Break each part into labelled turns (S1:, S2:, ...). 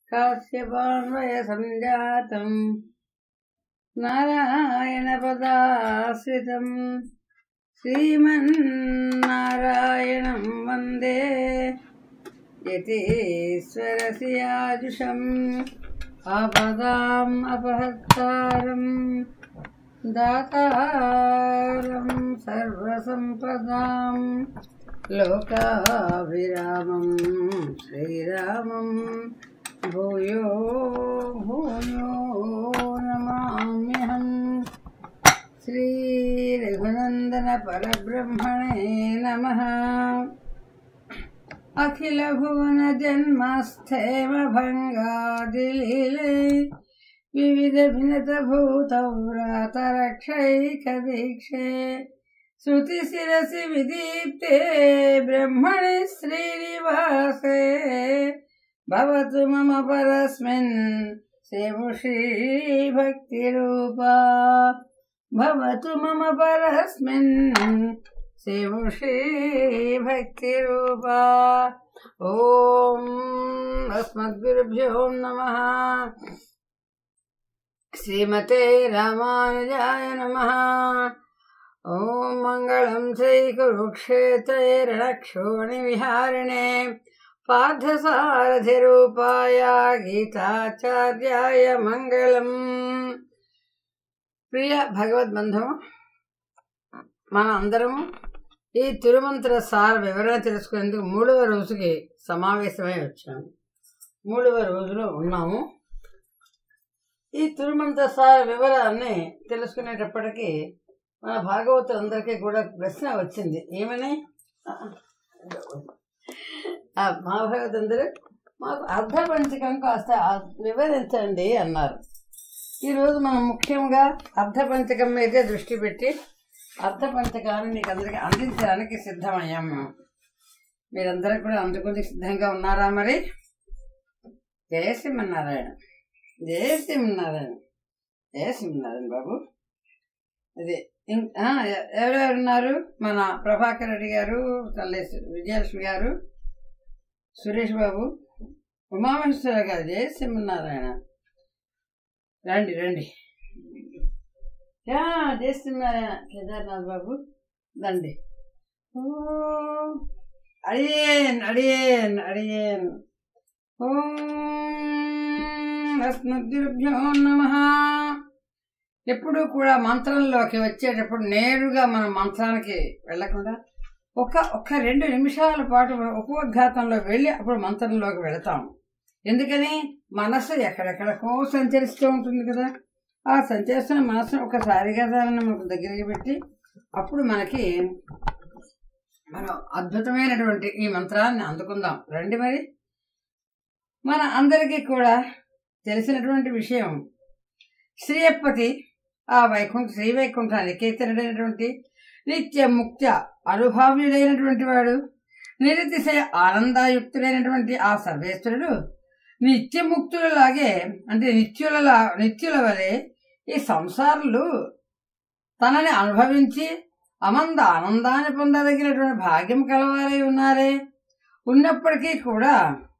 S1: కాశ్యపాన్వయ సంజాతం నారాయణ పదాశ్రితం శ్రీమన్నారాయణం వందే యతీశ్వరసియాజుషం ఆపదాం అపహర్తారం దాతారం సర్వసంపదాం లోకాభిరామం శ్రీరామం భూయో భూయో నమామ్యహం శ్రీరఘునందన పరబ్రహ్మణే నమ అఖిల భువన జన్మస్థేమ భంగాదిలీలే వివిధ భిన్నత భూత వ్రాతరక్షైక దీక్షే శృతి శిరసి విదీప్తే బ్రహ్మణి శ్రీనివాసే భవతు మమ పరస్మిన్ సేముషీ భక్తిరూపా భవతు మమ పరస్మిన్ సేముషీ భక్తిరూపా ఓం అస్మద్గురుభ్యో నమ శ్రీమతే రామానుజాయ నమ ఓం మంగళం శ్రీకురుక్షేత్రే రణక్షోణి విహారిణే పార్థసారథిరూపాయ గీతాచార్యాయ మంగళం ప్రియ భగవద్బంధం మన అందరము ఈ తిరుమంత్ర సార వివరణ తెలుసుకునేందుకు మూడవ రోజుకి సమావేశమై వచ్చాము మూడవ రోజులో ఉన్నాము ఈ తిరుమంత్ర సార వివరాన్ని తెలుసుకునేటప్పటికీ మన భాగవతులందరికీ కూడా ప్రశ్న వచ్చింది ఏమని ఆ మహాభాగవతందరూ మాకు అర్ధపంచకం కాస్త వివరించండి అన్నారు ఈరోజు మనం ముఖ్యంగా అర్ధపంచకం మీదే దృష్టి పెట్టి అర్ధపంచకాన్ని మీకు అందరికీ అందించడానికి సిద్ధమయ్యాం మేము మీరందరూ కూడా అందుకుని సిద్ధంగా ఉన్నారా మరి జయ శ్రీమన్నారాయణ జయ శ్రీమన్నారాయణ జయ శ్రీమన్నారాయణ బాబు అదే ఇం- ఆ, ఎ- ఎవరెవరు ఉన్నారు మన ప్రభాకర్ రెడ్డి గారు తల్లి విజయలక్ష్మి గారు సురేష్ బాబు ఉమామహేశ్వర గారు జయ శ్రీమన్నారాయణ రండి రండి యా, జయ శ్రీమన్నారాయణ కేదార్నాథ్ బాబు రండి ఓ, అడియేన్ అడియేన్ అడియేన్ ఓం అస్మద్గురుభ్యో నమ ఎప్పుడు కూడా మంత్రంలోకి వచ్చేటప్పుడు నేరుగా మనం మంత్రానికి వెళ్ళకుండా ఒక ఒక్క రెండు నిమిషాల పాటు ఉపోద్ఘాతంలో వెళ్ళి అప్పుడు మంత్రంలోకి వెళతాం ఎందుకని మనస్సు ఎక్కడెక్కడికో సంచరిస్తూ ఉంటుంది కదా ఆ సంచరిస్తున్న మనస్సును ఒకసారిగా దానిని మనకు దగ్గరికి పెట్టి అప్పుడు మనకి మనం అద్భుతమైనటువంటి ఈ మంత్రాన్ని అందుకుందాం రండి మరి మన అందరికీ కూడా తెలిసినటువంటి విషయం శ్రీయప్పతి ఆ వైకుంఠ శ్రీ వైకుంఠానికి ఇతరుడైనటువంటి నిత్య ముక్త అనుభావ్యుడైనటువంటి వాడు నిరతిశయ ఆనందాయుక్తుడైనటువంటి ఆ సర్వేశ్వరుడు నిత్యముక్తులలాగే అంటే నిత్యుల నిత్యుల వలె ఈ సంసారులు తనని అనుభవించి అమంద ఆనందాన్ని పొందదగినటువంటి భాగ్యం కలవారై ఉన్నారే ఉన్నప్పటికీ కూడా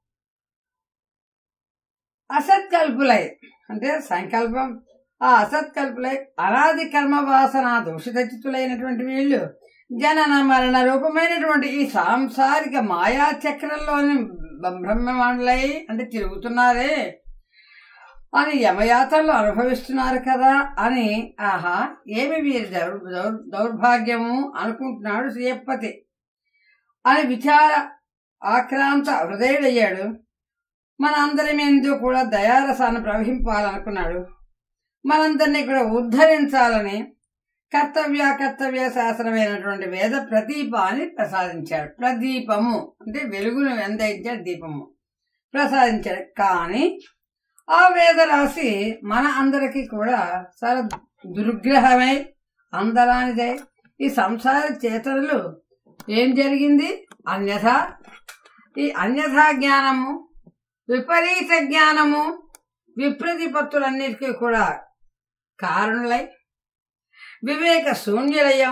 S1: అసత్కల్పులై అంటే సంకల్పం ఆ అసత్కల్పులై అనాది కర్మ వాసన దోషితచితులైనటువంటి వీళ్ళు జనన మరణ రూపమైనటువంటి ఈ సాంసారిక మాయా చక్రంలోని బ్రహ్మమాండలై అంటే తిరుగుతున్నారే అని యమయాతనలు అనుభవిస్తున్నారు కదా అని ఆహా ఏమి వీరి దౌర్ దౌర్- దౌర్భాగ్యము అనుకుంటున్నాడు శ్రీయప్పతి అని విచార ఆక్రాంత హృదయుడయ్యాడు మన అందరి మీద కూడా దయారసాన్ని ప్రవహింపాలనుకున్నాడు మనందరినీ కూడా ఉద్ధరించాలని కర్తవ్య కర్తవ్య శాస్త్రమైనటువంటి వేద ప్రదీపాన్ని ప్రసాదించాడు ప్రదీపము అంటే వెలుగును వెందయించాడు దీపము ప్రసాదించాడు కానీ ఆ వేద రాశి మన అందరికీ కూడా చాలా దుర్గ్రహమై అందరానిదై ఈ సంసార చేతనలు ఏం జరిగింది అన్యథ ఈ అన్యథా జ్ఞానము విపరీత జ్ఞానము విప్రతిపత్తులన్నిటికీ కూడా కారణులై వివేక శూన్యులయ్యాం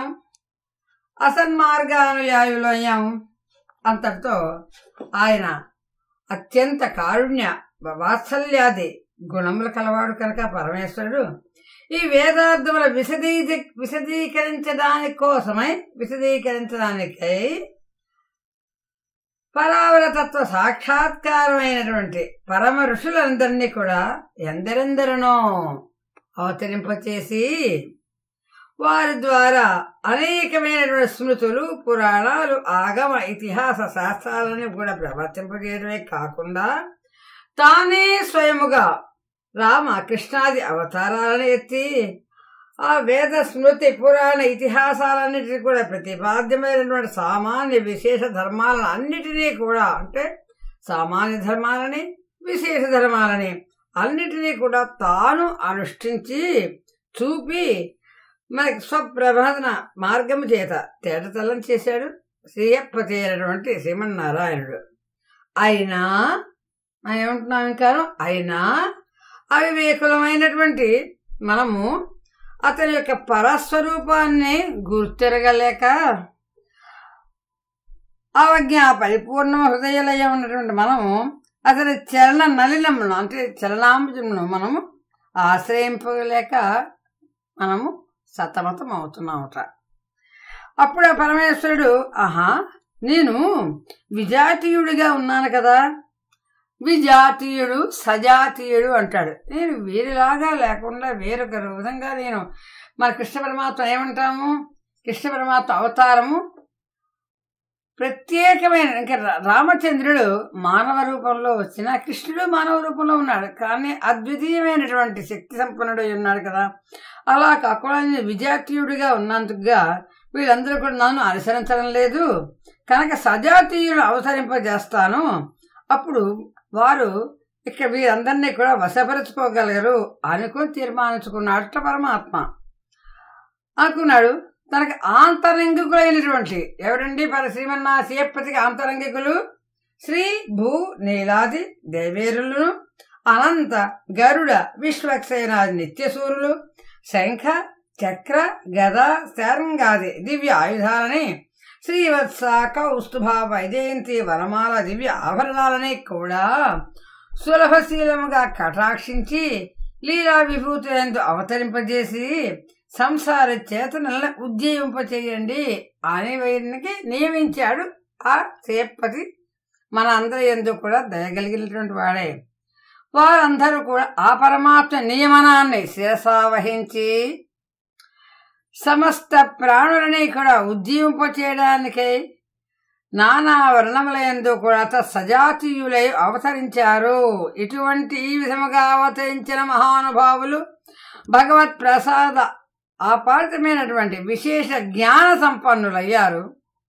S1: అసన్మార్గానుయాయులయ్యాం అంతటితో ఆయన అత్యంత కారుణ్య వాత్సల్యాది గుణములు కలవాడు కనుక పరమేశ్వరుడు ఈ వేదార్థముల విశదీ విశదీకరించడాని కోసమై విశదీకరించడానికై పరావరతత్వ సాక్షాత్కారమైనటువంటి పరమ ఋషులందరినీ కూడా ఎందరెందరినో అవతరింపచేసి వారి ద్వారా అనేకమైనటువంటి స్మృతులు పురాణాలు ఆగమ ఇతిహాస శాస్త్రాలను కూడా ప్రవర్తింపజేయడమే కాకుండా తానే స్వయముగా రామ కృష్ణాది అవతారాలను ఎత్తి ఆ వేద స్మృతి పురాణ ఇతిహాసాలన్నిటినీ కూడా ప్రతిపాద్యమైనటువంటి సామాన్య విశేష ధర్మాలను అన్నిటినీ కూడా అంటే సామాన్య ధర్మాలని విశేష ధర్మాలని అన్నిటినీ కూడా తాను అనుష్ఠించి చూపి మనకి స్వప్రబోధన మార్గము చేత తేటతల్లం చేశాడు శ్రీయప్పతి అయినటువంటి శ్రీమన్నారాయణుడు అయినా మనం ఏమంటున్నాం ఇంకా అయినా అవివేకులమైనటువంటి మనము అతని యొక్క పరస్వరూపాన్ని గుర్తిరగలేక అవజ్ఞ పరిపూర్ణ హృదయలయ ఉన్నటువంటి మనము అతని చలన నలినమును అంటే చలనాంబుజమును మనము ఆశ్రయింపలేక మనము సతమతం అవుతున్నామట అప్పుడు ఆ పరమేశ్వరుడు ఆహా నేను విజాతీయుడిగా ఉన్నాను కదా విజాతీయుడు సజాతీయుడు అంటాడు నేను వీరిలాగా లేకుండా వేరొక విధంగా నేను మన కృష్ణ పరమాత్మ ఏమంటాము కృష్ణ పరమాత్మ అవతారము ప్రత్యేకమైన ఇంకా రా- రామచంద్రుడు మానవ రూపంలో వచ్చిన కృష్ణుడు మానవ రూపంలో ఉన్నాడు కానీ అద్వితీయమైనటువంటి శక్తి సంపన్నుడు ఉన్నాడు కదా అలా కాకుండా నేను విజాతీయుడిగా ఉన్నందుకుగా వీళ్ళందరూ కూడా నన్ను అనుసరించడం లేదు కనుక సజాతీయులు అవతరింపజేస్తాను అప్పుడు వారు ఇక వీరందరినీ కూడా వశపరుచుకోగలరు అనుకుని తీర్మానించుకున్నాడట పరమాత్మ అనుకున్నాడు తనకు ఆంతరంగికులైనటువంటి ఎవరండి పర శ్రీమన్నా శ్రీయప్పతికి ఆంతరంగికులు శ్రీ భూ నీలాది దేవేరులను అనంత గరుడ విశ్వక్సేనాది నిత్యసూరులు శంఖ చక్ర గద శరంగాది దివ్య ఆయుధాలని శ్రీవత్స కౌస్తుభ వైజయంతి వనమాల దివ్య ఆభరణాలని కూడా సులభశీలముగా కటాక్షించి లీలా విభూతులందు అవతరింపజేసి సంసార చేతనలను ఉజ్జీవింపచేయండి అని వీరికి నియమించాడు ఆ సేపతి మన అందరి ఎందు కూడా దయగలిగినటువంటి వాడే వారందరూ కూడా ఆ పరమాత్మ నియమనాన్ని శిరసావహించి సమస్త ప్రాణులని కూడా ఉజ్జీవింపచేయడానికై నానా వర్ణములందు కూడా అత సజాతీయులై అవతరించారు ఇటువంటి ఈ విధముగా అవతరించిన మహానుభావులు భగవత్ ప్రసాద అపారితమైనటువంటి విశేష జ్ఞాన సంపన్నులయ్యారు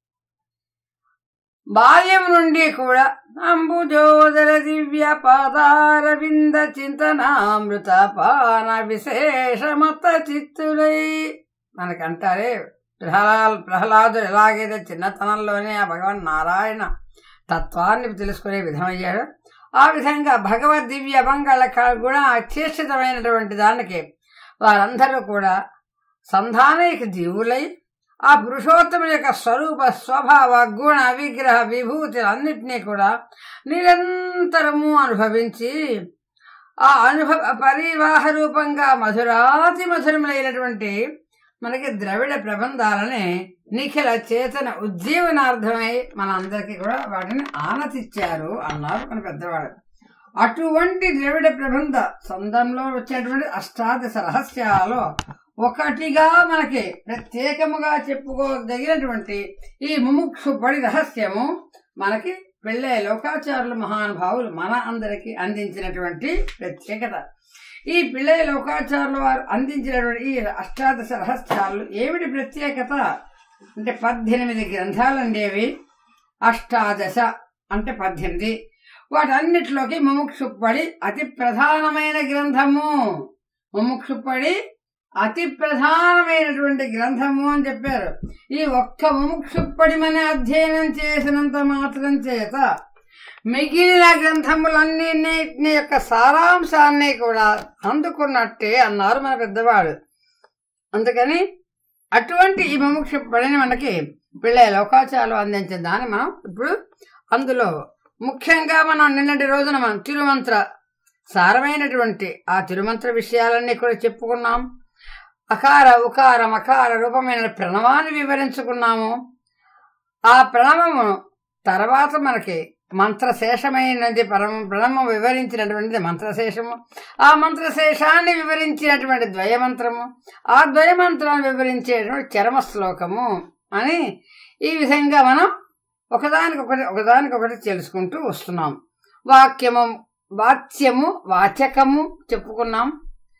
S1: బాల్యం నుండి కూడా అంబుజోదర దివ్య పాదారవింద చింతనామృత పాన విశేషమత చిత్తులై మనకంటారే ప్రహ్లా ప్రహ్లాదుడు ఎలాగైతే చిన్నతనంలోనే ఆ భగవన్ నారాయణ తత్వాన్ని తెలుసుకునే విధమయ్యాడు ఆ విధంగా భగవద్ దివ్య మంగళ గుణ అత్యేషితమైనటువంటి దానికి వారందరూ కూడా సంధానైక జీవులై ఆ పురుషోత్తముని యొక్క స్వరూప స్వభావ గుణ విగ్రహ విభూతులన్నిటినీ కూడా నిరంతరము అనుభవించి ఆ అనుభవ పరివాహ రూపంగా మధురాతి మధురములైనటువంటి మనకి ద్రవిడ ప్రబంధాలని నిఖిల చేతన ఉజ్జీవనార్థమై మనందరికీ కూడా వాటిని ఆనతిచ్చారు అన్నారు మన పెద్దవాడు అటువంటి ద్రవిడ ప్రబంధ సందంలో వచ్చేటువంటి అష్టాదశ రహస్యాలలో ఒకటిగా మనకి ప్రత్యేకముగా చెప్పుకోదగినటువంటి ఈ ముముక్షు పడి రహస్యము మనకి పెళ్ళే లోకాచారులు మహానుభావులు మన అందరికి అందించినటువంటి ప్రత్యేకత ఈ పిళ్ళై లోకాచారుల వారు అందించినటువంటి ఈ అష్టాదశ రహస్యాలు ఏమిటి ప్రత్యేకత అంటే పద్దెనిమిది గ్రంథాలండేవి అష్టాదశ అంటే పద్దెనిమిది వాటన్నిటిలోకి ముముక్షుప్పడి అతి ప్రధానమైన గ్రంథము ముముక్షుప్పడి అతి ప్రధానమైనటువంటి గ్రంథము అని చెప్పారు ఈ ఒక్క ముముక్షుప్పడి మన అధ్యయనం చేసినంత మాత్రం చేత మిగిలిన గ్రంథములన్నింటినీ యొక్క సారాంశాన్ని కూడా అందుకున్నట్టే అన్నారు మన పెద్దవాడు అందుకని అటువంటి ఈ ముముక్ష పడిన మనకి పిళ్ళ లోకాచారాలు అందించిన దాన్ని మనం ఇప్పుడు అందులో ముఖ్యంగా మనం నిన్నటి రోజున మనం తిరుమంత్ర సారమైనటువంటి ఆ తిరుమంత్ర విషయాలన్నీ కూడా చెప్పుకున్నాం అకార ఉకార మకార రూపమైన ప్రణవాన్ని వివరించుకున్నాము ఆ ప్రణవము తర్వాత మనకి మంత్రశేషమైనది పరమ ప్రణవం వివరించినటువంటిది మంత్రశేషము ఆ మంత్రశేషాన్ని వివరించినటువంటి ద్వయమంత్రము ఆ ద్వయమంత్రాన్ని వివరించేటువంటి చరమ శ్లోకము అని ఈ విధంగా మనం ఒకదానికొకటి ఒకదానికొకటి తెలుసుకుంటూ వస్తున్నాం వాక్యము వాచ్యము వాచకము చెప్పుకున్నాం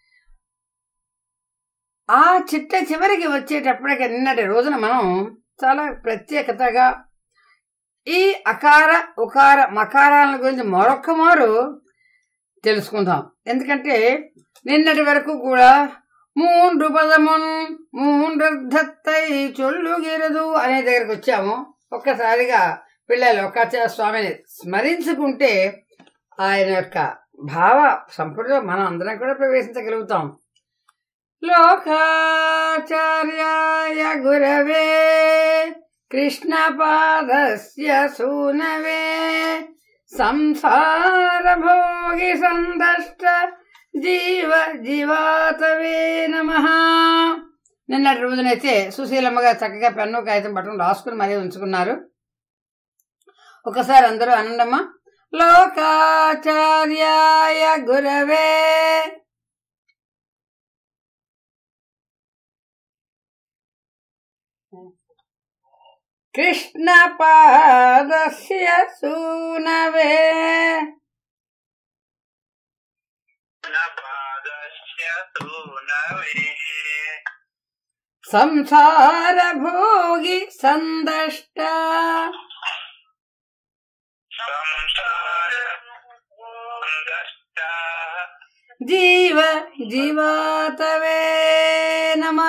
S1: ఆ చిట్ట చివరికి వచ్చేటప్పటికి నిన్నటి రోజున మనం చాలా ప్రత్యేకతగా ఈ అకార ఉకార మకారాల గురించి మరొక్క మారు తెలుసుకుందాం ఎందుకంటే నిన్నటి వరకు కూడా మూండ్రు పదమున్ మూండ్రద్ధత్తై చొల్లుగిరదు అనే దగ్గరకు వచ్చాము ఒక్కసారిగా పిల్లలు ఒక్కాచార్య స్వామిని స్మరించుకుంటే ఆయన యొక్క భావ సంపూర్ణ మనం అందరం కూడా ప్రవేశించగలుగుతాం లోకాచార్యాయ గురవే కృష్ణపాదస్య సూనవే సంసారభోగి సందష్ట జీవ జీవాతవే నమ నిన్నటి రోజునైతే సుశీలమ్మగా చక్కగా పెన్ను కాగితం పట్టుకుని రాసుకుని మరీ ఉంచుకున్నారు ఒకసారి అందరూ అనండమ్మా లోకాచార్యాయ గురవే కృష్ణపాదస్య సూనవే
S2: పాదస్య తూనవే
S1: సంసార భోగి సందష్ట
S2: సంసార
S1: జీవ జీవాతవే నమ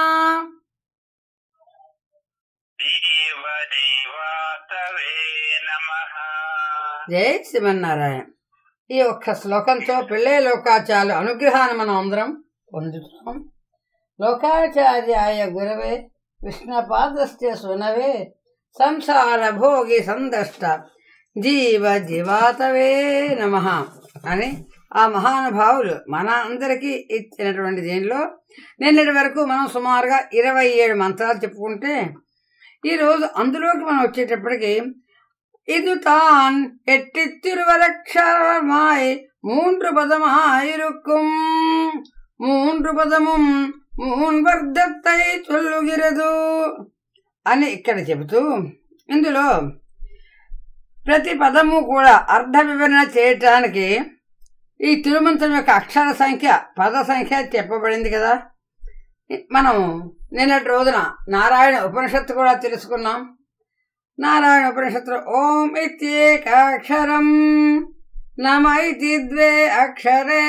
S2: జీవ జీవాతవే నమః
S1: జై శ్రీమన్నారాయణ ఈ ఒక్క శ్లోకంతో పెళ్ళే లోకాచార్య అనుగ్రహాన్ని మనం అందరం పొందుతున్నాం లోకాచార్యాయ గురవే కృష్ణపాదస్య సునవే సంసార భోగి సందష్ట జీవ జీవాతవే నమ అని ఆ మహానుభావులు మన అందరికీ ఇచ్చినటువంటి దీనిలో నిన్నటి వరకు మనం సుమారుగా ఇరవై ఏడు మంత్రాలు చెప్పుకుంటే ఈరోజు అందులోకి మనం వచ్చేటప్పటికి இது தான் எட்டு திருவரட்சரமாய் மூன்று பதமாயிருக்கும் மூன்று పదముం మూన్వర్ధத்தை చొల్లుగిరదు అని ఇక్కడ చెబుతూ ఇందులో ప్రతి పదము కూడా అర్ధ వివరణ చేయటానికి ఈ తిరుమంత్రం యొక్క అక్షర సంఖ్య పద సంఖ్య చెప్పబడింది కదా మనం నిన్నటి రోజున నారాయణ ఉపనిషత్తు కూడా తెలుసుకున్నాం నారాయణ ఉపనిషత్తులో ఓం ఇత్యేకాక్షరం నమ ఇతి ద్వే అక్షరే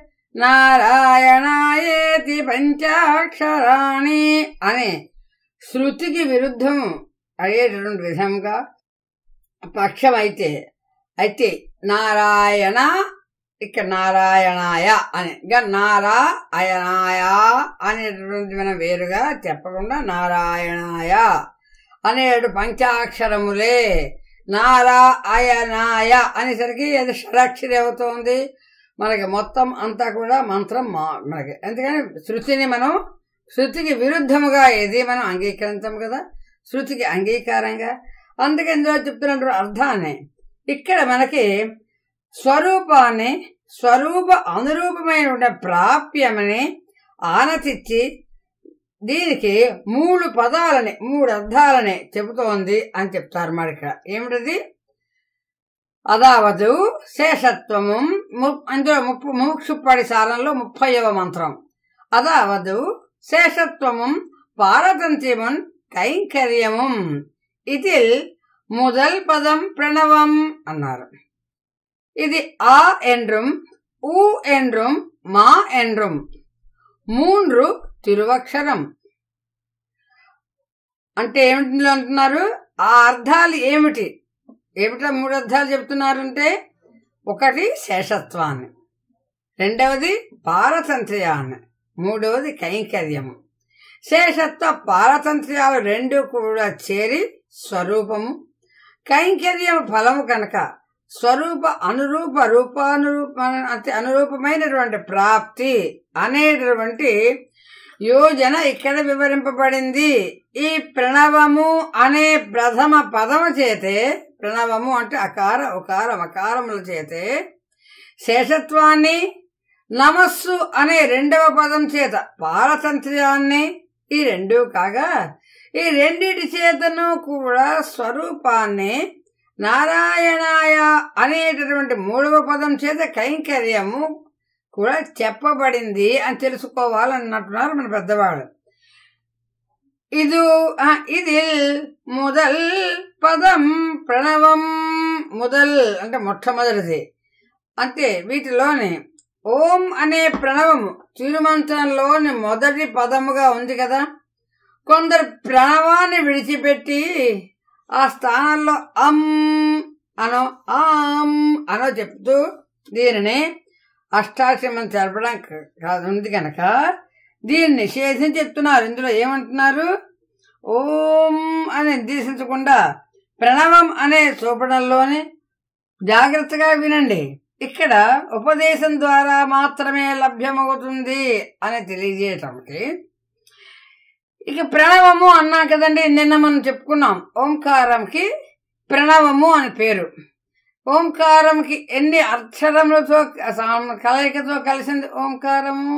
S1: నారాయణాయేతి పంచాక్షరాణి అని శృతికి విరుద్ధం అయ్యేటటువంటి విధంగా పక్షం అయితే అయితే నారాయణ ఇక్కడ నారాయణాయ అని ఇంకా నారాయణాయ అనేటటువంటి మనం వేరుగా చెప్పకుండా నారాయణాయ అనేడు పంచాక్షరములే నారా అయనాయ అనేసరికి అది షడాక్షరి అవుతోంది మనకి మొత్తం అంతా కూడా మంత్రం మా మనకి ఎందుకని శృతిని మనం శృతికి విరుద్ధముగా ఏది మనం అంగీకరించాం కదా శృతికి అంగీకారంగా అందుకే ఇందులో చెప్తున్నటువంటి అర్థాన్ని ఇక్కడ మనకి స్వరూపాన్ని స్వరూప అనురూపమైన ప్రాప్యమని ఆనతిచ్చి దీనికి మూడు పదాలని మూడు అర్థాలని చెబుతోంది అని చెప్తారు మరి ఇక్కడ ఏమిటది అదావదు శేషత్వము ము- అందులో ముప్పు ముముక్షుప్పడి సారంలో ముప్పైవ మంత్రం అదావదు శేషత్వము పారతంత్యమున్ కైంకర్యముం ఇదిల్ முதல் பதம் பிரணவம் அன்னார் இது ஆ என்றும் ஊ என்றும் மா என்றும் మూండ్రు తిరువక్షరం అంటే ఏమిటి అంటున్నారు ఆ అర్థాలు ఏమిటి ఏమిటా మూడు అర్థాలు చెప్తున్నారంటే ఒకటి శేషత్వాన్ని రెండవది పారతంత్ర్యాన్ని మూడవది కైంకర్యము శేషత్వ పారతంత్ర్యాలు రెండు కూడా చేరి స్వరూపము కైంకర్యం ఫలము కనుక స్వరూప అనురూప రూపానురూప అంటే అనురూపమైనటువంటి ప్రాప్తి అనేటటువంటి యోజన ఇక్కడ వివరింపబడింది ఈ ప్రణవము అనే ప్రథమ పదము చేతే ప్రణవము అంటే అకార ఉకారం అకారముల చేతే శేషత్వాన్ని నమస్సు అనే రెండవ పదం చేత పారతంత్ర్యాన్ని ఈ రెండు కాగా ఈ రెండిటి చేతను కూడా స్వరూపాన్ని నారాయణాయ అనేటటువంటి మూడవ పదం చేత కైంకర్యము కూడా చెప్పబడింది అని తెలుసుకోవాలన్నట్టున్నారు మన పెద్దవాళ్ళు ఇది ఇది ముదల్ పదం ప్రణవం ముదల్ అంటే మొట్టమొదటిది అంటే వీటిలోని ఓం అనే ప్రణవము తిరుమంత్రంలోని మొదటి పదముగా ఉంది కదా కొందరు ప్రణవాన్ని విడిచిపెట్టి ఆ స్థానంలో అమ్ అనో ఆమ్ అనో చెప్తూ దీనిని అష్టాక్షరం తెలపడం కాదు ఉంది కనుక దీన్ని నిషేధించి చెప్తున్నారు ఇందులో ఏమంటున్నారు ఓం అని నిర్దేశించకుండా ప్రణవం అనే చూపడంలోని జాగ్రత్తగా వినండి ఇక్కడ ఉపదేశం ద్వారా మాత్రమే లభ్యమవుతుంది అని తెలియజేయటంకి ఇక ప్రణవము అన్నా కదండి నిన్న మనం చెప్పుకున్నాం ఓంకారంకి ప్రణవము అని పేరు ఓంకారంకి ఎన్ని అక్షరములతో కలయికతో కలిసింది ఓంకారము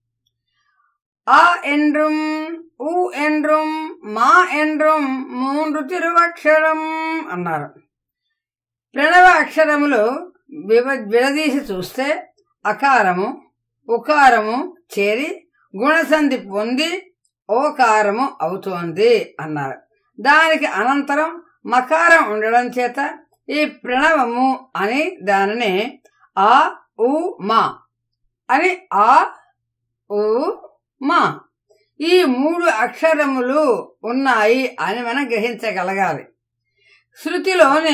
S1: ఆ ఎండ్రం ఊ ఎండ్రం మా ఎండ్రం మూడు తిరువక్షరం అన్నారు ప్రణవ అక్షరములు వివ విడదీసి చూస్తే అకారము ఉకారము చేరి గుణసంధి పొంది ఓకారము అవుతోంది అన్నారు దానికి అనంతరం మకారం ఉండడం చేత ఈ ప్రణవము అని దానిని ఆ ఉ మా అని ఆ ఉ మా ఈ మూడు అక్షరములు ఉన్నాయి అని మనం గ్రహించగలగాలి శృతిలోని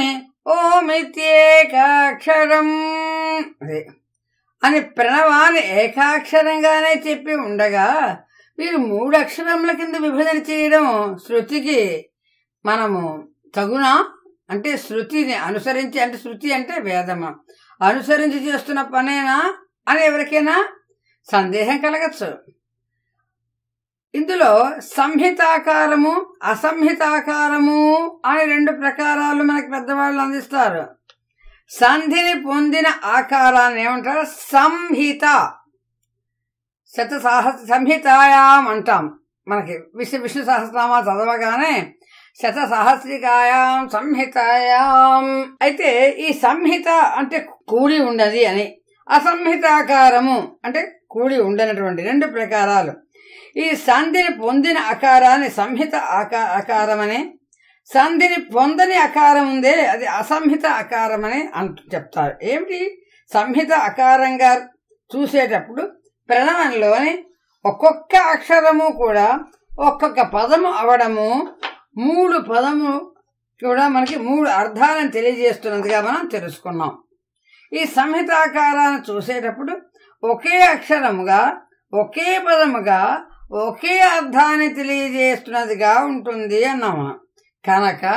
S1: ఓమిత్యేకాక్షరం అదే అని ప్రణవాన్ని ఏకాక్షరంగానే చెప్పి ఉండగా వీరు మూడు అక్షరముల కింద విభజన చేయడం శృతికి మనము తగునా అంటే శృతిని అనుసరించి అంటే శృతి అంటే వేదము అనుసరించి చేస్తున్న పనేనా అని ఎవరికైనా సందేహం కలగచ్చు ఇందులో సంహితాకారము అసంహితాకారము అని రెండు ప్రకారాలు మనకి పెద్దవాళ్ళు అందిస్తారు సంధిని పొందిన ఆకారాన్ని ఏమంటారు సంహిత శత సాహస సంహితాయాం అంటాం మనకి విష్ణు విష్ణు సహస్రనామా చదవగానే శత సహస్రికాయాం సంహితాయాం అయితే ఈ సంహిత అంటే కూడి ఉండది అని అసంహితాకారము అంటే కూడి ఉండనటువంటి రెండు ప్రకారాలు ఈ సంధిని పొందిన ఆకారాన్ని సంహిత ఆకా ఆకారమని సంధిని పొందని ఆకారం ఉందే అది అసంహిత ఆకారమని అంటూ చెప్తారు ఏమిటి సంహిత ఆకారంగా చూసేటప్పుడు ప్రణవంలోని ఒక్కొక్క అక్షరము కూడా ఒక్కొక్క పదము అవడము మూడు పదము కూడా మనకి మూడు అర్థాలను తెలియజేస్తున్నదిగా మనం తెలుసుకున్నాం ఈ సంహితాకారాన్ని చూసేటప్పుడు ఒకే అక్షరముగా ఒకే పదముగా ఒకే అర్థాన్ని తెలియజేస్తున్నదిగా ఉంటుంది అన్నాం మనం కనుక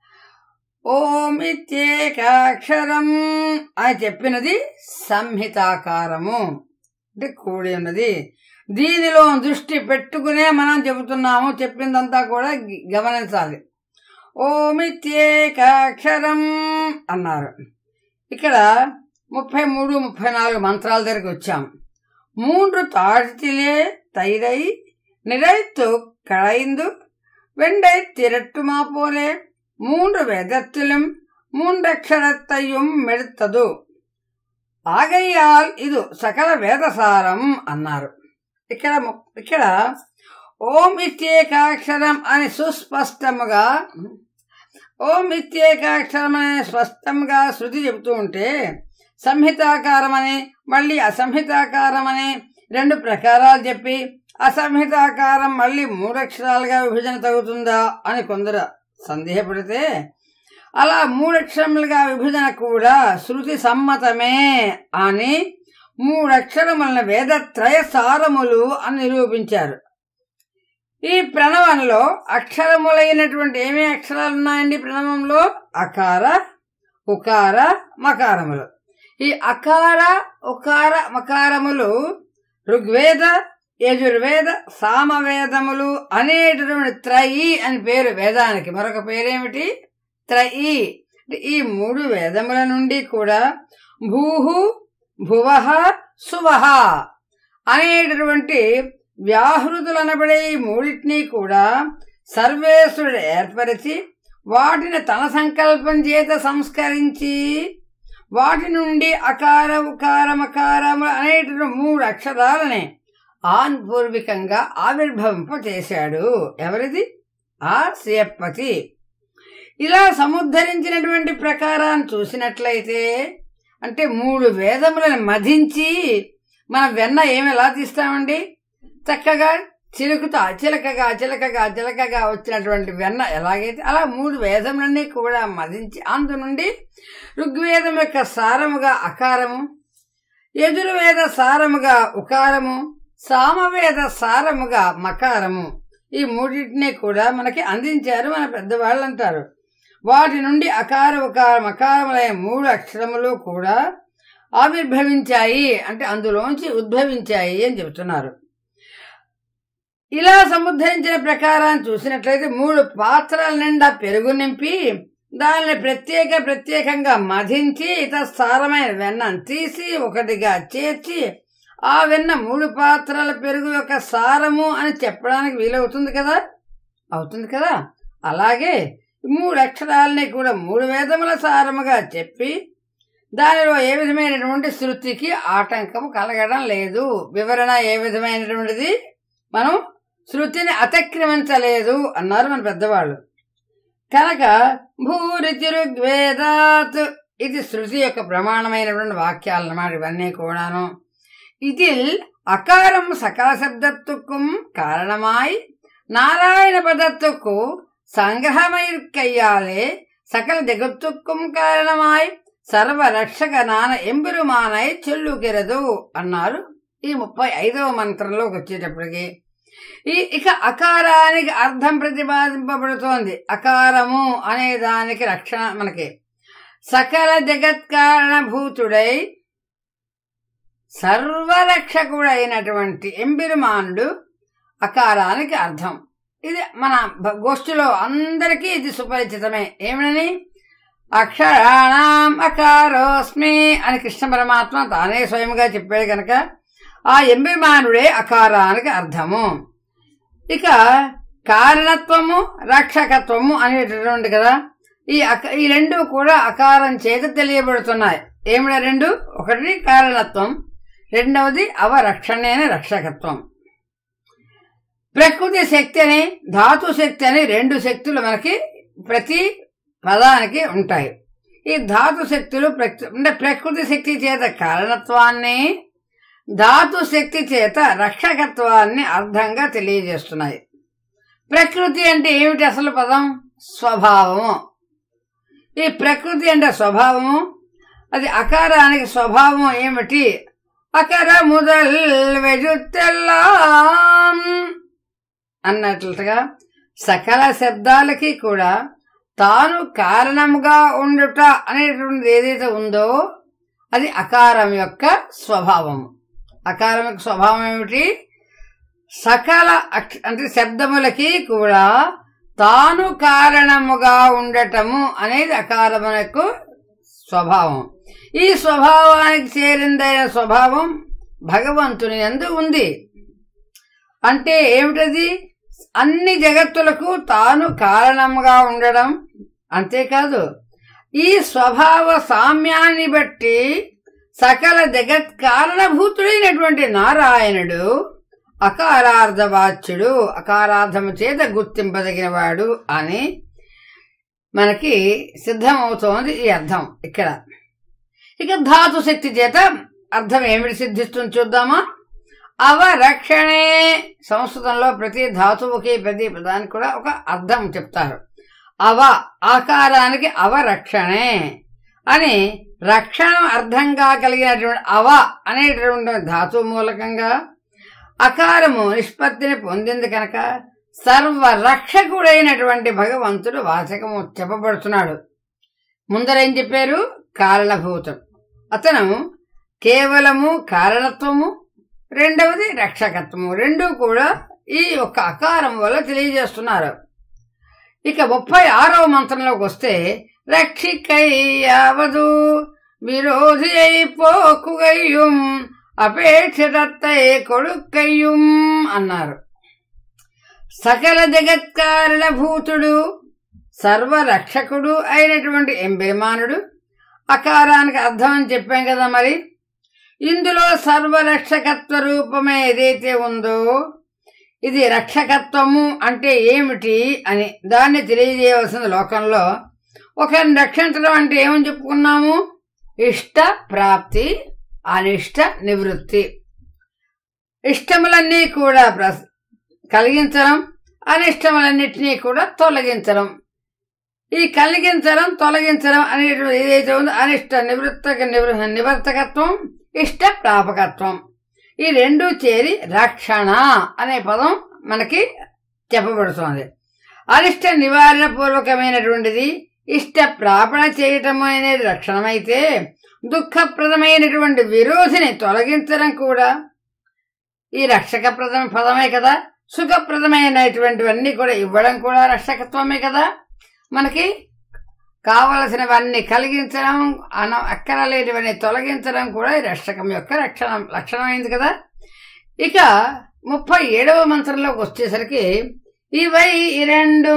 S1: ఓం ఇత్యేకాక్షరం అని చెప్పినది సంహితాకారము అంటే కూడి ఉన్నది దీనిలో దృష్టి పెట్టుకునే మనం చెబుతున్నాము చెప్పిందంతా కూడా గమనించాలి ఓమిత్యేకాక్షరం అన్నారు ఇక్కడ ముప్పై మూడు ముప్పై నాలుగు మంత్రాల దగ్గరికి వచ్చాం మూன்று தாழ்த்திலே தைரை நிறைத்து களைந்து வெண்டை திரட்டுமா போலே மூன்று வேதத்திலும் மூன்றక్షరத்தையும் మెడతదు ఆగయ్యాల్ ఇది సకల వేదసారం అన్నారు ఇక్కడ ము- ఇక్కడ ఓం ఇత్యేకాక్షరం అని సుస్పష్టముగా ఓం ఇత్యేకాక్షరం అనే స్పష్టంగా శృతి చెబుతూ ఉంటే సంహితాకారం అని మళ్ళీ అసంహితాకారం అని రెండు ప్రకారాలు చెప్పి అసంహితాకారం మళ్ళీ మూడక్షరాలుగా విభజన తగ్గుతుందా అని కొందరు సందేహపడితే అలా మూడక్షరములుగా విభజన కూడా శృతి సమ్మతమే అని మూడక్షరములను వేదత్రయ సారములు అని నిరూపించారు ఈ ప్రణవంలో అక్షరములైనటువంటి ఏమేమి అక్షరాలు ఉన్నాయండి ప్రణవంలో అకార ఉకార మకారములు ఈ అకార ఉకార మకారములు ఋగ్వేద యజుర్వేద సామవేదములు అనేటటువంటి త్రయి అని పేరు వేదానికి మరొక పేరేమిటి త్రయి అంటే ఈ మూడు వేదముల నుండి కూడా భూహు భువహ సువహ అనేటటువంటి వ్యాహృతులు అనబడే ఈ మూడింటినీ కూడా సర్వేశ్వరుడు ఏర్పరిచి వాటిని తన సంకల్పం చేత సంస్కరించి వాటి నుండి అకార ఉకార మకారములు అనేటువంటి మూడు అక్షరాలని ఆన్పూర్వికంగా ఆవిర్భవింప చేశాడు ఎవరిది ఆ శ్రీయప్పతి ఇలా సముద్ధరించినటువంటి ప్రకారాన్ని చూసినట్లయితే అంటే మూడు వేదములను మధించి మన వెన్న ఏమి ఎలా తీస్తామండి చక్కగా చిలుకుతా చిలకగా చిలకగా చిలకగా వచ్చినటువంటి వెన్న ఎలాగైతే అలా మూడు వేదములన్నీ కూడా మదించి అందు నుండి ఋగ్వేదం యొక్క సారముగా అకారము యజుర్వేద సారముగా ఉకారము సామవేద సారముగా మకారము ఈ మూడింటిని కూడా మనకి అందించారు మన పెద్దవాళ్ళు అంటారు వాటి నుండి అకార ఉకార మకారములైన మూడు అక్షరములు కూడా ఆవిర్భవించాయి అంటే అందులోంచి ఉద్భవించాయి అని చెబుతున్నారు ఇలా సముద్ధరించిన ప్రకారాన్ని చూసినట్లయితే మూడు పాత్రల నిండా పెరుగు నింపి దానిని ప్రత్యేక ప్రత్యేకంగా మధించి ఇతర సారమైన వెన్నను తీసి ఒకటిగా చేర్చి ఆ వెన్న మూడు పాత్రల పెరుగు యొక్క సారము అని చెప్పడానికి వీలవుతుంది కదా అవుతుంది కదా అలాగే మూడు అక్షరాలని కూడా మూడు వేదముల సారముగా చెప్పి దానిలో ఏ విధమైనటువంటి శృతికి ఆటంకం కలగడం లేదు వివరణ ఏ విధమైనటువంటిది మనం శృతిని అతిక్రమించలేదు అన్నారు మన పెద్దవాళ్ళు కనుక భూరితి ఋగ్వేదాత్ ఇది శృతి యొక్క ప్రమాణమైనటువంటి వాక్యాలు అన్నమాట ఇవన్నీ కూడాను இதில் அகாரம் சகல சப்தத்துக்கும் காரணமாய் நாராயண பதத்துக்கு சங்கிரகமைக்கையாலே சகல ஜெகத்துக்கும் కారణమాయ్ సర్వరక్షకనాన ఎంబెరుమానై చెల్లుకెరదు అన్నారు ఈ ముప్పై ఐదవ మంత్రంలోకి వచ్చేటప్పటికి ఈ ఇక అకారానికి అర్థం ప్రతిపాదింపబడుతోంది అకారము అనే దానికి రక్షణ మనకి సకల జగత్కారణభూతుడై సర్వరక్షకుడైనటువంటి ఎంబిరుమానుడు అకారానికి అర్థం ఇది మన భ- గోష్ఠిలో అందరికీ ఇది సుపరిచితమే ఏమని అక్షరాణం అకారోస్మి అని కృష్ణ పరమాత్మ తానే స్వయంగా చెప్పాడు కనుక ఆ ఎంబిమానుడే అకారానికి అర్థము ఇక కారణత్వము రక్షకత్వము అనేటటువంటి కదా ఈ అక ఈ రెండు కూడా అకారం చేత తెలియబడుతున్నాయి ఏమిటా రెండు ఒకటి కారణత్వం రెండవది అవరక్షణేన రక్షకత్వం ప్రకృతి శక్తి అని ధాతు శక్తి అని రెండు శక్తులు మనకి ప్రతి పదానికి ఉంటాయి ఈ ధాతు శక్తులు ప్రకృ- అంటే ప్రకృతి శక్తి చేత కారణత్వాన్ని ధాతు శక్తి చేత రక్షకత్వాన్ని అర్థంగా తెలియజేస్తున్నాయి ప్రకృతి అంటే ఏమిటి అసలు పదం స్వభావము ఈ ప్రకృతి అంటే స్వభావము అది అకారానికి స్వభావం ఏమిటి అకర ముదల్ వెజుత్తెల్లాం అన్నట్లుగా సకల శబ్దాలకి కూడా తాను కారణముగా ఉండుట అనేటువంటిది ఏదైతే ఉందో అది అకారం యొక్క స్వభావము అకారం యొక్క స్వభావం ఏమిటి సకల అక్ష- అంటే శబ్దములకి కూడా తాను కారణముగా ఉండటము అనేది అకారము యొక్క స్వభావం ఈ స్వభావానికి చేరిందైన స్వభావం భగవంతుని యందు ఉంది అంటే ఏమిటది అన్ని జగత్తులకు తాను కారణముగా ఉండడం అంతేకాదు ఈ స్వభావ సామ్యాన్ని బట్టి సకల జగత్ కారణభూతుడైనటువంటి నారాయణుడు అకారార్థవాచ్యుడు అకారార్థము చేత గుర్తింపదగినవాడు అని మనకి సిద్ధమవుతోంది ఈ అర్థం ఇక్కడ ఇక ధాతు శక్తి చేత అర్థం ఏమిటి సిద్ధిస్తుంది చూద్దామా అవరక్షణే సంస్కృతంలో ప్రతి ధాతువుకి ప్రతి పదానికి కూడా ఒక అర్థం చెప్తారు అవ ఆకారానికి అవరక్షణే అని రక్షణ అర్థంగా కలిగినటువంటి అవ అనేటటువంటి ధాతు మూలకంగా అకారము నిష్పత్తిని పొందింది కనుక సర్వ రక్షకుడైనటువంటి భగవంతుడు వాచకము చెప్పబడుతున్నాడు ముందర ఏం చెప్పారు కారణభూతం అతను కేవలము కారణత్వము రెండవది రక్షకత్వము రెండు కూడా ఈ ఒక్క అకారం వల్ల తెలియజేస్తున్నారు ఇక ముప్పై ఆరవ మంత్రంలోకి వస్తే రక్షికయ్యావదు విరోధి అయి పోకుగయ్యుం అపేక్షదత్తై కొడుకయ్యుం అన్నారు సకల జగత్కారణ భూతుడు సర్వరక్షకుడు అయినటువంటి ఎంబెమానుడు అకారానికి అర్థం అని చెప్పాం కదా మరి ఇందులో సర్వరక్షకత్వ రూపమే ఏదైతే ఉందో ఇది రక్షకత్వము అంటే ఏమిటి అని దాన్ని తెలియజేయవలసిన లోకంలో ఒకరిని రక్షించడం అంటే ఏమని చెప్పుకున్నాము ఇష్ట ప్రాప్తి అనిష్ట నివృత్తి ఇష్టములన్నీ కూడా ప్ర- కలిగించడం అనిష్టములన్నిటినీ కూడా తొలగించడం ఈ కలిగించడం తొలగించడం అనేటువంటి ఏదైతే ఉందో అనిష్ట నివృత్తక నివృ నివర్తకత్వం ఇష్ట ప్రాపకత్వం ఈ రెండు చేరి రక్షణ అనే పదం మనకి చెప్పబడుతోంది అనిష్ట నివారణ పూర్వకమైనటువంటిది ఇష్ట ప్రాపణ చేయటం అనేది రక్షణమైతే దుఃఖప్రదమైనటువంటి విరోధిని తొలగించడం కూడా ఈ రక్షకప్రదమ పదమే కదా సుఖప్రదమైనటువంటివన్నీ కూడా ఇవ్వడం కూడా రక్షకత్వమే కదా మనకి కావలసినవన్నీ కలిగించడం అన అక్కరలేనివన్నీ తొలగించడం కూడా ఈ రక్షకం యొక్క రక్షణ లక్షణమైంది కదా ఇక ముప్పై ఏడవ మంత్రంలోకి వచ్చేసరికి ఇవై రెండు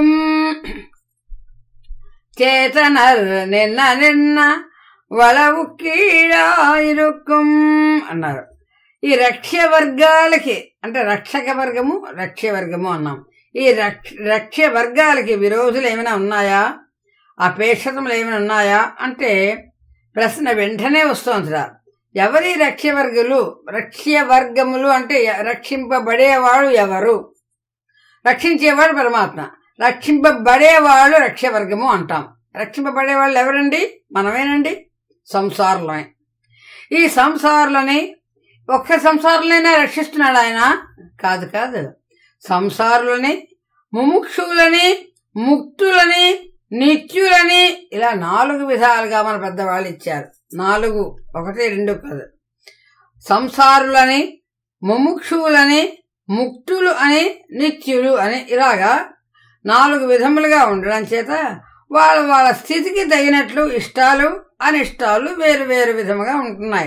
S1: చేతనర్ నిన్న నిన్న వలవు కీడాయిరుక్కం అన్నారు ఈ రక్ష్య వర్గాలకి అంటే రక్షక వర్గము రక్ష్య వర్గము అన్నాం ఈ రక్ష రక్ష్య వర్గాలకి విరోధులు ఏమైనా ఉన్నాయా అపేక్షతములు ఏమైనా ఉన్నాయా అంటే ప్రశ్న వెంటనే వస్తోందిరా ఎవరి రక్ష్యవర్గులు రక్ష్యవర్గములు అంటే ఎ- రక్షింపబడేవాడు ఎవరు రక్షించేవాడు పరమాత్మ రక్షింపబడేవాళ్ళు రక్ష్యవర్గము అంటాం రక్షింపబడేవాళ్ళు ఎవరండి మనమేనండి సంసారులమే ఈ సంసారులని ఒక్క సంసారులైనా రక్షిస్తున్నాడు ఆయన కాదు కాదు సంసారులని ముముక్షువులని ముక్తులని నిత్యులని ఇలా నాలుగు విధాలుగా మన పెద్దవాళ్ళు ఇచ్చారు నాలుగు ఒకటి రెండు కాదు సంసారులని ముముక్షువులని ముక్తులు అని నిత్యులు అని ఇలాగా నాలుగు విధములుగా ఉండడం చేత వాళ్ళ వాళ్ళ స్థితికి తగినట్లు ఇష్టాలు అనిష్టాలు వేరు వేరు విధముగా ఉంటున్నాయి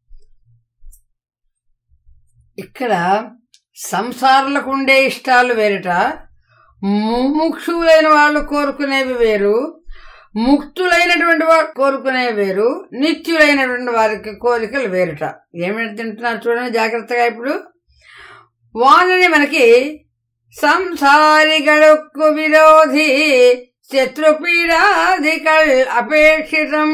S1: ఇక్కడ సంసారులకు ఉండే ఇష్టాలు వేరుట ముముక్షులైన వాళ్ళు కోరుకునేవి వేరు ముక్తులైనటువంటి వారు కోరుకునేవి వేరు నిత్యులైనటువంటి వారికి కోరికలు వేరుట ఏమిటి తింటున్నారు చూడండి జాగ్రత్తగా ఇప్పుడు వానని మనకి సంసారిగళొక్కు విరోధి శత్రుపీడాదికల్ అపేక్షితం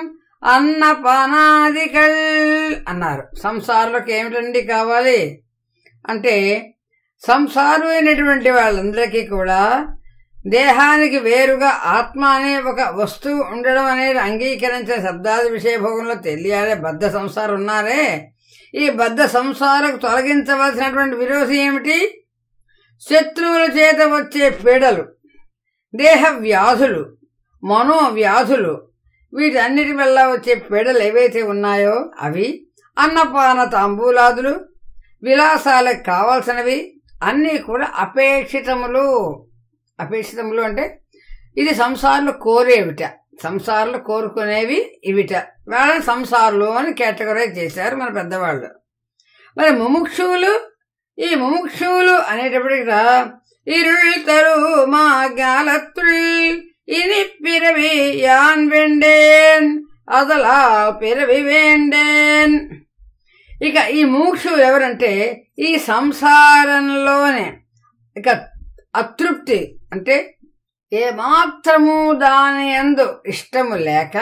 S1: అన్నపానాదికల్ అన్నారు సంసారులకు ఏమిటండి కావాలి అంటే సంసారు అయినటువంటి వాళ్ళందరికీ కూడా దేహానికి వేరుగా ఆత్మ అనే ఒక వస్తువు ఉండడం అనేది అంగీకరించిన శబ్దాది విషయభోగంలో తెలియాలి బద్ధ సంసారం ఉన్నారే ఈ బద్ధ సంసారకు తొలగించవలసినటువంటి విరోధి ఏమిటి శత్రువుల చేత వచ్చే పీడలు దేహ వ్యాధులు మనో వ్యాధులు వీటన్నిటి వల్ల వచ్చే పీడలు ఏవైతే ఉన్నాయో అవి అన్నపాన తాంబూలాదులు విలాసాలకు కావాల్సినవి అన్నీ కూడా అపేక్షితములు అపేక్షితములు అంటే ఇది సంసారులు కోరేవిట సంసారులు కోరుకునేవి ఇవిట వాళ్ళని సంసారులు అని కేటగరైజ్ చేశారు మన పెద్దవాళ్ళు మరి ముముక్షువులు ఈ ముముక్షువులు అనేటప్పటికి இருள் தருமா ஞாலத்துள் இனி பிறவி யான் வேண்டேன் అదలా పిరవి వేండేన్ ఇక ఈ మూక్షు ఎవరంటే ఈ సంసారంలోనే ఇక అతృప్తి అంటే ఏమాత్రము దాని ఎందు ఇష్టము లేక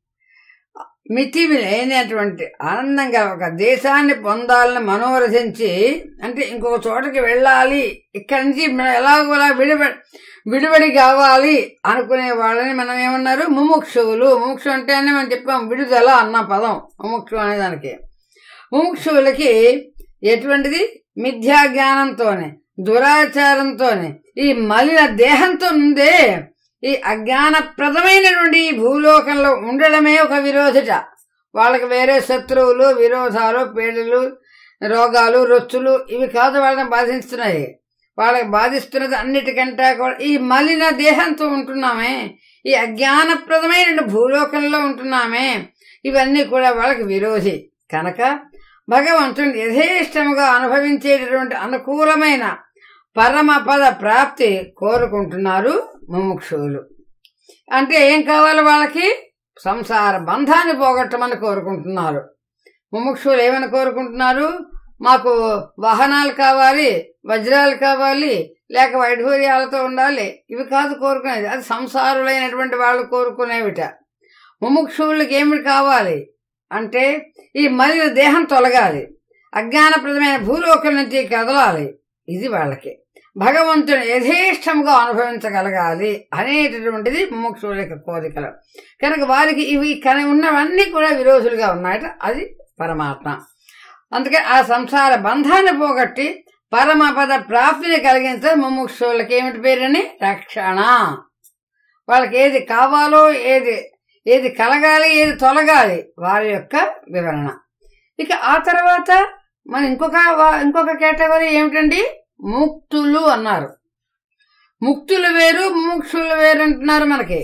S1: మితివి లేనటువంటి ఆనందంగా ఒక దేశాన్ని పొందాలని మనోరథించి అంటే ఇంకొక చోటకి వెళ్ళాలి ఇక్కడి నుంచి మనం ఎలాగోలా విడిబడి విడిబడి కావాలి అనుకునే వాళ్ళని మనం ఏమన్నారు ముముక్షువులు ముముక్షు అంటేనే మనం చెప్పాం విడుదల అన్న పదం ముముక్షు అనే దానికి ముముక్షువులకి ఎటువంటిది మిథ్యా జ్ఞానంతోనే దురాచారంతోనే ఈ మలిన దేహంతో ఉందే ఈ అజ్ఞానప్రదమైనటువంటి ఈ భూలోకంలో ఉండడమే ఒక విరోధిట వాళ్ళకి వేరే శత్రువులు విరోధాలు పీడలు రోగాలు రొచ్చులు ఇవి కాదు వాళ్ళని బాధిస్తున్నాయి వాళ్ళకి బాధిస్తున్నది అన్నిటికంటే కూడా ఈ మలిన దేహంతో ఉంటున్నామే ఈ అజ్ఞానప్రదమైన భూలోకంలో ఉంటున్నామే ఇవన్నీ కూడా వాళ్ళకి విరోధి కనుక భగవంతుని యథేష్టముగా అనుభవించేటటువంటి అనుకూలమైన పరమ పద ప్రాప్తి కోరుకుంటున్నారు ముముక్షువులు అంటే ఏం కావాలి వాళ్ళకి సంసార బంధాన్ని పోగొట్టమని కోరుకుంటున్నారు ముముక్షువులు ఏమని కోరుకుంటున్నారు మాకు వాహనాలు కావాలి వజ్రాలు కావాలి లేక వైఢూర్యాలతో ఉండాలి ఇవి కాదు కోరుకునేది అది సంసారులైనటువంటి వాళ్ళు కోరుకునేవిట ముముక్షువులకి ఏమిటి కావాలి అంటే ఈ మలిన దేహం తొలగాలి అజ్ఞానప్రదమైన భూలోకం నుంచి కదలాలి ఇది వాళ్ళకి భగవంతుని యథేష్టంగా అనుభవించగలగాలి అనేటటువంటిది ముముక్షువుల యొక్క కోరికలు కనుక వారికి ఇవి కన ఉన్నవన్నీ కూడా విరోధులుగా ఉన్నాయట అది పరమాత్మ అందుకే ఆ సంసార బంధాన్ని పోగొట్టి పరమపద ప్రాప్తిని కలిగించే ముముక్షువులకి ఏమిటి పేరని రక్షణ వాళ్ళకి ఏది కావాలో ఏది ఏది కలగాలి ఏది తొలగాలి వారి యొక్క వివరణ ఇక ఆ తర్వాత మన ఇంకొక వా- ఇంకొక కేటగిరీ ఏమిటండి ముక్తులు అన్నారు ముక్తులు వేరు ముముక్షులు వేరు అంటున్నారు మనకి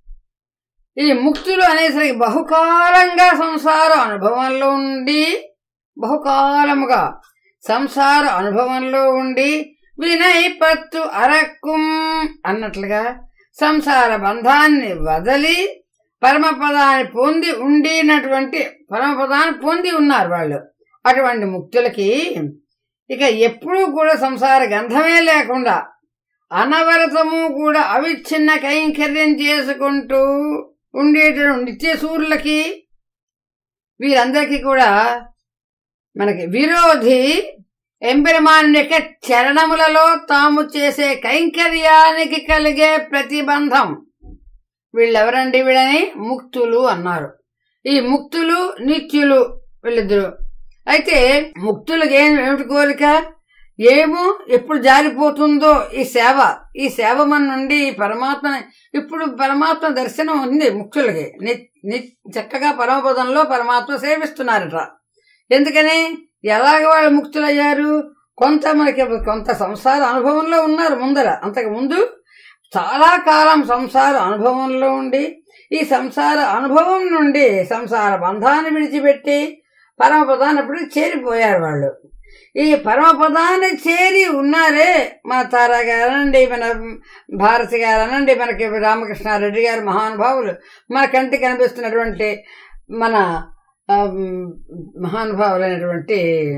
S1: ఈ ముక్తులు అనేసరికి బహుకాలంగా సంసార అనుభవంలో ఉండి బహుకాలముగా సంసార అనుభవంలో ఉండి వినయ్ పత్తు అరక్కుం అన్నట్లుగా సంసార బంధాన్ని వదలి పరమపదాన్ని పొంది ఉండినటువంటి పరమపదాన్ని పొంది ఉన్నారు వాళ్ళు అటువంటి ముక్తులకి ఇక ఎప్పుడూ కూడా సంసార గంధమే లేకుండా అనవరతము కూడా అవిచ్ఛిన్న కైంకర్యం చేసుకుంటూ ఉండేటువంటి నిత్య సూర్యులకి వీరందరికీ కూడా మనకి విరోధి ఎంపెరమాన్ యొక్క చరణములలో తాము చేసే కైంకర్యానికి కలిగే ప్రతిబంధం వీళ్ళెవరండి వీళ్ళని ముక్తులు అన్నారు ఈ ముక్తులు నిత్యులు వీళ్ళిద్దరు అయితే ముక్తులకు ఏం ఏమిటి కోరిక ఏమో ఎప్పుడు జారిపోతుందో ఈ సేవ ఈ సేవ మన నుండి ఈ పరమాత్మ ఇప్పుడు పరమాత్మ దర్శనం ఉంది ముక్తులకి ని- ని- చక్కగా పరమపదంలో పరమాత్మ సేవిస్తున్నారట ఎందుకని ఎలాగ వాళ్ళు ముక్తులయ్యారు కొంత మనకి కొంత సంసార అనుభవంలో ఉన్నారు ముందర అంతకు ముందు చాలా కాలం సంసార అనుభవంలో ఉండి ఈ సంసార అనుభవం నుండి సంసార బంధాన్ని విడిచిపెట్టి పరమపదాన్ని అప్పుడు చేరిపోయారు వాళ్ళు ఈ పరమపదాన్ని చేరి ఉన్నారే మన తారా గారు అనండి మన భారతి గారు అనండి మనకి రామకృష్ణారెడ్డి గారు మహానుభావులు మన కంటి కనిపిస్తున్నటువంటి మన ఆ, మహానుభావులైనటువంటి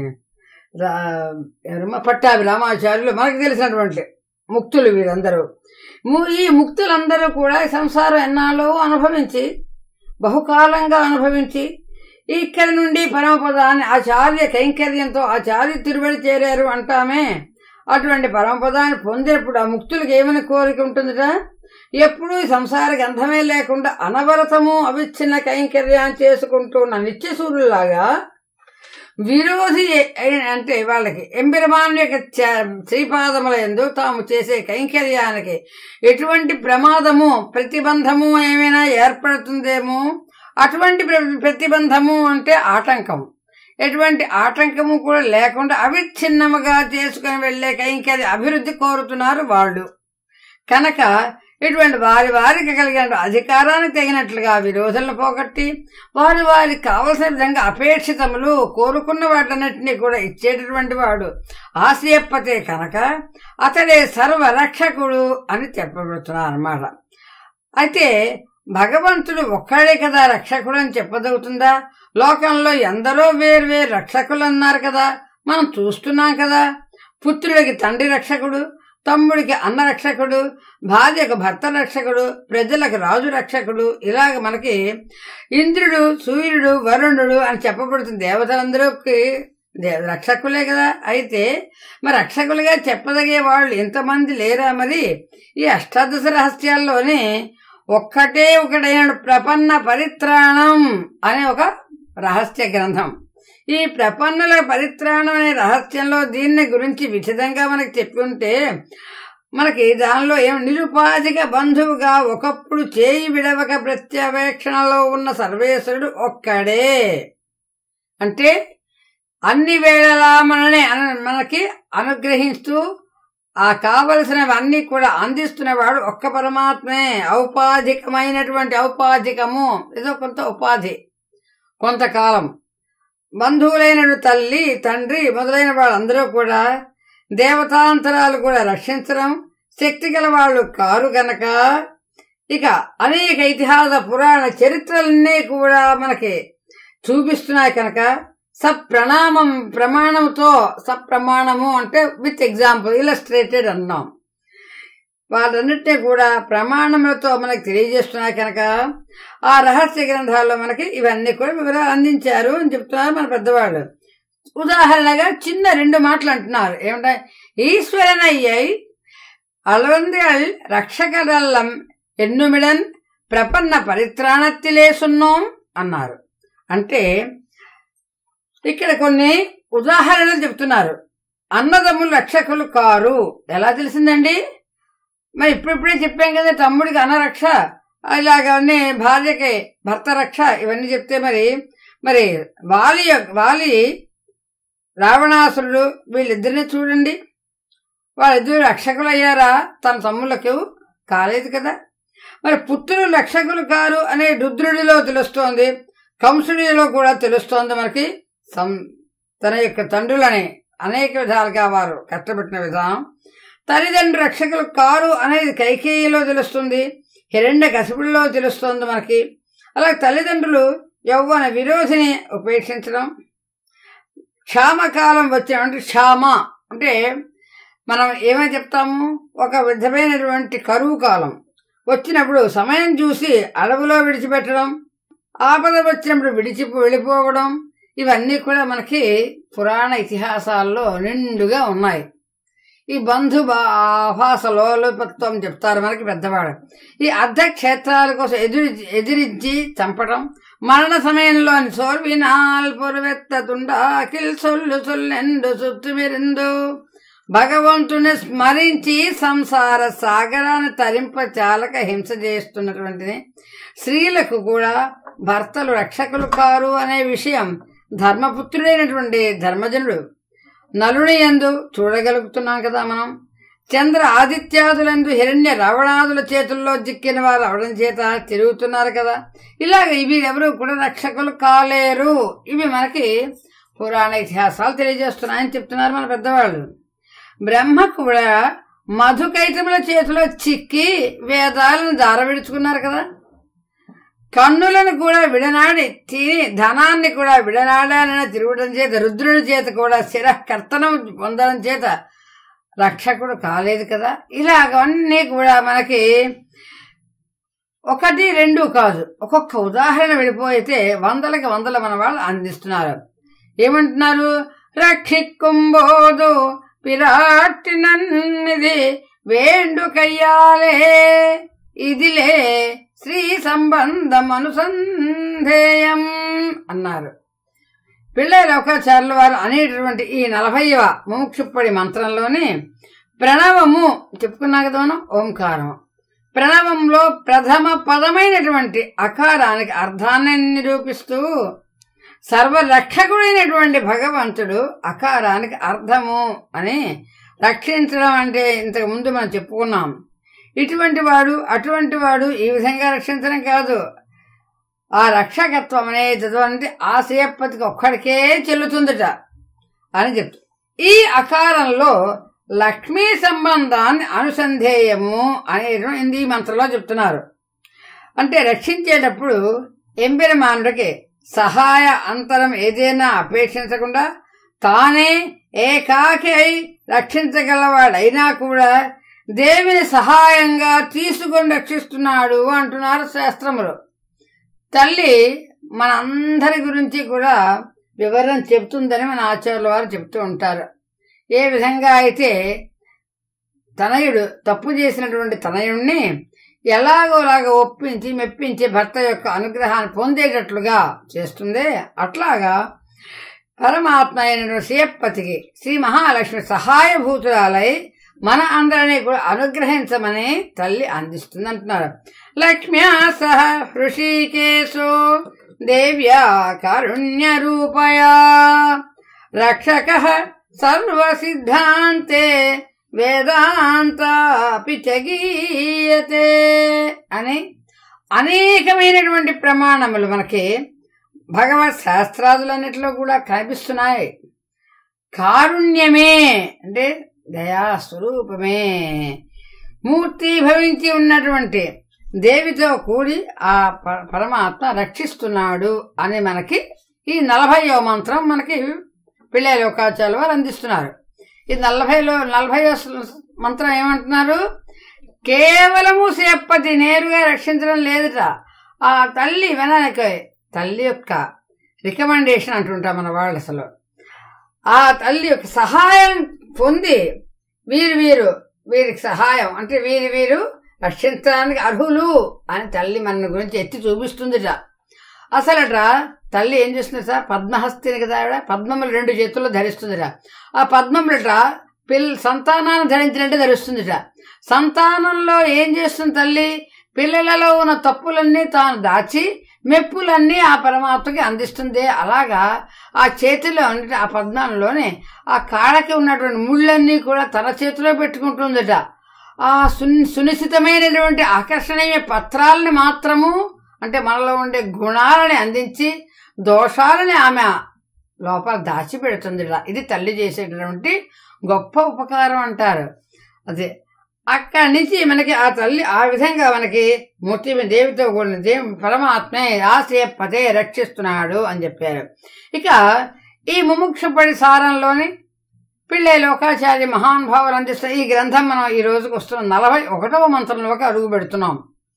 S1: రా- ఎవరమ్మా పట్టాభి రామాచార్యులు మనకు తెలిసినటువంటి ముక్తులు వీరందరూ ము- ఈ ముక్తులందరూ కూడా ఈ సంసారం ఎన్నాళ్ళు అనుభవించి బహుకాలంగా అనుభవించి ఇక్కడి నుండి పరమపదాన్ని ఆచార్య కైంకర్యంతో ఆచార్య తిరుబడి చేరారు అంటామే అటువంటి పరమపదాన్ని పొందినప్పుడు ఆ ముక్తులకు ఏమని కోరిక ఉంటుందిట ఎప్పుడూ ఈ సంసార గంధమే లేకుండా అనవరతము అవిచ్ఛిన్న కైంకర్యాన్ని చేసుకుంటూ ఉన్న నిత్యసూరులాగా విరోధి అయిన- అంటే వాళ్ళకి ఎంబిరమాన్ యొక్క చ- శ్రీపాదముల ఎందు తాము చేసే కైంకర్యానికి ఎటువంటి ప్రమాదము ప్రతిబంధము ఏమైనా ఏర్పడుతుందేమో అటువంటి ప్ర- ప్రతిబంధము అంటే ఆటంకం ఎటువంటి ఆటంకము కూడా లేకుండా అవిచ్ఛిన్నముగా చేసుకుని వెళ్లే కైంకర్య అభివృద్ధి కోరుతున్నారు వాళ్ళు కనుక ఇటువంటి వారి వారికి కలిగిన అధికారానికి తగినట్లుగా విరోధులను పోగొట్టి వారి వారికి కావలసిన విధంగా అపేక్షితములు కోరుకున్న వాటన్నిటినీ కూడా ఇచ్చేటటువంటి వాడు ఆశయప్పతే కనుక అతడే సర్వరక్షకుడు అని చెప్పబడుతున్నారు అన్నమాట అయితే భగవంతుడు ఒక్కడే కదా రక్షకుడు అని చెప్పదవుతుందా లోకంలో ఎందరో వేరు వేరు రక్షకులు అన్నారు కదా మనం చూస్తున్నాం కదా పుత్రుడికి తండ్రి రక్షకుడు తమ్ముడికి అన్న రక్షకుడు భార్యకు భర్త రక్షకుడు ప్రజలకు రాజు రక్షకుడు ఇలాగ మనకి ఇంద్రుడు సూర్యుడు వరుణుడు అని చెప్పబడుతుంది దేవతలందరికీ దే- రక్షకులే కదా అయితే మరి రక్షకులుగా చెప్పదగే వాళ్ళు ఎంతమంది లేరా మరి ఈ అష్టాదశ రహస్యాల్లోనే ఒక్కటే ఒకటైన ప్రపన్న పరిత్రాణం అనే ఒక రహస్య గ్రంథం ఈ ప్రపన్నుల పరిత్రాణం అనే రహస్యంలో దీన్ని గురించి విశదంగా మనకి చెప్పి ఉంటే మనకి దానిలో ఏం నిరుపాధిక బంధువుగా ఒకప్పుడు చేయి విడవక ప్రత్యవేక్షణలో ఉన్న సర్వేశ్వరుడు ఒక్కడే అంటే అన్ని వేళలా మనని అన- మనకి అనుగ్రహిస్తూ ఆ కావలసినవన్నీ కూడా అందిస్తున్నవాడు ఒక్క పరమాత్మే ఔపాధికమైనటువంటి ఔపాధికము ఏదో కొంత ఉపాధి కొంతకాలం బంధువులైన తల్లి తండ్రి మొదలైన వాళ్ళందరూ కూడా దేవతాంతరాలు కూడా రక్షించడం శక్తి గల వాళ్ళు కారు గనక ఇక అనేక ఇతిహాస పురాణ చరిత్రలన్నీ కూడా మనకి చూపిస్తున్నాయి కనుక సప్రణామం ప్రమాణంతో సప్రమాణము అంటే విత్ ఎగ్జాంపుల్ ఇలస్ట్రేటెడ్ అన్నాం వాళ్ళన్నిటినీ కూడా ప్రమాణములతో మనకి తెలియజేస్తున్నాయి కనుక ఆ రహస్య గ్రంథాల్లో మనకి ఇవన్నీ కూడా వివరాలు అందించారు అని చెప్తున్నారు మన పెద్దవాళ్ళు ఉదాహరణగా చిన్న రెండు మాటలు అంటున్నారు ఏమంటే ఈశ్వరనయ్యై అలవందిల్ రక్షకరల్లం ఎన్నుమిడన్ ప్రపన్న పరిత్రాణత్తిలే సున్నోం అన్నారు అంటే ఇక్కడ కొన్ని ఉదాహరణలు చెప్తున్నారు అన్నదమ్ములు రక్షకులు కారు ఎలా తెలిసిందండి మరి ఇప్పుడిప్పుడే చెప్పాం కదా తమ్ముడికి అన్నరక్ష ఇలాగన్నీ భార్యకి భర్త రక్ష ఇవన్నీ చెప్తే మరి మరి వాలి యొక్క- వాలి రావణాసురుడు వీళ్ళిద్దరిని చూడండి వాళ్ళిద్దరు రక్షకులు అయ్యారా తన తమ్ములకు కాలేదు కదా మరి పుత్రులు రక్షకులు కారు అనే రుద్రుడిలో తెలుస్తోంది కంసుడిలో కూడా తెలుస్తోంది మనకి సం- తన యొక్క తండ్రులని అనేక విధాలుగా వారు కష్టపెట్టిన విధానం తల్లిదండ్రులు రక్షకులు కారు అనేది కైకేయిలో తెలుస్తుంది హిరణ్య కసిపుల్లో తెలుస్తోంది మనకి అలాగే తల్లిదండ్రులు యౌవన విరోధిని ఉపేక్షించడం క్షామకాలం వచ్చినటువంటి క్షామ అంటే మనం ఏమని చెప్తాము ఒక విధమైనటువంటి కరువు కాలం వచ్చినప్పుడు సమయం చూసి అడవిలో విడిచిపెట్టడం ఆపద వచ్చినప్పుడు విడిచి వెళ్ళిపోవడం ఇవన్నీ కూడా మనకి పురాణ ఇతిహాసాల్లో నిండుగా ఉన్నాయి ఈ బంధు ఆభాసలోలుపత్వం చెప్తారు మనకి పెద్దవాడు ఈ అర్ధ క్షేత్రాల కోసం ఎదురి ఎదిరించి చంపడం మరణ సమయంలోని సోర్వినాల్ పొరువెత్తతుండా అఖిల్ సొల్లు సొల్లెండు సుత్తుమిరిందు భగవంతుని స్మరించి సంసార సాగరాన్ని తరింప చాలక హింస చేస్తున్నటువంటిది స్త్రీలకు కూడా భర్తలు రక్షకులు కారు అనే విషయం ధర్మపుత్రుడైనటువంటి ధర్మజనుడు నలుని ఎందు చూడగలుగుతున్నాం కదా మనం చంద్ర ఆదిత్యాదులందు హిరణ్య రావణాదుల చేతుల్లో చిక్కిన వారు అవడం చేత తిరుగుతున్నారు కదా ఇలాగ ఇవి ఎవరు కూడా రక్షకులు కాలేరు ఇవి మనకి పురాణ ఇతిహాసాలు తెలియజేస్తున్నాయని చెప్తున్నారు మన పెద్దవాళ్ళు బ్రహ్మ కూడా మధుకైటముల చేతిలో చిక్కి వేదాలను దారవిడుచుకున్నారు కదా కన్నులను కూడా విడనాడి తిని ధనాన్ని కూడా విడనాడాలని తిరగడం చేత రుద్రుని చేత కూడా శిరకర్తనం పొందడం చేత రక్షకుడు కాలేదు కదా ఇలాగవన్నీ కూడా మనకి ఒకటి రెండు కాదు ఒక్కొక్క ఉదాహరణ విడిపోయితే వందలకి వందల మన వాళ్ళు అందిస్తున్నారు ఏమంటున్నారు రక్షిక్కుంబోదు పిరాట్టినన్నిది వేండుకయ్యాలే ఇదిలే శ్రీ సంబంధం అనుసంధేయం అన్నారు పిల్లల అవకాశాల వారు అనేటటువంటి ఈ నలభైవ ముముక్షుప్పడి మంత్రంలోని ప్రణవము చెప్పుకున్నా కదా మనం ఓంకారం ప్రణవంలో ప్రథమ పదమైనటువంటి అకారానికి అర్థాన్ని నిరూపిస్తూ సర్వరక్షకుడైనటువంటి భగవంతుడు అకారానికి అర్థము అని రక్షించడం అంటే ఇంతకు ముందు మనం చెప్పుకున్నాం ఇటువంటి వాడు అటువంటి వాడు ఈ విధంగా రక్షించడం కాదు ఆ రక్షకత్వం అనేది ఆశయపతికి ఒక్కడికే చెల్లుతుందట అని చెప్తూ ఈ అకారంలో లక్ష్మీ సంబంధాన్ని అనుసంధేయము అనేది ఈ మంత్రంలో చెప్తున్నారు అంటే రక్షించేటప్పుడు ఎంబెరమానుడికి సహాయ అంతరం ఏదైనా అపేక్షించకుండా తానే ఏకాకి అయి రక్షించగలవాడైనా కూడా దేవిని సహాయంగా తీసుకొని రక్షిస్తున్నాడు అంటున్నారు శాస్త్రములు తల్లి మనందరి గురించి కూడా వివరణ చెప్తుందని మన ఆచార్యుల వారు చెప్తూ ఉంటారు ఏ విధంగా అయితే తనయుడు తప్పు చేసినటువంటి తనయుణ్ణి ఎలాగోలాగా ఒప్పించి మెప్పించి భర్త యొక్క అనుగ్రహాన్ని పొందేటట్లుగా చేస్తుందే అట్లాగా పరమాత్మ అయిన శ్రీయప్పతికి శ్రీ మహాలక్ష్మి సహాయభూతురాలై మన అందరినీ కూడా అనుగ్రహించమని తల్లి అందిస్తుంది అంటున్నారు లక్ష్మ్యా సహ హృషికేశో దేవ్యా కారుణ్య రూపయా రక్షక సర్వసిద్ధాంతే వేదాంతాపి చ గీయతే అని అనేకమైనటువంటి ప్రమాణములు మనకి భగవత్ శాస్త్రాదులన్నిటిలో కూడా కనిపిస్తున్నాయి కారుణ్యమే అంటే దయా స్వరూపమే మూర్తి భవించి ఉన్నటువంటి దేవితో కూడి ఆ ప- పరమాత్మ రక్షిస్తున్నాడు అని మనకి ఈ నలభైవ మంత్రం మనకి పిల్లల లోకాచార్య వారు అందిస్తున్నారు ఈ నలభైలో నలభైవ మంత్రం ఏమంటున్నారు కేవలము సేపతి నేరుగా రక్షించడం లేదుట ఆ తల్లి వెనక తల్లి యొక్క రికమెండేషన్ అంటుంటాం మన వాళ్ళు అసలు ఆ తల్లి యొక్క సహాయం పొంది వీరు వీరు వీరికి సహాయం అంటే వీరు వీరు రక్షించడానికి అర్హులు అని తల్లి మన గురించి ఎత్తి చూపిస్తుందిట అసలట తల్లి ఏం చేస్తుందిట పద్మహస్తిని కదా ఆవిడ పద్మములు రెండు చేతుల్లో ధరిస్తుందిట ఆ పద్మములట పిల్ల సంతానాన్ని ధరించినట్టే ధరిస్తుందిట సంతానంలో ఏం చేస్తుంది తల్లి పిల్లలలో ఉన్న తప్పులన్నీ తాను దాచి మెప్పులన్నీ ఆ పరమాత్మకి అందిస్తుంది అలాగా ఆ చేతిలో అంటే ఆ పద్మంలోనే ఆ కాడకి ఉన్నటువంటి ముళ్ళన్నీ కూడా తన చేతిలో పెట్టుకుంటుందట ఆ సున్ సునిశ్చితమైనటువంటి ఆకర్షణీయ పత్రాలని మాత్రము అంటే మనలో ఉండే గుణాలని అందించి దోషాలని ఆమె లోపల దాచిపెడుతుందిట ఇది తల్లి చేసేటటువంటి గొప్ప ఉపకారం అంటారు అదే అక్కడి నుంచి మనకి ఆ తల్లి ఆ విధంగా మనకి మూర్తి దేవితో కూడిన దేవి పరమాత్మే ఆశ్రయపతే రక్షిస్తున్నాడు అని చెప్పారు ఇక ఈ ముముక్షపడి సారంలోని పిళ్ళే లోకాచార్య మహానుభావులు అందిస్తున్న ఈ గ్రంథం మనం ఈ రోజుకు వస్తున్న నలభై ఒకటవ మంత్రంలోకి అడుగు పెడుతున్నాం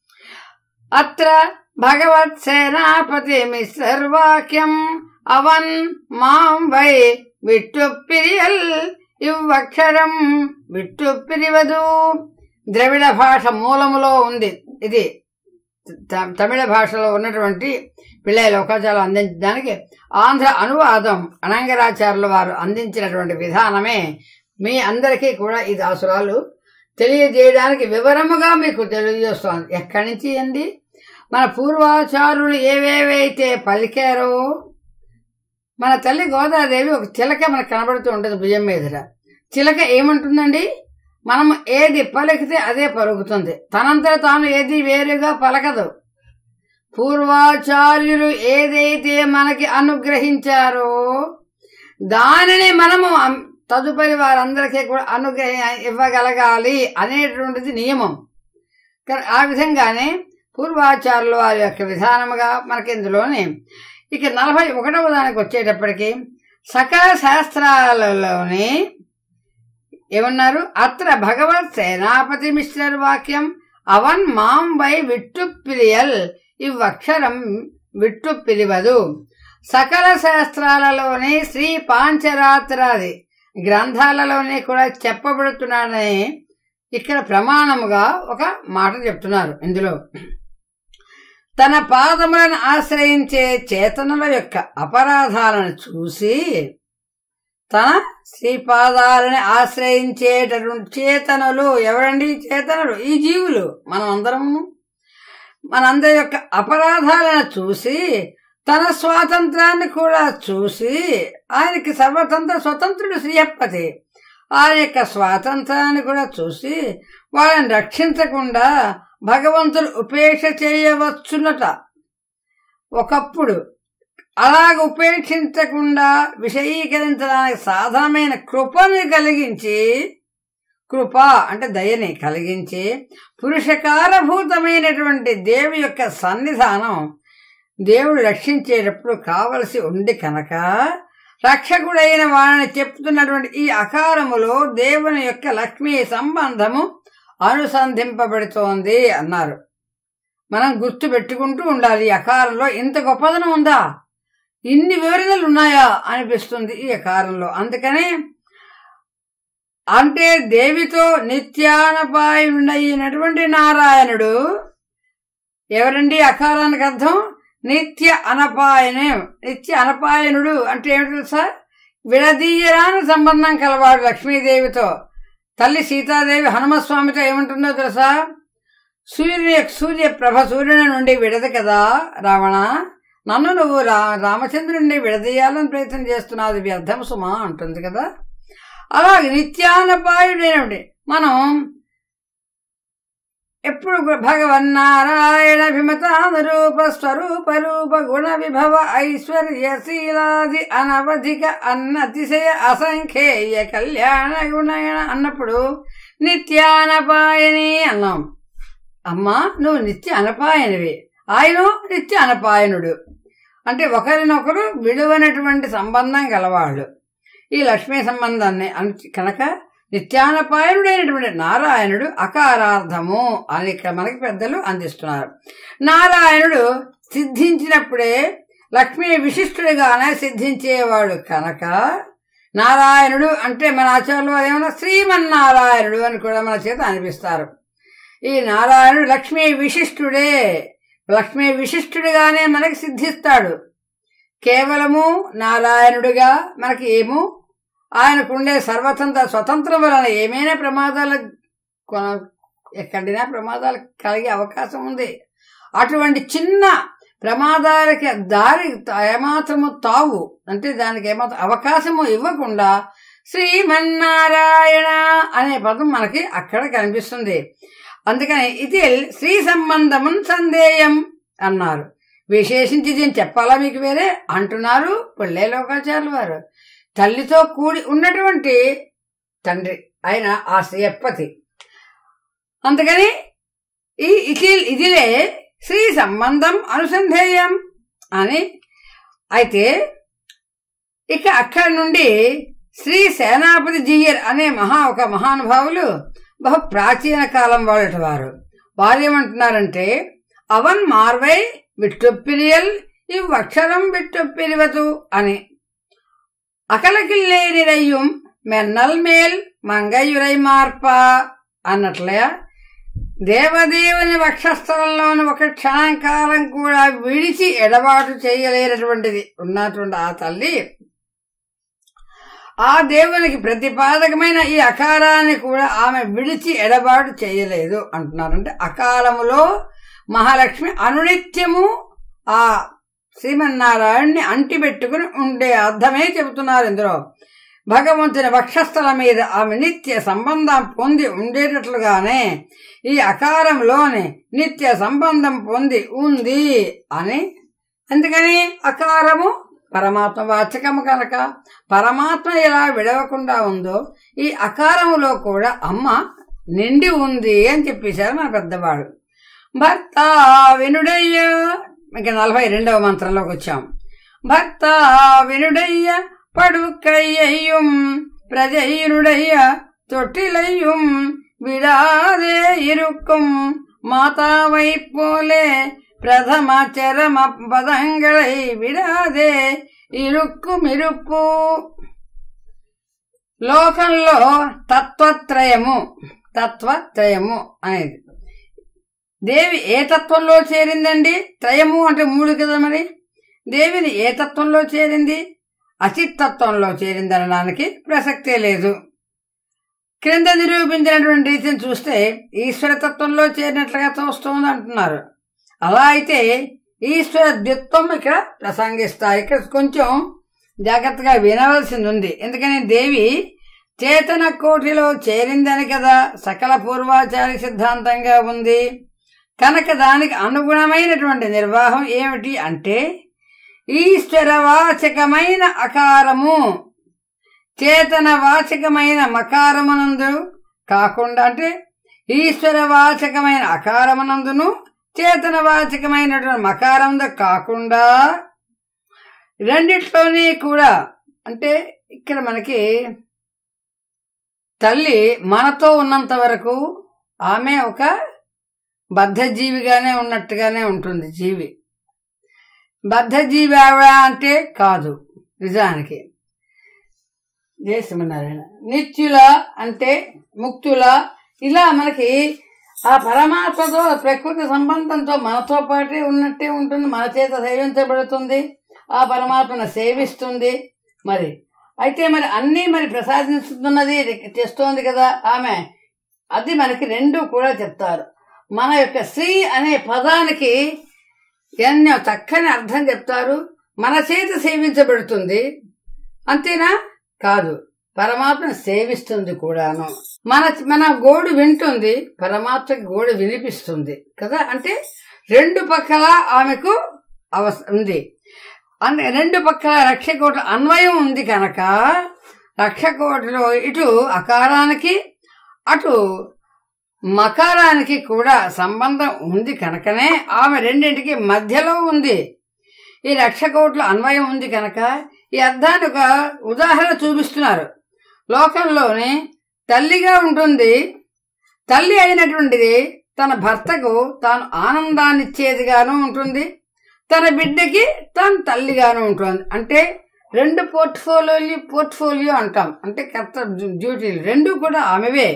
S1: అత్ర భగవత్ సేనాపతి మిశ్రర్వాక్యం అవన్ మాం వై విట్టుప్పిరియల్ ఇవ్వక్షరం విట్టుప్పిరివదు ద్రవిడ భాష మూలములో ఉంది ఇది త- తమిళ భాషలో ఉన్నటువంటి పిళ్ళ లోకాచారం అందించడానికి ఆంధ్ర అనువాదం అనంగరాచార్యుల వారు అందించినటువంటి విధానమే మీ అందరికీ కూడా ఈ దాసురాలు తెలియజేయడానికి వివరముగా మీకు తెలియజేస్తోంది ఎక్కడి నుంచి అండి మన పూర్వాచారులు ఏవేవైతే పలికారో మన తల్లి గోదాదేవి ఒక చిలక మనకు కనబడుతూ ఉంటుంది భుజం మీదట చిలక ఏమంటుందండి మనం ఏది పలికితే అదే పలుకుతుంది తనంతా తాను ఏది వేరుగా పలకదు పూర్వాచార్యులు ఏదైతే మనకి అనుగ్రహించారో దానిని మనము అం- తదుపరి వారందరికీ కూడా అనుగ్రహ ఇవ్వగలగాలి అనేటువంటిది నియమం కానీ ఆ విధంగానే పూర్వాచారుల వారి యొక్క విధానముగా మనకి ఇందులోనే ఇక నలభై ఒకటవ దానికి వచ్చేటప్పటికి సకల శాస్త్రాలలోనే ఏమన్నారు అత్ర భగవత్ సేనాపతి మిశ్రర్ వాక్యం అవన్ మాం వై విట్టు పిరియల్ ఇవ్వక్షరం విట్టు పిలివదు సకల శాస్త్రాలలోనే శ్రీ పాంచరాత్రాది గ్రంథాలలోనే కూడా చెప్పబడుతున్నాడని ఇక్కడ ప్రమాణముగా ఒక మాట చెప్తున్నారు ఇందులో తన పాదములను ఆశ్రయించే చేతనుల యొక్క అపరాధాలను చూసి తన శ్రీపాదాలని ఆశ్రయించేటటువంటి చేతనులు ఎవరండి ఈ చేతనులు ఈ జీవులు మనం అందరము మనందరి యొక్క అపరాధాలను చూసి తన స్వాతంత్రాన్ని కూడా చూసి ఆయనకి సర్వతంత్ర స్వతంత్రుడు శ్రీయప్పతి ఆయన యొక్క స్వాతంత్రాన్ని కూడా చూసి వాళ్ళని రక్షించకుండా భగవంతుడు ఉపేక్ష చేయవచ్చునట ఒకప్పుడు అలాగ ఉపేక్షించకుండా విషయీకరించడానికి సాధనమైన కృపని కలిగించి కృప అంటే దయని కలిగించి పురుషకారభూతమైనటువంటి దేవి యొక్క సన్నిధానం దేవుడు రక్షించేటప్పుడు కావలసి ఉంది కనుక రక్షకుడైన వారిని చెప్తున్నటువంటి ఈ అకారములో దేవుని యొక్క లక్ష్మీ సంబంధము అనుసంధింపబడుతోంది అన్నారు మనం గుర్తు పెట్టుకుంటూ ఉండాలి ఈ అకారంలో ఇంత గొప్పదనం ఉందా ఇన్ని వివరణలు ఉన్నాయా అనిపిస్తుంది ఈ అకారంలో అందుకనే అంటే దేవితో నిత్యానపాయుడైనటువంటి నారాయణుడు ఎవరండి అకారానికి అర్థం నిత్య అనపాయనం నిత్య అనపాయనుడు అంటే ఏమిటి సార్ విడదీయరాని సంబంధం కలవాడు లక్ష్మీదేవితో తల్లి సీతాదేవి హనుమస్వామితో ఏమంటుందో తెలుసా సూర్య సూర్య ప్రభ సూర్యుని నుండి విడదు కదా రావణ నన్ను నువ్వు రా రామచంద్రుడిని విడదీయాలని ప్రయత్నం చేస్తున్నావు అది వ్యర్థం సుమా అంటుంది కదా అలాగే నిత్యానపాయుడైనటువంటి మనం ఎప్పుడు భగవన్నారాయణ విమతానురూప స్వరూప రూప గుణ విభవ ఐశ్వర్యశీలాది అనవధిక అన్నతిశయ అసంఖ్యేయ కళ్యాణ గుణయణ అన్నప్పుడు నిత్యానపాయని అన్నాం అమ్మా నువ్వు నిత్య అనపాయనివి ఆయన నిత్య అనపాయనుడు అంటే ఒకరినొకరు విలువైనటువంటి సంబంధం గలవాళ్ళు ఈ లక్ష్మీ సంబంధాన్ని అను- కనుక నిత్యానపాయనుడైనటువంటి నారాయణుడు అకారార్థము అని ఇక్కడ మనకి పెద్దలు అందిస్తున్నారు నారాయణుడు సిద్ధించినప్పుడే లక్ష్మీ విశిష్టుడిగానే సిద్ధించేవాడు కనుక నారాయణుడు అంటే మన ఆచార్యులు వారు ఏమన్నా శ్రీమన్నారాయణుడు అని కూడా మన చేత అనిపిస్తారు ఈ నారాయణుడు లక్ష్మీ విశిష్టుడే లక్ష్మీ విశిష్టుడిగానే మనకి సిద్ధిస్తాడు కేవలము నారాయణుడిగా మనకి ఏమో ఆయనకుండే సర్వతంత్ర స్వతంత్రం వలన ఏమైనా ప్రమాదాలు కొన- ఎక్కడినా ప్రమాదాలు కలిగే అవకాశం ఉంది అటువంటి చిన్న ప్రమాదాలకి దారి ఏమాత్రము తావు అంటే దానికి ఏమాత్రం అవకాశము ఇవ్వకుండా శ్రీమన్నారాయణ అనే పదం మనకి అక్కడ కనిపిస్తుంది అందుకని ఇది శ్రీ సంబంధమున్ సందేయం అన్నారు విశేషించి దీన్ని చెప్పాలా మీకు వేరే అంటున్నారు పుల్లే లోకాచార్యులు వారు తల్లితో కూడి ఉన్నటువంటి తండ్రి ఆయన ఆ శ్రీయప్పతి అందుకని ఈ ఇది ఇదిలే శ్రీ సంబంధం అనుసంధేయం అని అయితే ఇక అక్కడి నుండి శ్రీ సేనాపతి జీయర్ అనే మహా ఒక మహానుభావులు బహు ప్రాచీన కాలం వాళ్ళట వారు వారు ఏమంటున్నారంటే అవన్ మార్వై విట్టొప్పిరియల్ ఇవ్వక్షరం విట్టొప్పిరివతు అని అకలకిల్లేనిరయ్యం మెన్నల్ మేల్ మంగయురై మార్ప అన్నట్లే దేవదేవుని వక్షస్థలంలోని ఒక క్షణం కాలం కూడా విడిచి ఎడబాటు చేయలేనటువంటిది ఉన్నటువంటి ఆ తల్లి ఆ దేవునికి ప్రతిపాదకమైన ఈ అకారాన్ని కూడా ఆమె విడిచి ఎడబాటు చేయలేదు అంటున్నారు అంటే అకాలములో మహాలక్ష్మి అనునిత్యము ఆ శ్రీమన్నారాయణ్ణి అంటిపెట్టుకుని ఉండే అర్థమే చెబుతున్నారు ఇందులో భగవంతుని వక్షస్థల మీద ఆమె నిత్య సంబంధం పొంది ఉండేటట్లుగానే ఈ అకారంలోని నిత్య సంబంధం పొంది ఉంది అని అందుకని అకారము పరమాత్మ వాచకము కనుక పరమాత్మ ఎలా విడవకుండా ఉందో ఈ అకారములో కూడా అమ్మ నిండి ఉంది అని చెప్పేశారు మన పెద్దవాడు భర్త వినుడయ్య ఇంకా నలభై రెండవ మంత్రంలోకి వచ్చాం భర్త వినుడయ్య படுக்கையையும் பிரஜையினுடைய தொட்டிலையும் விடாதே இருக்கும் மாதாவைப் போலே பிரதம చరమ పదంగళై విడాదే ఇరుక్కుం ఇరుప్పు లోకంలో తత్వత్రయము తత్వత్రయము అనేది దేవి ఏ తత్వంలో చేరిందండి త్రయము అంటే మూడు కదా మరి దేవిని ఏ తత్వంలో చేరింది అచిత్తత్వంలో చేరిందనడానికి ప్రసక్తే లేదు క్రింద నిరూపించినటువంటి రీతిని చూస్తే ఈశ్వరతత్వంలో చేరినట్లుగా తోస్తోంది అంటున్నారు అలా అయితే ఈశ్వర ద్విత్వం ఇక్కడ ప్రసంగిస్తారు ఇక్కడ కొంచెం జాగ్రత్తగా వినవలసింది ఉంది ఎందుకని దేవి చేతన కోటిలో చేరిందని కదా సకల పూర్వాచారి సిద్ధాంతంగా ఉంది కనుక దానికి అనుగుణమైనటువంటి నిర్వాహం ఏమిటి అంటే ఈశ్వరవాచకమైన అకారము చేతన వాచకమైన మకారమునందు కాకుండా అంటే ఈశ్వరవాచకమైన అకారమునందును చేతన వాచకమైనటువంటి మకారందు కాకుండా రెండిట్లోనే కూడా అంటే ఇక్కడ మనకి తల్లి మనతో ఉన్నంత వరకు ఆమె ఒక బద్ధజీవిగానే ఉన్నట్టుగానే ఉంటుంది జీవి బద్ధజీవి ఆవిడ అంటే కాదు నిజానికి జయ శ్రీమన్నారాయణ నిత్యుల అంటే ముక్తుల ఇలా మనకి ఆ పరమాత్మతో ప్రకృతి సంబంధంతో మనతో పాటే ఉన్నట్టే ఉంటుంది మన చేత సేవించబడుతుంది ఆ పరమాత్మను సేవిస్తుంది మరి అయితే మరి అన్నీ మరి ప్రసాదిస్తున్నది తెస్తోంది కదా ఆమె అది మనకి రెండు కూడా చెప్తారు మన యొక్క శ్రీ అనే పదానికి ఎన్నో చక్కని అర్థం చెప్తారు మన చేత సేవించబడుతుంది అంతేనా కాదు పరమాత్మ సేవిస్తుంది కూడాను మన మన గోడు వింటుంది పరమాత్మకి గోడు వినిపిస్తుంది కదా అంటే రెండు పక్కల ఆమెకు అవస ఉంది అన్- రెండు పక్కల రక్షకోట అన్వయం ఉంది కనుక రక్షకోటలో ఇటు అకారానికి అటు మకారానికి కూడా సంబంధం ఉంది కనుకనే ఆమె రెండింటికి మధ్యలో ఉంది ఈ రక్షకోట్లో అన్వయం ఉంది కనుక ఈ అర్థాన్ని ఒక ఉదాహరణ చూపిస్తున్నారు లోకంలోనే తల్లిగా ఉంటుంది తల్లి అయినటువంటిది తన భర్తకు తాను ఆనందాన్ని ఇచ్చేదిగాను ఉంటుంది తన బిడ్డకి తాను తల్లిగాను ఉంటుంది అంటే రెండు పోర్ట్ఫోలియో పోర్ట్ఫోలియో అంటాం అంటే కర్త డ్యూటీలు రెండు కూడా ఆమెవే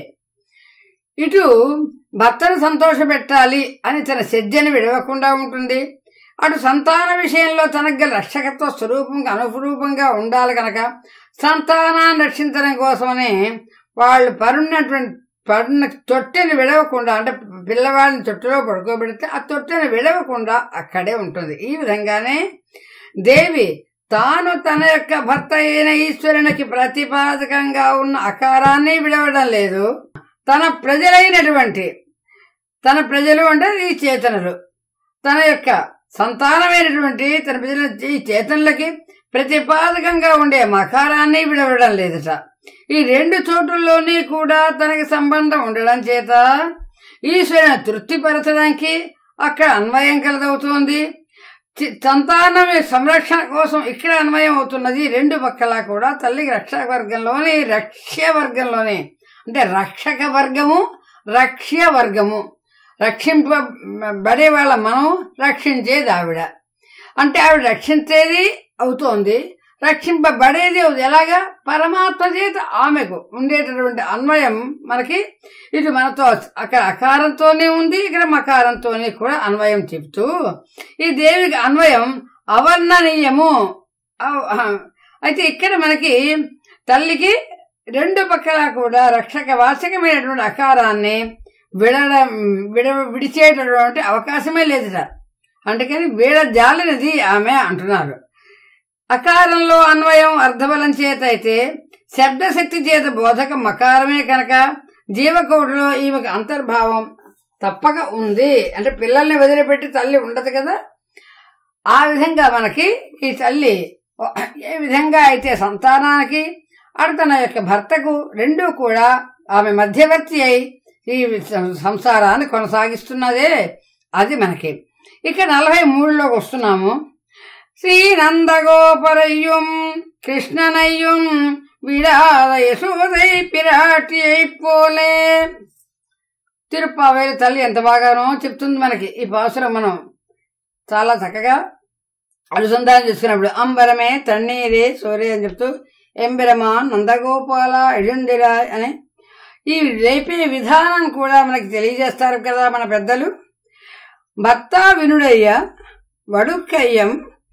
S1: ఇటు భర్తను సంతోషపెట్టాలి అని తన సజ్జని విడవకుండా ఉంటుంది అటు సంతాన విషయంలో తనకు గల రక్షకత్వ స్వరూపంగా అనురూపంగా ఉండాలి కనుక సంతానాన్ని రక్షించడం కోసమని వాళ్ళు పరున్నటువంటి పరున్న తొట్టెని విడవకుండా అంటే పిల్లవాడిని తొట్టెలో పడుకోబెడితే ఆ తొట్టెని విడవకుండా అక్కడే ఉంటుంది ఈ విధంగానే దేవి తాను తన యొక్క భర్త అయిన ఈశ్వరునికి ప్రతిపాదకంగా ఉన్న అకారాన్ని విడవడం లేదు తన ప్రజలైనటువంటి తన ప్రజలు అంటే ఈ చేతనులు తన యొక్క సంతానమైనటువంటి తన ప్రజల ఈ చేతనులకి ప్రతిపాదకంగా ఉండే మకారాన్ని విడవడం లేదట ఈ రెండు చోటుల్లోని కూడా తనకి సంబంధం ఉండడం చేత ఈశ్వరుని తృప్తిపరచడానికి అక్కడ అన్వయం కలదవుతోంది చి- సంతానం సంరక్షణ కోసం ఇక్కడ అన్వయం అవుతున్నది రెండు పక్కలా కూడా తల్లి రక్షక వర్గంలోని రక్ష్య వర్గంలోనే అంటే రక్షక వర్గము రక్ష్య వర్గము రక్షింపబడే వాళ్ళ మనం రక్షించేది ఆవిడ అంటే ఆవిడ రక్షించేది అవుతోంది రక్షింపబడేది అవుతుంది ఎలాగా పరమాత్మ చేత ఆమెకు ఉండేటటువంటి అన్వయం మనకి ఇటు మనతో అక్కడ అకారంతోనే ఉంది ఇక్కడ మకారంతోనే కూడా అన్వయం చెప్తూ ఈ దేవికి అన్వయం అవర్ణనీయము అవ్- ఆ, అయితే ఇక్కడ మనకి తల్లికి రెండు పక్కల కూడా రక్షక వాచకమైనటువంటి అకారాన్ని విడడం విడ విడిచేటటువంటి అవకాశమే లేదుట అందుకని వీడ జాలినది ఆమె అంటున్నారు అకారంలో అన్వయం అర్ధబలం చేత అయితే శబ్దశక్తి చేత బోధక మకారమే కనుక జీవకోటిలో ఈమెకు అంతర్భావం తప్పక ఉంది అంటే పిల్లల్ని వదిలిపెట్టి తల్లి ఉండదు కదా ఆ విధంగా మనకి ఈ తల్లి ఏ విధంగా అయితే సంతానానికి అటు తన యొక్క భర్తకు రెండూ కూడా ఆమె మధ్యవర్తి అయి ఈ సం- సంసారాన్ని కొనసాగిస్తున్నదే అది మనకి ఇక నలభై మూడులోకి వస్తున్నాము శ్రీ నందగోపరయ్యం కృష్ణనయ్యం విడాద యశోదై పిరాటి అయిపోలే తిరుప్పావేలి తల్లి ఎంత బాగానో చెప్తుంది మనకి ఈ పాసురం మనం చాలా చక్కగా అనుసంధానం చేసుకున్నప్పుడు అంబరమే తన్నీరే సోరే అని చెప్తూ ఎంబెరమా నందగోపాల ఎడుందిరా అని ఈ రేపే విధానం కూడా మనకి తెలియజేస్తారు కదా మన పెద్దలు భర్త వినుడయ్య వడుక్కయ్యం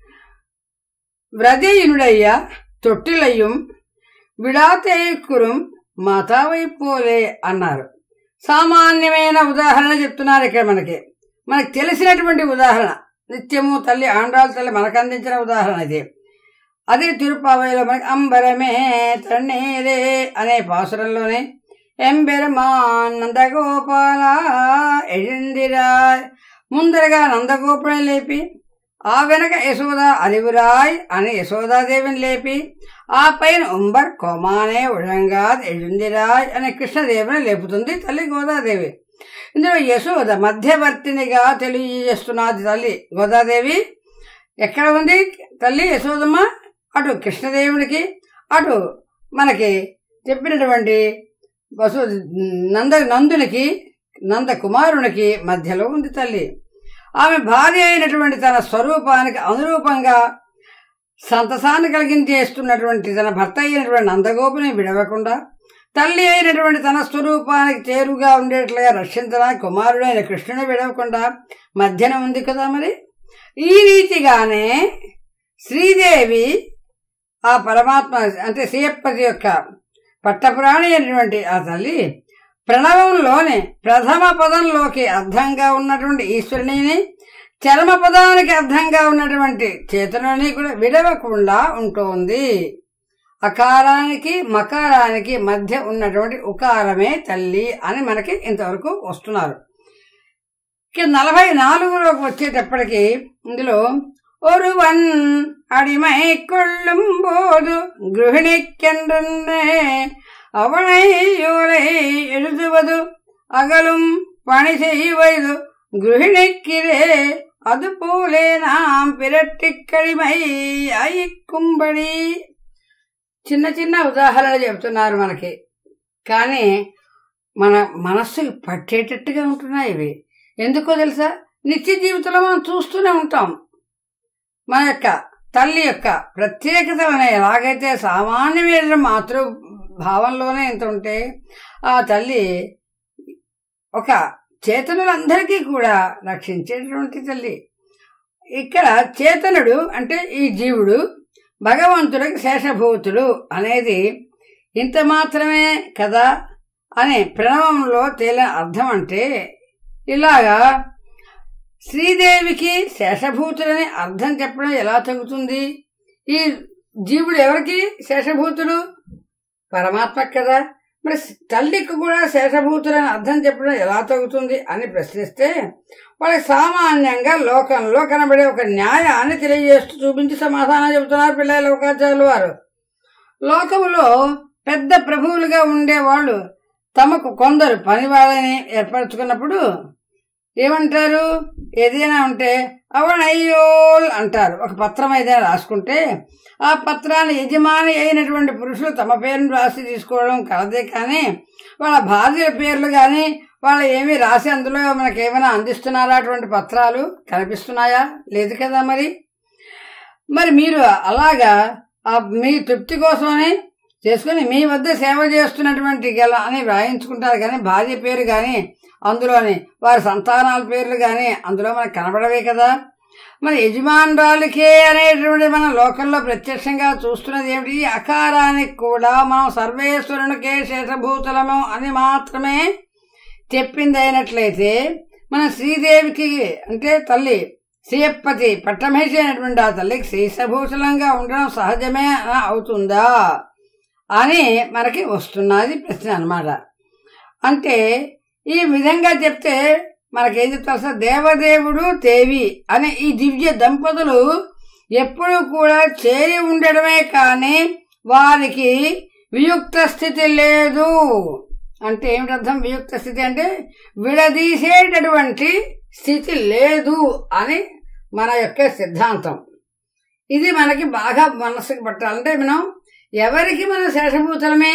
S1: వ్రజయునుడయ్య తొట్టిలయ్యం విడాతేకురం మాతావైపోలే అన్నారు సామాన్యమైన ఉదాహరణ చెప్తున్నారు ఇక్కడ మనకి మనకి తెలిసినటువంటి ఉదాహరణ నిత్యము తల్లి ఆండాల తల్లి మనకు అందించిన ఉదాహరణ ఇది అదే తిరుపావైలో మనకి అంబరమే తన్నీరే అనే పాసురంలోనే ఎంబెరమా నందగోపాల ఎడిందిరా ముందరగా నందగోపురం లేపి ఆ వెనక యశోద అదివురాయ్ అని యశోదాదేవిని లేపి ఆ పైన ఉంబర్ కొమానే ఉడంగా ఎడిందిరాయ్ అనే కృష్ణదేవిని లేపుతుంది తల్లి గోదాదేవి ఇందులో యశోద మధ్యవర్తినిగా తెలియజేస్తున్నది తల్లి గోదాదేవి ఎక్కడ ఉంది తల్లి యశోదమ్మ అటు కృష్ణదేవునికి అటు మనకి చెప్పినటువంటి వసు నంద నందునికి నంద కుమారునికి మధ్యలో ఉంది తల్లి ఆమె భార్య అయినటువంటి తన స్వరూపానికి అనురూపంగా సంతసాన్ని కలిగించేస్తున్నటువంటి తన భర్త అయినటువంటి నందగోపుని విడవకుండా తల్లి అయినటువంటి తన స్వరూపానికి చేరుగా ఉండేట్లుగా రక్షించడానికి కుమారుడైన కృష్ణుని విడవకుండా మధ్యన ఉంది కదా మరి ఈ రీతిగానే శ్రీదేవి ఆ పరమాత్మ అంటే శ్రీయప్పతి యొక్క పట్టపురాణి అయినటువంటి ఆ తల్లి ప్రణవంలోని ప్రథమ పదంలోకి అర్థంగా ఉన్నటువంటి ఈశ్వరుని చరమ పదానికి అర్థంగా ఉన్నటువంటి చేతనుని కూడా విడవకుండా ఉంటుంది అకారానికి మకారానికి మధ్య ఉన్నటువంటి ఉకారమే తల్లి అని మనకి ఇంతవరకు వస్తున్నారు ఇక నలభై నాలుగులోకి వచ్చేటప్పటికి ఇందులో ஒருவன் அடிமை கொள்ளும் போது கிருகிணிக்கென்றே அவனை யோலை எழுதுவது அகலும் பணி செய்வது கிருகிணிக்கிறே அதுபோலே நாம் பிரட்டிக் கடிமை అయ్యకుంబడి చిన్న చిన్న ఉదాహరణలు చెబుతున్నారు మనకి కానీ మన మనస్సుకి పట్టేటట్టుగా ఉంటున్నాయి ఇవి ఎందుకో తెలుసా నిత్య జీవితంలో మనం చూస్తూనే ఉంటాం మన యొక్క తల్లి యొక్క ప్రత్యేకతలను ఎలాగైతే సామాన్యమైన మాతృ భావంలోనే ఎంత ఉంటే ఆ తల్లి ఒక చేతనులందరికీ కూడా రక్షించేటువంటి తల్లి ఇక్కడ చేతనుడు అంటే ఈ జీవుడు భగవంతుడికి శేషభూతుడు అనేది ఇంత మాత్రమే కదా అనే ప్రణవంలో తేలిన అర్థం అంటే ఇలాగా శ్రీదేవికి శేషభూతుడని అర్థం చెప్పడం ఎలా తగ్గుతుంది ఈ జీవుడు ఎవరికి శేషభూతుడు పరమాత్మ కదా మరి తల్లికి కూడా శేషభూతుడని అర్థం చెప్పడం ఎలా తగ్గుతుంది అని ప్రశ్నిస్తే వాళ్ళకి సామాన్యంగా లోకంలో కనబడే ఒక న్యాయాన్ని తెలియజేస్తూ చూపించి సమాధానం చెబుతున్నారు పిల్లల లోకాచార్యులు వారు లోకములో పెద్ద ప్రభువులుగా ఉండేవాళ్ళు తమకు కొందరు పని వాళ్ళని ఏర్పరచుకున్నప్పుడు ఏమంటారు ఏదైనా ఉంటే అవనయ్యోల్ అంటారు ఒక పత్రం ఏదైనా రాసుకుంటే ఆ పత్రాన్ని యజమాని అయినటువంటి పురుషులు తమ పేరును రాసి తీసుకోవడం కలదే కానీ వాళ్ళ భార్యల పేర్లు కానీ వాళ్ళు ఏమీ రాసి అందులో మనకి ఏమైనా అందిస్తున్నారా అటువంటి పత్రాలు కనిపిస్తున్నాయా లేదు కదా మరి మరి మీరు అలాగా ఆ మీ తృప్తి కోసమని చేసుకుని మీ వద్ద సేవ చేస్తున్నటువంటి గల అని వ్రాయించుకుంటారు కానీ భార్య పేరు కానీ అందులోని వారి సంతానాల పేర్లు కానీ అందులో మనకు కనబడవే కదా మరి యజమానురాలికే అనేటువంటి మన లోకంలో ప్రత్యక్షంగా చూస్తున్నది ఏమిటి ఈ అకారానికి కూడా మనం సర్వేశ్వరునికే శేషభూతులము అని మాత్రమే చెప్పింది అయినట్లయితే మన శ్రీదేవికి అంటే తల్లి శ్రీయప్పతి పట్టమేసి అయినటువంటి ఆ తల్లికి శేషభూషలంగా ఉండడం సహజమే అవుతుందా అని మనకి వస్తున్నది ప్రశ్న అన్నమాట అంటే ఈ విధంగా చెప్తే మనకేం చెప్తారు సార్ దేవదేవుడు దేవి అనే ఈ దివ్య దంపతులు ఎప్పుడు కూడా చేరి ఉండడమే కానీ వారికి వియుక్త స్థితి లేదు అంటే ఏమిటి అర్థం వియుక్త స్థితి అంటే విడదీసేటటువంటి స్థితి లేదు అని మన యొక్క సిద్ధాంతం ఇది మనకి బాగా మనసుకు పట్టాలంటే మనం ఎవరికి మన శేషభూతలమే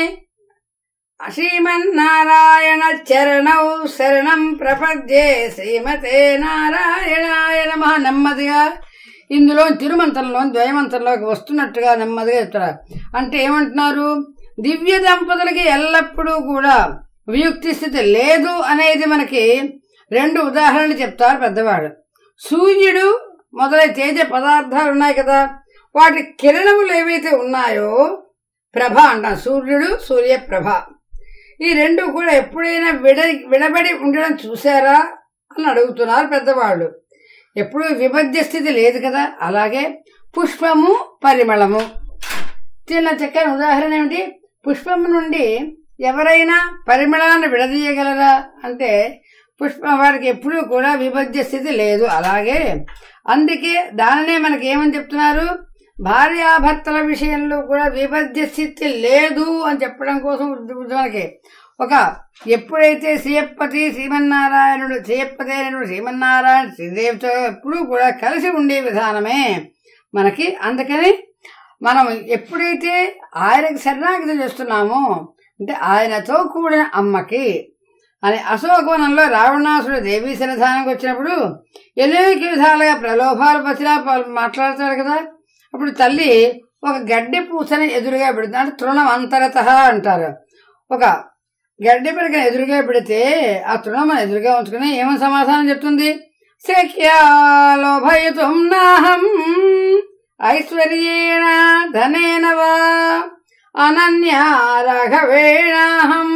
S1: శ్రీమన్నారాయణ చరణౌ శరణం ప్రపద్యే శ్రీమతే నారాయణాయ నమ నెమ్మదిగా ఇందులో తిరుమంత్రంలో ద్వయమంత్రంలోకి వస్తున్నట్టుగా నెమ్మదిగా చెప్తారు అంటే ఏమంటున్నారు దివ్య దంపతులకి ఎల్లప్పుడూ కూడా వియుక్తి స్థితి లేదు అనేది మనకి రెండు ఉదాహరణలు చెప్తారు పెద్దవాడు సూర్యుడు మొదలై తేజ పదార్థాలు ఉన్నాయి కదా వాటి కిరణములు ఏవైతే ఉన్నాయో ప్రభ అంటాం సూర్యుడు సూర్యప్రభ ఈ రెండు కూడా ఎప్పుడైనా విడ విడబడి ఉండడం చూసారా అని అడుగుతున్నారు పెద్దవాళ్ళు ఎప్పుడు విభజ్య స్థితి లేదు కదా అలాగే పుష్పము పరిమళము చిన్న చక్కని ఉదాహరణ ఏమిటి పుష్పము నుండి ఎవరైనా పరిమళాన్ని విడదీయగలరా అంటే పుష్పం వారికి ఎప్పుడూ కూడా విభజ్య స్థితి లేదు అలాగే అందుకే దానినే మనకి ఏమని చెప్తున్నారు భార్యాభర్తల విషయంలో కూడా విభజ్య స్థితి లేదు అని చెప్పడం కోసం మనకి ఒక ఎప్పుడైతే శ్రీయప్పతి శ్రీమన్నారాయణుడు శ్రీయప్పతి అయినటువంటి శ్రీమన్నారాయణ శ్రీదేవితో ఎప్పుడూ కూడా కలిసి ఉండే విధానమే మనకి అందుకని మనం ఎప్పుడైతే ఆయనకి శరణాగతి చేస్తున్నామో అంటే ఆయనతో కూడిన అమ్మకి అని అశోకవనంలో రావణాసుడు దేవీ సన్నిధానానికి వచ్చినప్పుడు అనేక విధాలుగా ప్రలోభాలు పసిలా మాట్లాడతాడు కదా అప్పుడు తల్లి ఒక గడ్డి పూసని ఎదురుగా పెడుతుంది అంటే తృణం అంతరత అంటారు ఒక గడ్డి పిడకని ఎదురుగా పెడితే ఆ తృణం మన ఎదురుగా ఉంచుకుని ఏమని సమాధానం చెప్తుంది శక్యాలోభయతుం నాహం ఐశ్వర్యేణ ధనేన వా అనన్యా రాఘవేణాహం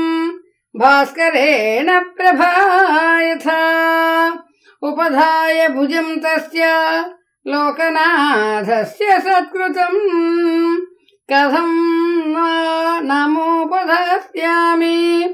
S1: భాస్కరేణ ప్రభాయథా ఉపధాయ భుజం తస్య లోకనాథస్య సత్కృతం కథం వా నమోపధాస్యామి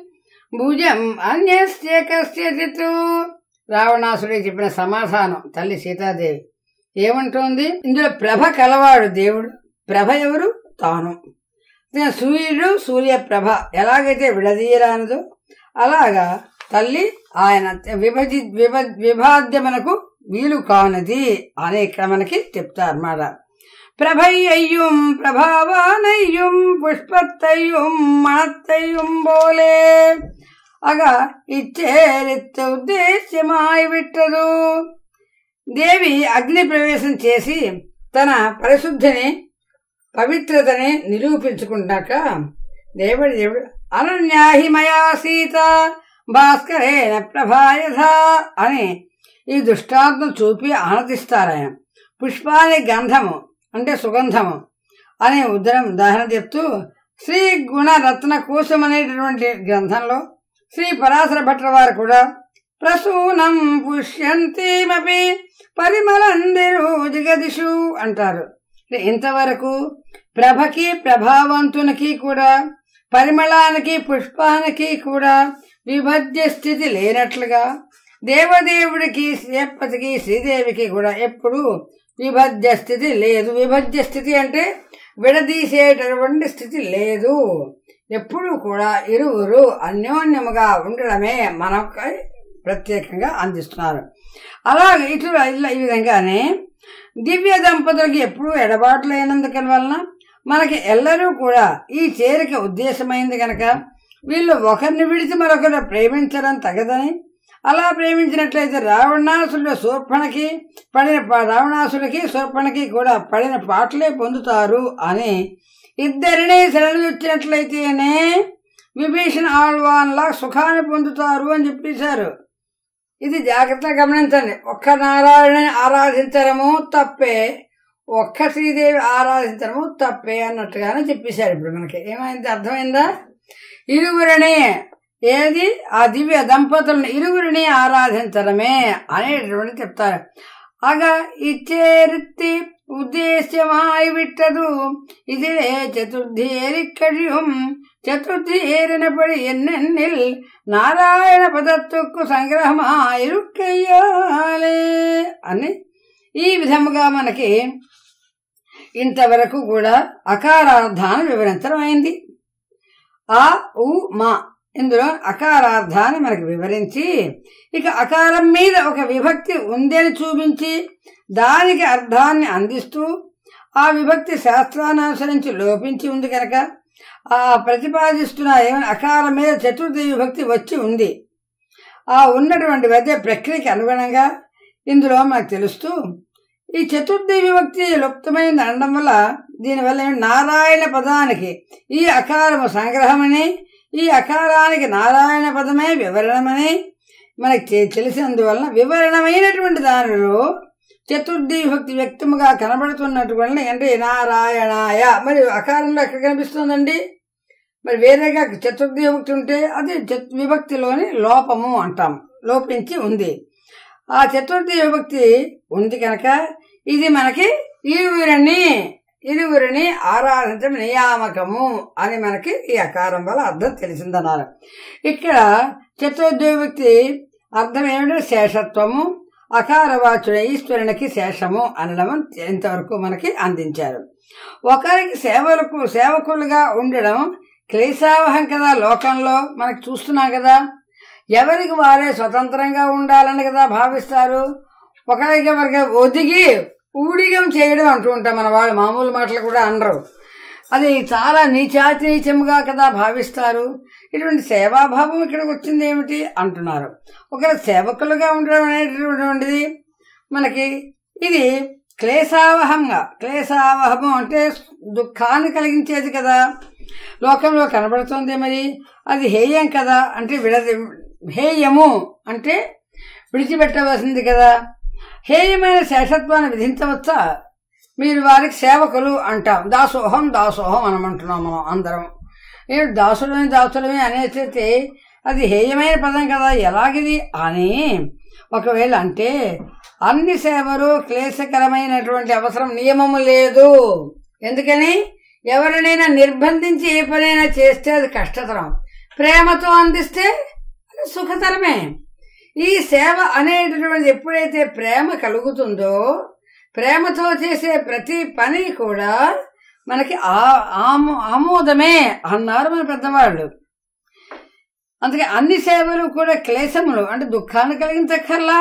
S1: భుజం అన్యస్య కస్యచిత్ రావణాసుడికి చెప్పిన సమాధానం తల్లి సీతాదేవి ఏమంటోంది ఇందులో ప్రభ కలవాడు దేవుడు ప్రభ ఎవరు తాను ఇక సూర్యుడు సూర్యప్రభ ఎలాగైతే విడదీయరానదో అలాగా తల్లి ఆయన విభజి విభ విభాద్యమనకు వీలు కానది అని ఇక్కడ మనకి చెప్తారన్నమాట ప్రభయ్యం ప్రభావానయ్యం పుష్పత్తయ్యం మణత్తయ్యం బోలే అగ ఇచ్చేరిత్త ఉద్దేశ్యమాయి విట్టదు దేవి అగ్ని ప్రవేశం చేసి తన పరిశుద్ధిని పవిత్రతని నిరూపించుకుంటాక దేవుడు దేవుడు అనన్యాహి మయా సీత భాస్కరేణ ప్రభాయథ అని ఈ దృష్టాంతం చూపి ఆనందిస్తారాయన పుష్పాని గంధము అంటే సుగంధము అనే ఉదరం ఉదాహరణ చెప్తూ శ్రీ గుణరత్న కోశం అనేటటువంటి గ్రంథంలో శ్రీ పరాశర భట్ల వారు కూడా ప్రసూనం పుష్యంతిమపి పరిమళందిరు జగదిషు అంటారు అంటే ఇంతవరకు ప్రభకి ప్రభావంతునికి కూడా పరిమళానికి పుష్పానికి కూడా విభజ్య స్థితి లేనట్లుగా దేవదేవుడికి శ్రీపతికి శ్రీదేవికి కూడా ఎప్పుడు విభజ్య స్థితి లేదు విభజ్య స్థితి అంటే విడదీసేటటువంటి స్థితి లేదు ఎప్పుడు కూడా ఇరువురు అన్యోన్యముగా ఉండడమే మనకు ప్రత్యేకంగా అందిస్తున్నారు అలాగే ఇటు ఇలా ఈ విధంగానే దివ్య దంపతులకి ఎప్పుడూ ఎడబాటు లేనందుకని వలన మనకి ఎల్లరూ కూడా ఈ చేరిక ఉద్దేశమైంది గనక వీళ్ళు ఒకరిని విడిచి మరొకరు ప్రేమించడం తగదని అలా ప్రేమించినట్లయితే రావణాసురుడు శూర్పణకి పడిన పా- రావణాసుడికి శూర్పణకి కూడా పడిన పాటలే పొందుతారు అని ఇద్దరిని శరణిచ్చినట్లయితేనే విభీషణ ఆళ్వాన్లా సుఖాన్ని పొందుతారు అని చెప్పేశారు ఇది జాగ్రత్తగా గమనించండి ఒక్క నారాయణని ఆరాధించడము తప్పే ఒక్క శ్రీదేవి ఆరాధించడము తప్పే అన్నట్టుగానే చెప్పేశారు ఇప్పుడు మనకి ఏమైంది అర్థమైందా ఇరువురిని ఏది ఆ దివ్య దంపతులను ఇరువురిని ఆరాధించడమే అనేటువంటి చెప్తారు ఆಗ ಇಚ್ಚೇರಿತ್ತಿ ಉದ್ದೇಶമായി ಬಿಟ್ಟದು ಇದೇ ಚತುರ್ಥಿಯೇರಿ ಕழியும் ಚತುರ್ಥಿಯೇರಿನ ಪಡಿ ಎನ್ನೆನ್ನಿಲ್ నారాయణ పదత్తుకు సంగ్రహమాయిరుక్కయ్యాలే అని ఈ విధముగా మనకి ఇంతవరకు కూడా అకారార్థాన్ని వివరించడం అయింది ఆ ఉ మా ఇందులో అకారార్థాన్ని మనకి వివరించి ఇక అకారం మీద ఒక విభక్తి ఉందని చూపించి దానికి అర్థాన్ని అందిస్తూ ఆ విభక్తి శాస్త్రాన్ని అనుసరించి లోపించి ఉంది కనుక ఆ ప్రతిపాదిస్తున్న ఏమైనా అకారం మీద చతుర్థి విభక్తి వచ్చి ఉంది ఆ ఉన్నటువంటి మధ్య ప్రక్రియకి అనుగుణంగా ఇందులో మనకు తెలుస్తూ ఈ చతుర్థి విభక్తి లుప్తమైంది అనడం వల్ల దీనివల్ల ఏమి- నారాయణ పదానికి ఈ అకారము సంగ్రహమని ఈ అకారానికి నారాయణ పదమే వివరణమని మనకి తె- తెలిసినందువలన వివరణమైనటువంటి దానిలో చతుర్థి విభక్తి వ్యక్తముగా కనబడుతున్నటువంటి అంటే నారాయణాయ మరి అకారంలో ఎక్కడ కనిపిస్తుందండి మరి వేరేగా చతుర్థి విభక్తి ఉంటే అది చత్- విభక్తిలోని లోపము అంటాం లోపించి ఉంది ఆ చతుర్థి విభక్తి ఉంది కనుక ఇది మనకి ఇరువురిని ఇరువురిని ఆరాధించడం నియామకము అని మనకి ఈ అకారం వల్ల అర్థం తెలిసిందన్నారు ఇక్కడ చతుర్థి విభక్తి అర్థం ఏమిటో శేషత్వము అకారవాచుడ ఈశ్వరునికి శేషము అనడం ఇంతవరకు మనకి అందించారు ఒకరికి సేవలకు సేవకులుగా ఉండడం క్లేశావహం కదా లోకంలో మనకి చూస్తున్నాం కదా ఎవరికి వారే స్వతంత్రంగా ఉండాలని కదా భావిస్తారు ఒకరికి ఒకరికి ఒదిగి ఊడిగం చేయడం అంటూ ఉంటాం మన వాళ్ళు మామూలు మాటలు కూడా అనరు అది చాలా నీచాతి నీచముగా కదా భావిస్తారు ఇటువంటి సేవాభావం ఇక్కడికి వచ్చింది ఏమిటి అంటున్నారు ఒకరు సేవకులుగా ఉండడం అనేటటువంటిది మనకి ఇది క్లేశావహంగా క్లేశావహము అంటే దుఃఖాన్ని కలిగించేది కదా లోకంలో కనబడుతుంది మరి అది హేయం కదా అంటే విడ హేయము అంటే విడిచిపెట్టవలసింది కదా హేయమైన శేషత్వాన్ని విధించవచ్చా మీరు వారికి సేవకులు అంటాం దాసోహం దాసోహం అనమంటున్నాం మనం అందరం ఏమిటి దాసుడమే దాసుడమే అనేసైతే అది హేయమైన పదం కదా ఎలాగిది అని ఒకవేళ అంటే అన్ని సేవలు క్లేశకరమైనటువంటి అవసరం నియమము లేదు ఎందుకని ఎవరినైనా నిర్బంధించి ఏ పనైనా చేస్తే అది కష్టతరం ప్రేమతో అందిస్తే అది సుఖతరమే ఈ సేవ అనేటటువంటిది ఎప్పుడైతే ప్రేమ కలుగుతుందో ప్రేమతో చేసే ప్రతి పని కూడా మనకి ఆ- ఆమో- ఆమోదమే అన్నారు మన పెద్దవాళ్ళు అందుకే అన్ని సేవలు కూడా క్లేశములు అంటే దుఃఖాన్ని కలిగించక్కర్లా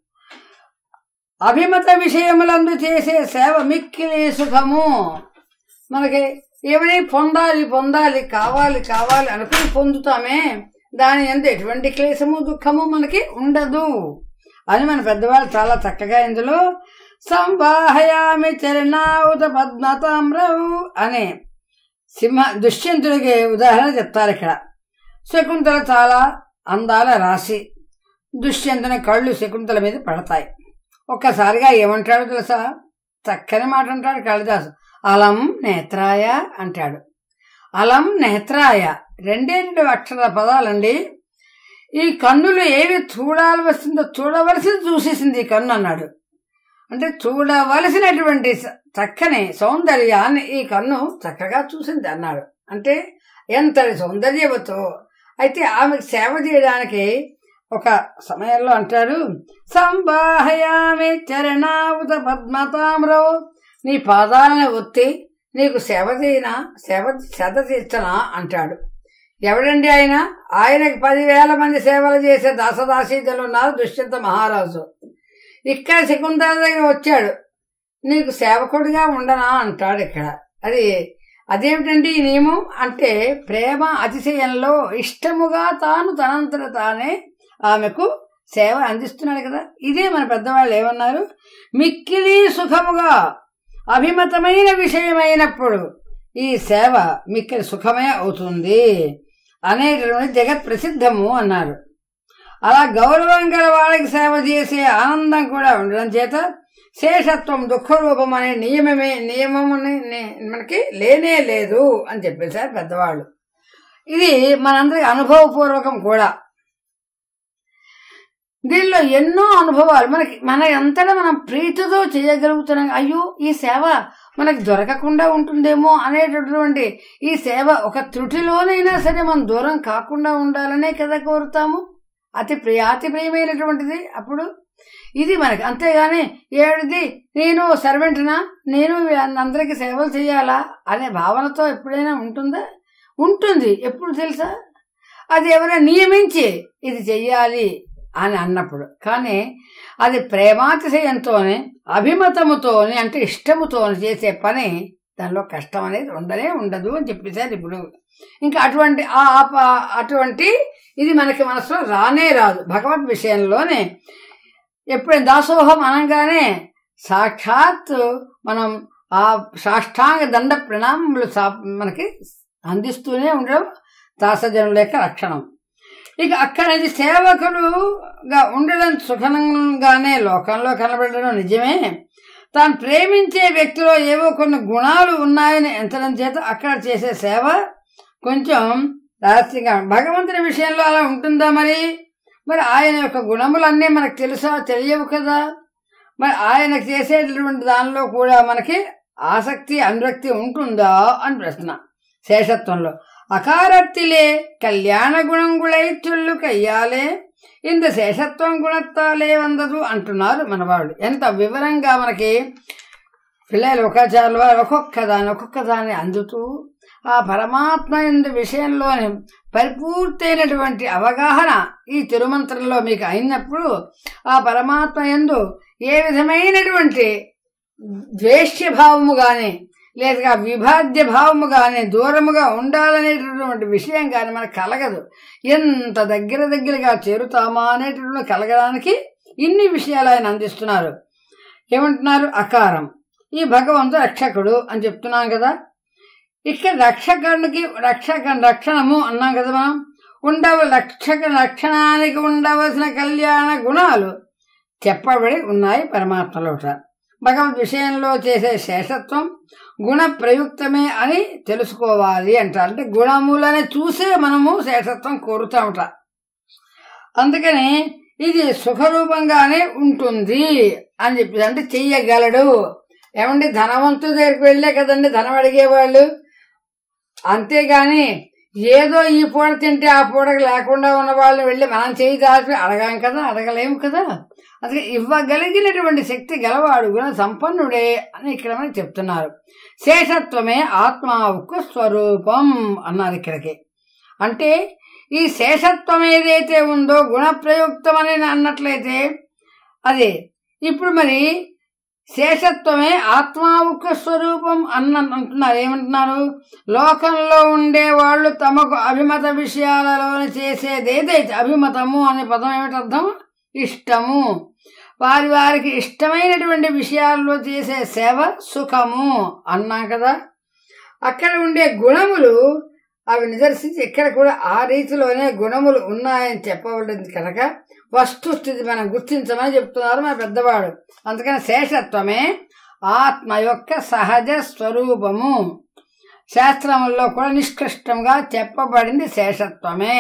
S1: అభిమత విషయములందు చేసే సేవ మిక్కిలి సుఖము మనకి ఏమని పొందాలి పొందాలి కావాలి కావాలి అనుకుని పొందుతామే దాని ఎందు ఎటువంటి క్లేశము దుఃఖము మనకి ఉండదు అని మన పెద్దవాళ్ళు చాలా చక్కగా ఇందులో సంవాహయామి చరణావుత పద్మతామ్రవు అనే సింహ దుష్యంతుడికి ఉదాహరణ చెప్తారు ఇక్కడ శకుంతల చాలా అందాల రాశి దుష్యంతుని కళ్ళు శకుంతల మీద పడతాయి ఒక్కసారిగా ఏమంటాడో తెలుసా చక్కని మాట అంటాడు కాళిదాసు అలం నేత్రాయ అంటాడు అలం నేత్రాయ రెండే రెండు అక్షర పదాలండి ఈ కన్నులు ఏవి చూడాల్సిందో చూడవలసింది చూసేసింది ఈ కన్ను అన్నాడు అంటే చూడవలసినటువంటి స- చక్కని సౌందర్యాన్ని ఈ కన్ను చక్కగా చూసింది అన్నాడు అంటే ఎంతటి సౌందర్యవతో అయితే ఆమెకు సేవ చేయడానికి ఒక సమయంలో అంటాడు సంబాహయామి చరణావుత పద్మతామ్రో నీ పాదాలను ఒత్తి నీకు సేవ చేయనా సేవ సేద తీర్చనా అంటాడు ఎవడండి ఆయన ఆయనకి పదివేల మంది సేవలు చేసే దాసదాసీతలు ఉన్నారు దుష్యంత మహారాజు ఇక్కడ శకుంతల దగ్గర వచ్చాడు నీకు సేవకుడిగా ఉండనా అంటాడు ఇక్కడ అది అదేమిటండి ఈ నియమం అంటే ప్రేమ అతిశయంలో ఇష్టముగా తాను తనంతట తానే ఆమెకు సేవ అందిస్తున్నాడు కదా ఇదే మన పెద్దవాళ్ళు ఏమన్నారు మిక్కిలి సుఖముగా అభిమతమైన విషయమైనప్పుడు ఈ సేవ మిక్కిలి సుఖమే అవుతుంది అనేటటువంటి జగత్ ప్రసిద్ధము అన్నారు అలా గౌరవం గల వాళ్ళకి సేవ చేసే ఆనందం కూడా ఉండడం చేత శేషత్వం దుఃఖరూపం అనే నియమమే నియమం మనకి లేనే లేదు అని చెప్పేశారు పెద్దవాళ్ళు ఇది మనందరికి అనుభవపూర్వకం కూడా దీనిలో ఎన్నో అనుభవాలు మనకి మన అంతటా మనం ప్రీతితో చేయగలుగుతున్నాం అయ్యో ఈ సేవ మనకి దొరకకుండా ఉంటుందేమో అనేటటువంటి ఈ సేవ ఒక త్రుటిలోనైనా సరే మనం దూరం కాకుండా ఉండాలనే కదా కోరుతాము అతి ప్రియ అతి ప్రియమైనటువంటిది అప్పుడు ఇది మనకి అంతేగాని ఏడిది నేను సర్వెంట్నా నేను అందరికి సేవలు చేయాలా అనే భావనతో ఎప్పుడైనా ఉంటుందా ఉంటుంది ఎప్పుడు తెలుసా అది ఎవరైనా నియమించి ఇది చెయ్యాలి అని అన్నప్పుడు కానీ అది ప్రేమాతిశయంతోనే అభిమతముతోని అంటే ఇష్టముతోని చేసే పని దానిలో కష్టం అనేది ఉండనే ఉండదు అని చెప్పేశారు ఇప్పుడు ఇంకా అటువంటి ఆ ఆ- అటువంటి ఇది మనకి మనసులో రానే రాదు భగవద్ విషయంలోనే ఎప్పుడైనా దాసోహం అనగానే సాక్షాత్ మనం ఆ సాష్టాంగ దండ ప్రణామములు సా- మనకి అందిస్తూనే ఉండడం దాసజనుల యొక్క లక్షణం ఇక అక్కడ నుంచి సేవకులుగా ఉండడం సుఖంగానే లోకంలో కనబడడం నిజమే తాను ప్రేమించే వ్యక్తిలో ఏవో కొన్ని గుణాలు ఉన్నాయని ఎంతడం చేత అక్కడ చేసే సేవ కొంచెం రహస్యంగా భగవంతుని విషయంలో అలా ఉంటుందా మరి మరి ఆయన యొక్క గుణములన్నీ మనకు తెలుసా తెలియవు కదా మరి ఆయన చేసేటటువంటి దానిలో కూడా మనకి ఆసక్తి అనురక్తి ఉంటుందా అని ప్రశ్న శేషత్వంలో அகாரத்திலே கல்யாண குணங்குளை சொல்லு కయ్యాలే ఇంత శేషత్వం గుణత్వాలే వందదు అంటున్నారు మనవాళ్ళు ఎంత వివరంగా మనకి పిల్లలు ఒకాచారుల వారు ఒక్కొక్క దాన్ని ఒక్కొక్క దాన్ని అందుతూ ఆ పరమాత్మ ఎందు విషయంలోని పరిపూర్తయినటువంటి అవగాహన ఈ తిరుమంత్రంలో మీకు అయినప్పుడు ఆ పరమాత్మ ఎందు ఏ విధమైనటువంటి ద్వేష్య భావము గాని లేదా విభాద్య భావము గాని దూరముగా ఉండాలనేటటువంటి విషయం గాని మనకు కలగదు ఎంత దగ్గర దగ్గరగా చేరుతామా అనేటటువంటి కలగడానికి ఇన్ని విషయాలు ఆయన అందిస్తున్నారు ఏమంటున్నారు అకారం ఈ భగవంతుడు రక్షకుడు అని చెప్తున్నాం కదా ఇక్కడ రక్షకుడికి రక్షక రక్షణము అన్నాం కదా మనం ఉండవ రక్షక రక్షణానికి ఉండవలసిన కళ్యాణ గుణాలు చెప్పబడి ఉన్నాయి పరమాత్మలోట భగవద్ విషయంలో చేసే శేషత్వం గుణ ప్రయుక్తమే అని తెలుసుకోవాలి అంటారు అంటే గుణములని చూసే మనము శేషత్వం కోరుతామట అందుకని ఇది సుఖరూపంగానే ఉంటుంది అని చెప్పి అంటే చెయ్యగలడు ఏమండి ధనవంతుడి దగ్గరికి వెళ్ళే కదండి ధనం అడిగేవాళ్ళు అంతేగాని ఏదో ఈ పూట తింటే ఆ పూటకి లేకుండా ఉన్న వాళ్ళు వెళ్ళి మనం చేయి దాచి అడగాం కదా అడగలేము కదా అందుకే ఇవ్వగలిగినటువంటి శక్తి గలవాడు గుణ సంపన్నుడే అని ఇక్కడ మనకి చెప్తున్నారు శేషత్వమే ఆత్మావుకు స్వరూపం అన్నారు ఇక్కడికి అంటే ఈ శేషత్వం ఏదైతే ఉందో గుణప్రయుక్తమని అన్నట్లయితే అది ఇప్పుడు మరి శేషత్వమే ఆత్మావుక స్వరూపం అన్న అంటున్నారు ఏమంటున్నారు లోకంలో ఉండే వాళ్ళు తమకు అభిమత విషయాలలోనే చేసేది ఏదైతే అభిమతము అనే పదం ఏమిటి అర్థం ఇష్టము వారి వారికి ఇష్టమైనటువంటి విషయాల్లో చేసే సేవ సుఖము అన్నాం కదా అక్కడ ఉండే గుణములు అవి నిదర్శించి ఇక్కడ కూడా ఆ రీతిలోనే గుణములు ఉన్నాయని చెప్పబడింది కనుక వస్తుస్థితి మనం గుర్తించమని చెప్తున్నారు మన పెద్దవాడు అందుకని శేషత్వమే ఆత్మ యొక్క సహజ స్వరూపము శాస్త్రముల్లో కూడా నిష్కృష్టంగా చెప్పబడింది శేషత్వమే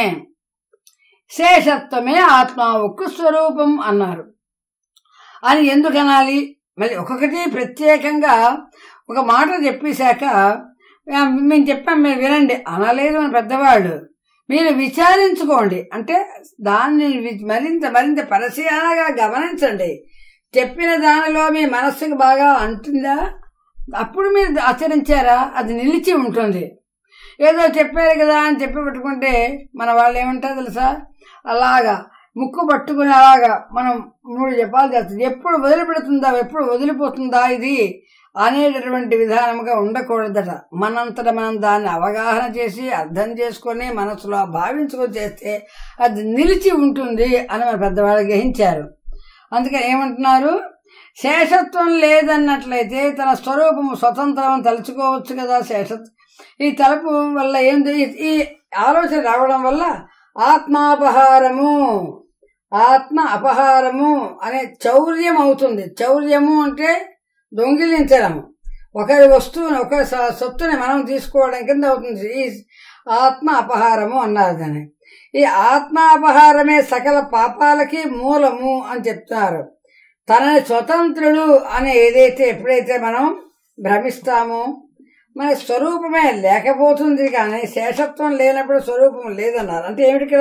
S1: శేషత్వమే ఆత్మావుకు స్వరూపం అన్నారు అని ఎందుకు అనాలి మళ్ళీ ఒక్కొక్కటి ప్రత్యేకంగా ఒక మాట చెప్పేశాక ఆ, మేము చెప్పాం మీరు వినండి అనలేదు మన పెద్దవాళ్ళు మీరు విచారించుకోండి అంటే దాన్ని వి- మరింత మరింత పరిశీలనగా గమనించండి చెప్పిన దానిలో మీ మనస్సుకు బాగా అంటుందా అప్పుడు మీరు ఆచరించారా అది నిలిచి ఉంటుంది ఏదో చెప్పారు కదా అని చెప్పి పెట్టుకుంటే మన వాళ్ళు ఏమంటారు తెలుసా అలాగా ముక్కు పట్టుకుని అలాగా మనం మూడు జపాలు చేస్తుంది ఎప్పుడు వదిలిపెడుతుందా ఎప్పుడు వదిలిపోతుందా ఇది అనేటటువంటి విధానముగా ఉండకూడదట మనంతట మనం దాన్ని అవగాహన చేసి అర్థం చేసుకొని మనసులో భావించుకొని చేస్తే అది నిలిచి ఉంటుంది అని మన పెద్దవాళ్ళు గ్రహించారు అందుకని ఏమంటున్నారు శేషత్వం లేదన్నట్లయితే తన స్వరూపము స్వతంత్రం అని తలుచుకోవచ్చు కదా శేషత్వం ఈ తలుపు వల్ల ఏం జరి- ఈ ఆలోచన రావడం వల్ల ఆత్మాపహారము ఆత్మ అపహారము అనే చౌర్యం అవుతుంది చౌర్యము అంటే దొంగిలించడము ఒకరి వస్తువుని ఒకరి స- సొత్తుని మనం తీసుకోవడం కింద అవుతుంది ఈ ఆత్మ అపహారము అన్నారు దాన్ని ఈ ఆత్మ అపహారమే సకల పాపాలకి మూలము అని చెప్తున్నారు తనని స్వతంత్రుడు అని ఏదైతే ఎప్పుడైతే మనం భ్రమిస్తామో మన స్వరూపమే లేకపోతుంది కానీ శేషత్వం లేనప్పుడు స్వరూపం లేదన్నారు అంటే ఏమిటి ఇక్కడ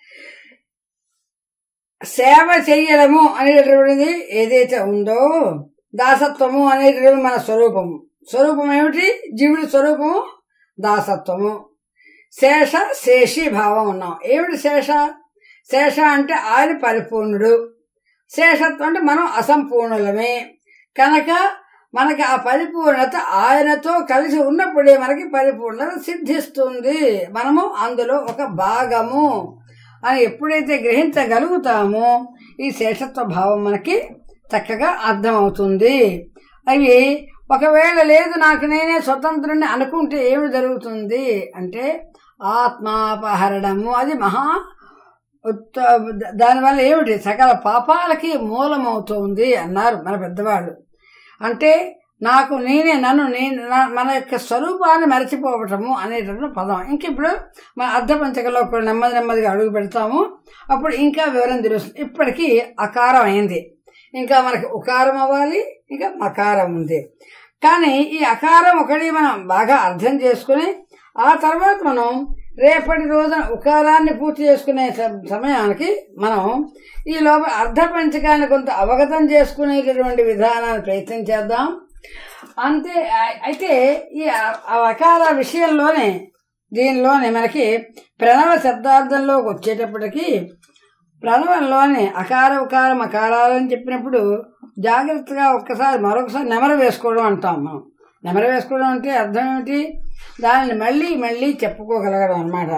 S1: సేవ చెయ్యడము అనేటటువంటిది ఏదైతే ఉందో దాసత్వము అనేటటువంటి మన స్వరూపము స్వరూపం ఏమిటి జీవుడి స్వరూపము దాసత్వము శేష శేషి భావం ఉన్నాం ఏమిటి శేష శేష అంటే ఆయన పరిపూర్ణుడు శేషత్వం అంటే మనం అసంపూర్ణులమే కనుక మనకి ఆ పరిపూర్ణత ఆయనతో కలిసి ఉన్నప్పుడే మనకి పరిపూర్ణత సిద్ధిస్తుంది మనము అందులో ఒక భాగము అని ఎప్పుడైతే గ్రహించగలుగుతామో ఈ శేషత్వ భావం మనకి చక్కగా అర్థమవుతుంది అవి ఒకవేళ లేదు నాకు నేనే స్వతంత్రుని అనుకుంటే ఏమి జరుగుతుంది అంటే ఆత్మాపహరణము అది మహా ఉత్త దానివల్ల ఏమిటి సకల పాపాలకి మూలమవుతుంది అన్నారు మన పెద్దవాళ్ళు అంటే నాకు నేనే నన్ను నేను నా- మన యొక్క స్వరూపాన్ని మరచిపోవటము అనేటటువంటి పదం ఇంక ఇప్పుడు మన అర్ధపంచకలో కూడా నెమ్మది నెమ్మదిగా అడుగు పెడతాము అప్పుడు ఇంకా వివరం తెలుస్తుంది ఇప్పటికీ అకారం అయింది ఇంకా మనకి ఉకారం అవ్వాలి ఇంకా మకారం ఉంది కానీ ఈ అకారం ఒకటి మనం బాగా అర్థం చేసుకుని ఆ తర్వాత మనం రేపటి రోజున ఉకారాన్ని పూర్తి చేసుకునే స- సమయానికి మనం ఈ లోపల అర్ధపంచకాన్ని కొంత అవగతం చేసుకునేటటువంటి విధానాన్ని ప్రయత్నం చేద్దాం అంతే అ- అయితే ఈ అ- ఆ అకార విషయంలోనే దీనిలోనే మనకి ప్రణవ శబ్దార్థంలోకి వచ్చేటప్పటికి ప్రణవంలోని అకార ఉకారం అకారాలని చెప్పినప్పుడు జాగ్రత్తగా ఒక్కసారి మరొకసారి నెమరు వేసుకోవడం అంటాం మనం నెమరు వేసుకోవడం అంటే అర్థం ఏమిటి దానిని మళ్ళీ మళ్ళీ చెప్పుకోగలగడం అన్నమాట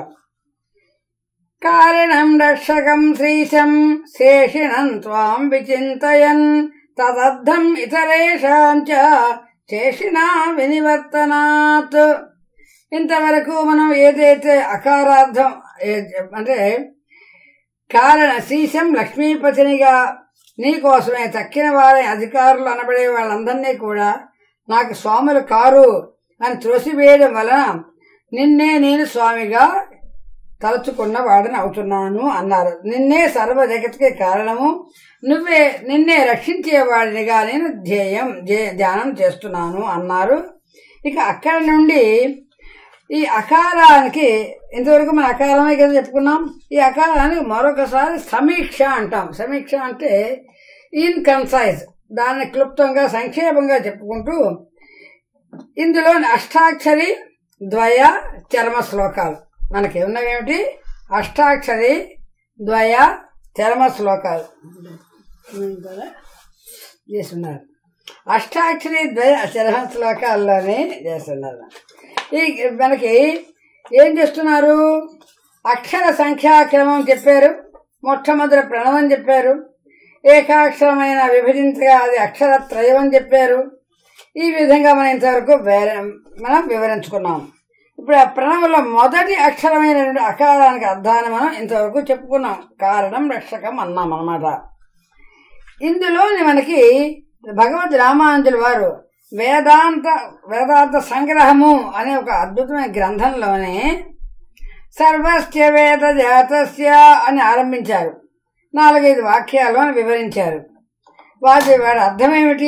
S1: కారణం రక్షకం శ్రీశం శేషిణం త్వాం విచింతయన్ తదర్థం ఇతరేషాం చ శేషినా వినివర్తనాత్ ఇంతవరకు మనం ఏదైతే అకారార్థం ఏ- అంటే కారణ శ్రీశం లక్ష్మీపతినిగా నీకోసమే తక్కిన వారి అధికారులు అనబడే వాళ్ళందరినీ కూడా నాకు స్వాములు కారు అని త్రోసివేయడం వలన నిన్నే నేను స్వామిగా తలుచుకున్న వాడిని అవుతున్నాను అన్నారు నిన్నే సర్వ జగత్కి కారణము నువ్వే నిన్నే రక్షించేవాడినిగా నేను ధ్యేయం ధ్యే- ధ్యానం చేస్తున్నాను అన్నారు ఇక అక్కడి నుండి ఈ అకారానికి ఇంతవరకు మన అకారమే కదా చెప్పుకున్నాం ఈ అకారానికి మరొకసారి సమీక్ష అంటాం సమీక్ష అంటే ఇన్ కన్సైజ్ దాన్ని క్లుప్తంగా సంక్షేపంగా చెప్పుకుంటూ ఇందులో అష్టాక్షరి ద్వయ చర్మ శ్లోకాలు మనకి ఉన్నవేమిటి అష్టాక్షరి ద్వయ చర్మ శ్లోకాలు చేస్తున్నారు అష్టాక్షరి ద్వయ చర్మ శ్లోకాల్లోనే చేస్తున్నారు ఈ మనకి ఏం చేస్తున్నారు అక్షర సంఖ్యాక్రమం చెప్పారు మొట్టమొదటి ప్రణవం చెప్పారు ఏకాక్షరమైన విభజించగా అది అక్షర త్రయం అని చెప్పారు ఈ విధంగా మనం ఇంతవరకు వేరే మనం వివరించుకున్నాం ఇప్పుడు ఆ ప్రణవంలో మొదటి అక్షరమైనటువంటి అకారానికి అర్థాన్ని మనం ఇంతవరకు చెప్పుకున్నాం కారణం రక్షకం అన్నాం అన్నమాట ఇందులోని మనకి భగవద్ రామానుజుల వారు వేదాంత వేదాంత సంగ్రహము అనే ఒక అద్భుతమైన గ్రంథంలోనే సర్వస్య వేద జాతస్య అని ఆరంభించారు నాలుగైదు వాక్యాలను వివరించారు వాటి వాటి అర్థమేమిటి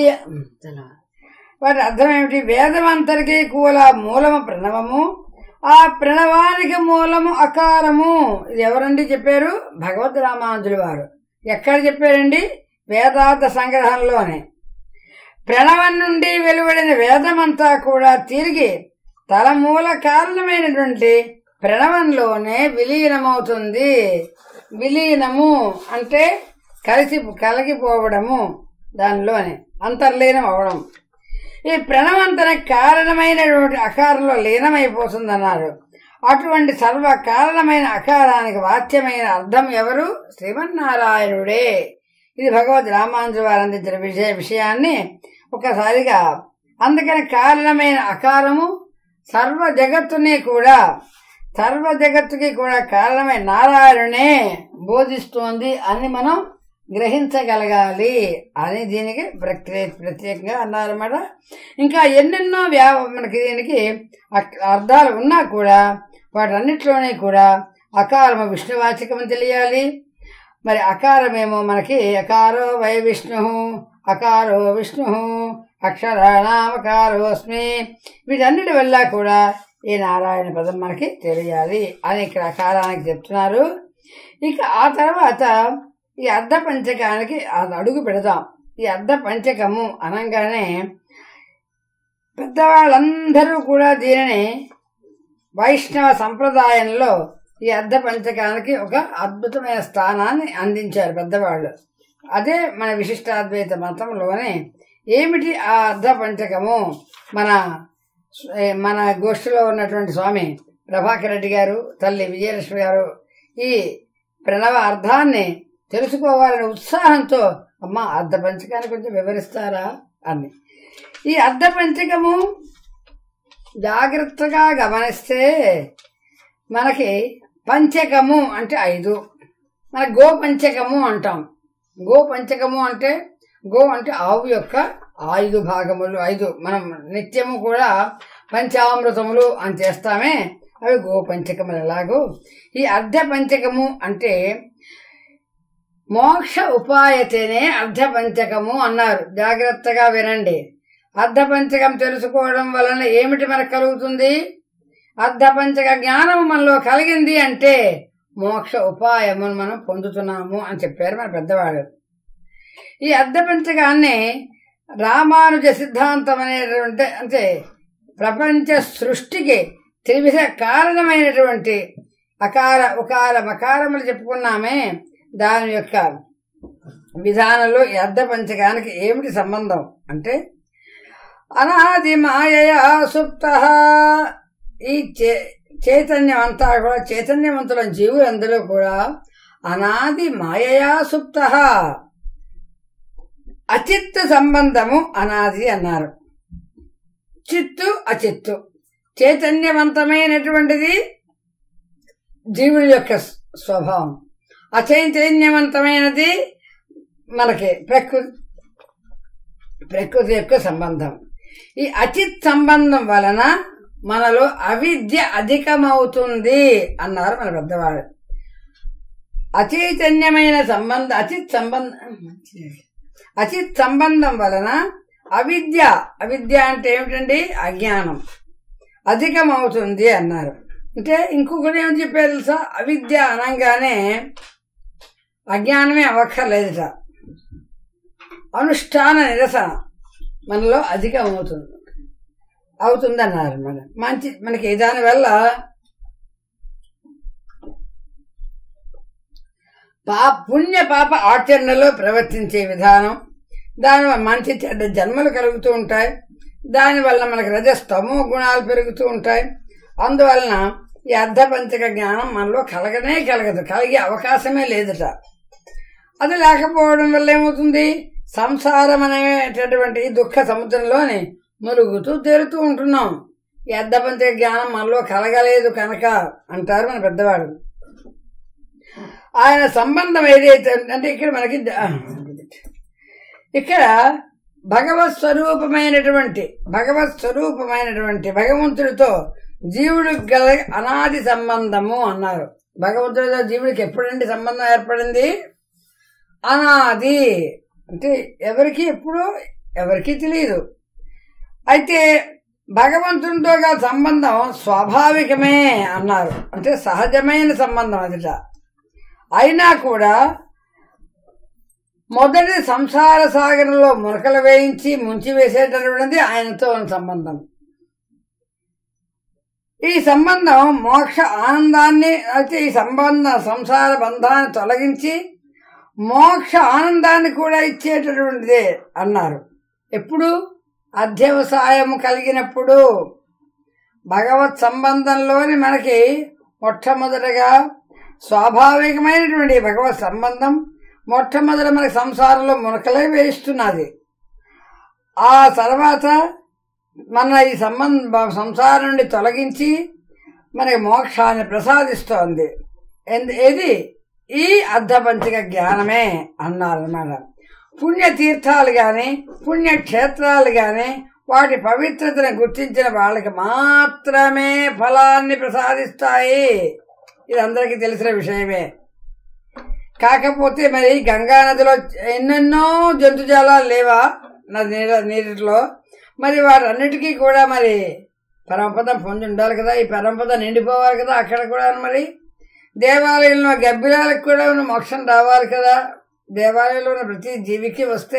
S1: వాటి అర్థమేమిటి వేదమంతరికి కూల మూలము ప్రణవము ఆ ప్రణవానికి మూలము అకారము ఇది ఎవరండి చెప్పారు భగవద్ రామానుజుల వారు ఎక్కడ చెప్పారండి వేదాంత సంగ్రహంలోనే ప్రణవం నుండి వెలువడిన వేదమంతా కూడా తిరిగి తల మూల కారణమైనటువంటి ప్రణవంలోనే విలీనమవుతుంది విలీనము అంటే కలిసి కలిగిపోవడము దానిలోనే అంతర్లీనం అవడం ఈ ప్రణవంతన కారణమైనటువంటి అకారంలో లీనమైపోతుందన్నారు అటువంటి సర్వ కారణమైన అకారానికి వాచ్యమైన అర్థం ఎవరు శ్రీమన్నారాయణుడే ఇది భగవద్ రామానుజు వారు అందించిన విషయ విషయాన్ని ఒకసారిగా అందుకని కారణమైన అకారము సర్వ జగత్తుని కూడా సర్వ జగత్తుకి కూడా కారణమైన నారాయణునే బోధిస్తోంది అని మనం గ్రహించగలగాలి అని దీనికి ప్రత్యే ప్రత్యేకంగా అన్నారన్నమాట ఇంకా ఎన్నెన్నో వ్యా మనకి దీనికి అక్- అర్థాలు ఉన్నా కూడా వాటన్నిటిలోనే కూడా అకారము విష్ణువాచకం తెలియాలి మరి అకారమేమో మనకి అకారో వై విష్ణు అకారో విష్ణు అక్షరాణామకారోస్మి వీటన్నిటి వల్ల కూడా ఈ నారాయణ పదం మనకి తెలియాలి అని ఇక్కడ అకారానికి చెప్తున్నారు ఇక ఆ తర్వాత ఈ అర్ధ పంచకానికి అది అడుగు పెడదాం ఈ అర్ధ పంచకము అనగానే పెద్దవాళ్ళందరూ కూడా దీనిని వైష్ణవ సంప్రదాయంలో ఈ అర్ధ పంచకానికి ఒక అద్భుతమైన స్థానాన్ని అందించారు పెద్దవాళ్ళు అదే మన విశిష్టాద్వైత మతంలోనే ఏమిటి ఆ అర్ధ పంచకము మన ఏ, మన గోష్ఠిలో ఉన్నటువంటి స్వామి ప్రభాకర్ రెడ్డి గారు తల్లి విజయలక్ష్మి గారు ఈ ప్రణవ అర్థాన్ని తెలుసుకోవాలనే ఉత్సాహంతో అమ్మ అర్ధ పంచకాన్ని కొంచెం వివరిస్తారా అని ఈ అర్ధ పంచకము జాగ్రత్తగా గమనిస్తే మనకి పంచకము అంటే ఐదు మన గో పంచకము అంటాం గో పంచకము అంటే గో అంటే ఆవు యొక్క ఐదు భాగములు ఐదు మనం నిత్యము కూడా పంచామృతములు అని చేస్తామే అవి గో పంచకములు ఎలాగో ఈ అర్ధ పంచకము అంటే మోక్ష ఉపాయతేనే అర్ధ పంచకము అన్నారు జాగ్రత్తగా వినండి అర్ధ పంచకం తెలుసుకోవడం వలన ఏమిటి మనకు కలుగుతుంది అర్ధ పంచక జ్ఞానం మనలో కలిగింది అంటే మోక్ష ఉపాయమును మనం పొందుతున్నాము అని చెప్పారు మన పెద్దవాడు ఈ అర్ధ పంచకాన్ని రామానుజ సిద్ధాంతం అనేటువంటి అంటే ప్రపంచ సృష్టికి త్రివిధ కారణమైనటువంటి అకార ఉకార మకారములు చెప్పుకున్నామే దాని యొక్క విధానంలో ఈ అర్ధ పంచకానికి ఏమిటి సంబంధం అంటే అనాది మాయయా సుప్త ఈ చే- చైతన్యం అంతా కూడా చైతన్యవంతుల జీవులందరూ కూడా అనాది మాయయా సుప్త అచిత్తు సంబంధము అనాది అన్నారు చిత్తు అచిత్తు చైతన్యవంతమైనటువంటిది జీవుని యొక్క స్వభావం అచైతన్యవంతమైనది మనకి ప్రకృతి ప్రకృతి యొక్క సంబంధం ఈ అచిత్ సంబంధం వలన మనలో అవిద్య అధికమవుతుంది అన్నారు మన పెద్దవాడు అచైతన్యమైన సంబంధ అచిత్ సంబంధం అచిత్ సంబంధం వలన అవిద్య అవిద్య అంటే ఏమిటండి అజ్ఞానం అధికమవుతుంది అన్నారు అంటే ఇంకొకటి ఏమని చెప్పారు తెలుసా అవిద్య అనగానే అజ్ఞానమే అవ్వక్కర్లేదుట అనుష్ఠాన నిరసన మనలో అధికం అవుతుంది అవుతుంది అన్నారు మన మంచి మనకి దానివల్ల పా పుణ్య పాప ఆచరణలో ప్రవర్తించే విధానం దానివల్ల మంచి చెడ్డ జన్మలు కలుగుతూ ఉంటాయి దానివల్ల మనకి రజస్తమో గుణాలు పెరుగుతూ ఉంటాయి అందువలన ఈ అర్ధపంచక జ్ఞానం మనలో కలగనే కలగదు కలిగే అవకాశమే లేదట అది లేకపోవడం వల్ల ఏమవుతుంది సంసారం అనేటటువంటి ఈ దుఃఖ సముద్రంలోని మురుగుతూ తేలుతూ ఉంటున్నాం ఈ అర్ధపంచక జ్ఞానం మనలో కలగలేదు కనుక అంటారు మన పెద్దవాడు ఆయన సంబంధం ఏదైతే అంటే ఇక్కడ మనకి ఇక్కడ భగవత్ స్వరూపమైనటువంటి భగవత్ స్వరూపమైనటువంటి భగవంతుడితో జీవుడు గల అనాది సంబంధము అన్నారు భగవంతుడితో జీవుడికి ఎప్పుడండి సంబంధం ఏర్పడింది అనాది అంటే ఎవరికి ఎప్పుడు ఎవరికి తెలియదు అయితే భగవంతునితో గల సంబంధం స్వాభావికమే అన్నారు అంటే సహజమైన సంబంధం అదిట అయినా కూడా మొదటి సంసార సాగరంలో మునకలు వేయించి ముంచి వేసేటటువంటిది ఆయనతో ఉన్న సంబంధం ఈ సంబంధం మోక్ష ఆనందాన్ని అయితే ఈ సంబంధ సంసార బంధాన్ని తొలగించి మోక్ష ఆనందాన్ని కూడా ఇచ్చేటటువంటిదే అన్నారు ఎప్పుడు అధ్యవసాయం కలిగినప్పుడు భగవత్ సంబంధంలోని మనకి మొట్టమొదటగా స్వాభావికమైనటువంటి భగవత్ సంబంధం మొట్టమొదట మనకి సంసారంలో మునకలే వేయిస్తున్నది ఆ తర్వాత మన ఈ సంబంధ సంసారం నుండి తొలగించి మనకి మోక్షాన్ని ప్రసాదిస్తోంది ఎందు- ఏది ఈ అర్ధపంచక జ్ఞానమే అన్నారన్నమాట పుణ్యతీర్థాలు గాని పుణ్యక్షేత్రాలు గాని వాటి పవిత్రతను గుర్తించిన వాళ్ళకి మాత్రమే ఫలాన్ని ప్రసాదిస్తాయి ఇది అందరికీ తెలిసిన విషయమే కాకపోతే మరి గంగా నదిలో ఎన్నెన్నో జంతుజాలాలు లేవా నది నీళ్ళ నీటిలో మరి వాటన్నిటికీ కూడా మరి పరమపదం పొంది ఉండాలి కదా ఈ పరమపదం నిండిపోవాలి కదా అక్కడ కూడా మరి దేవాలయంలో గబ్బిలాలకు కూడా ఉన్న మోక్షం రావాలి కదా దేవాలయంలో ఉన్న ప్రతి జీవికి వస్తే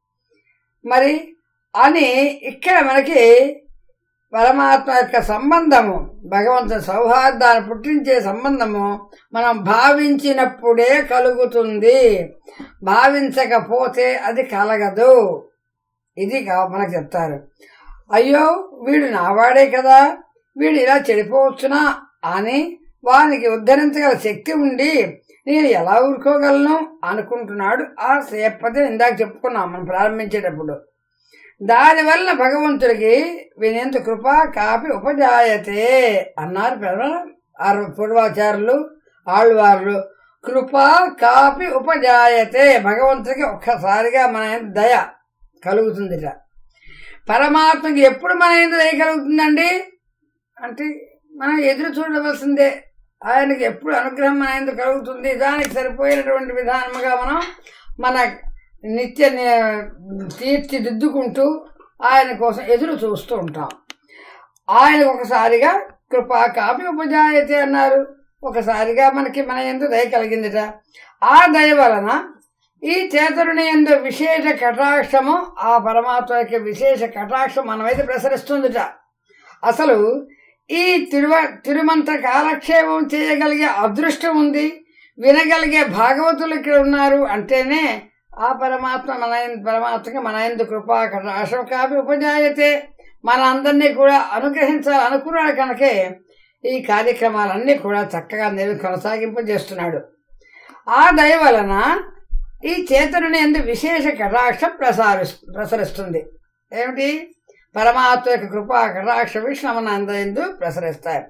S1: మరి అని ఇక్కడ మనకి పరమాత్మ యొక్క సంబంధము భగవంతుని సౌహార్దాన్ని పుట్టించే సంబంధము మనం భావించినప్పుడే కలుగుతుంది భావించకపోతే అది కలగదు ఇది కా- మనకు చెప్తారు అయ్యో వీడు నావాడే కదా వీడు ఇలా చెడిపోవచ్చునా అని వానికి ఉద్ధరించగల శక్తి ఉండి నేను ఎలా ఊరుకోగలను అనుకుంటున్నాడు ఆ సేపతి ఇందాక చెప్పుకున్నాం మనం ప్రారంభించేటప్పుడు దానివల్ల భగవంతుడికి వినేంత కృప కాపి ఉపజాయతే అన్నారు పెద్ద- ఆరు పూర్వాచారులు ఆళ్వార్లు కృప కాపి ఉపజాయతే భగవంతుడికి ఒక్కసారిగా మన యందు దయ కలుగుతుందిట పరమాత్మకి ఎప్పుడు మన యందు దయ కలుగుతుందండి అంటే మనం ఎదురు చూడవలసిందే ఆయనకి ఎప్పుడు అనుగ్రహం మన యందు కలుగుతుంది దానికి సరిపోయినటువంటి విధానముగా మనం మన నిత్య ని- తీర్చిదిద్దుకుంటూ ఆయన కోసం ఎదురు చూస్తూ ఉంటాం ఆయన ఒకసారిగా కృపా కాపి ఉపజాయతే అన్నారు ఒకసారిగా మనకి మన ఎందు దయ కలిగిందిట ఆ దయ వలన ఈ చేతరుని ఎందు విశేష కటాక్షము ఆ పరమాత్మ యొక్క విశేష కటాక్షం మన మీద ప్రసరిస్తుందిట అసలు ఈ తిరువ తిరుమంత్ర కాలక్షేపం చేయగలిగే అదృష్టం ఉంది వినగలిగే భాగవతులు ఇక్కడ ఉన్నారు అంటేనే ఆ పరమాత్మ మన యందు- పరమాత్మకి మన ఎందు కృపా కటాక్షం కాపి ఉపజాయతే మన అందరినీ కూడా అనుగ్రహించాలి అనుకున్నాడు కనుకే ఈ కార్యక్రమాలన్నీ కూడా చక్కగా నేను కొనసాగింపజేస్తున్నాడు ఆ దయ వలన ఈ చేతనుని ఎందు విశేష కటాక్షం ప్రసారి ప్రసరిస్తుంది ఏమిటి పరమాత్మ యొక్క కృపా కటాక్ష విష్ణుమనంద ఎందు ప్రసరిస్తాయి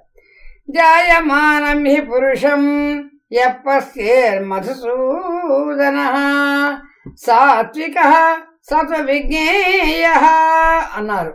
S1: జాయమానం హి పురుషం యపస్యేర్ మధుసూదన సాత్విక సత్వ విజ్ఞేయ అన్నారు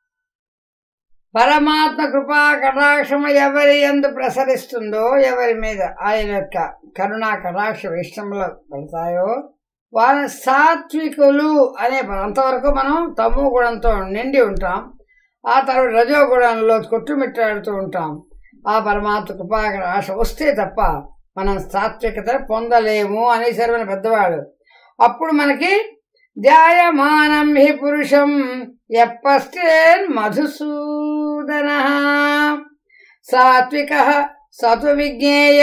S1: పరమాత్మ కృపా కటాక్షము ఎవరి ఎందు ప్రసరిస్తుందో ఎవరి మీద ఆయన యొక్క కరుణా కటాక్ష ఇష్టంలో పడతాయో వారిని సాత్వికులు అనే పదం. అంతవరకు మనం తమ్ము గుణంతో నిండి ఉంటాం ఆ తర్వాత రజో గుణంలో కొట్టుమిట్టాడుతూ ఉంటాం ఆ పరమాత్మ కృపా ఆశ వస్తే తప్ప మనం సాత్వికత పొందలేము అనేసరి మన పెద్దవాడు అప్పుడు మనకి ధ్యాయమానం హి పురుషం ఎప్పస్టేన్ మధుసూదన సాత్విక సత్వ విజ్ఞేయ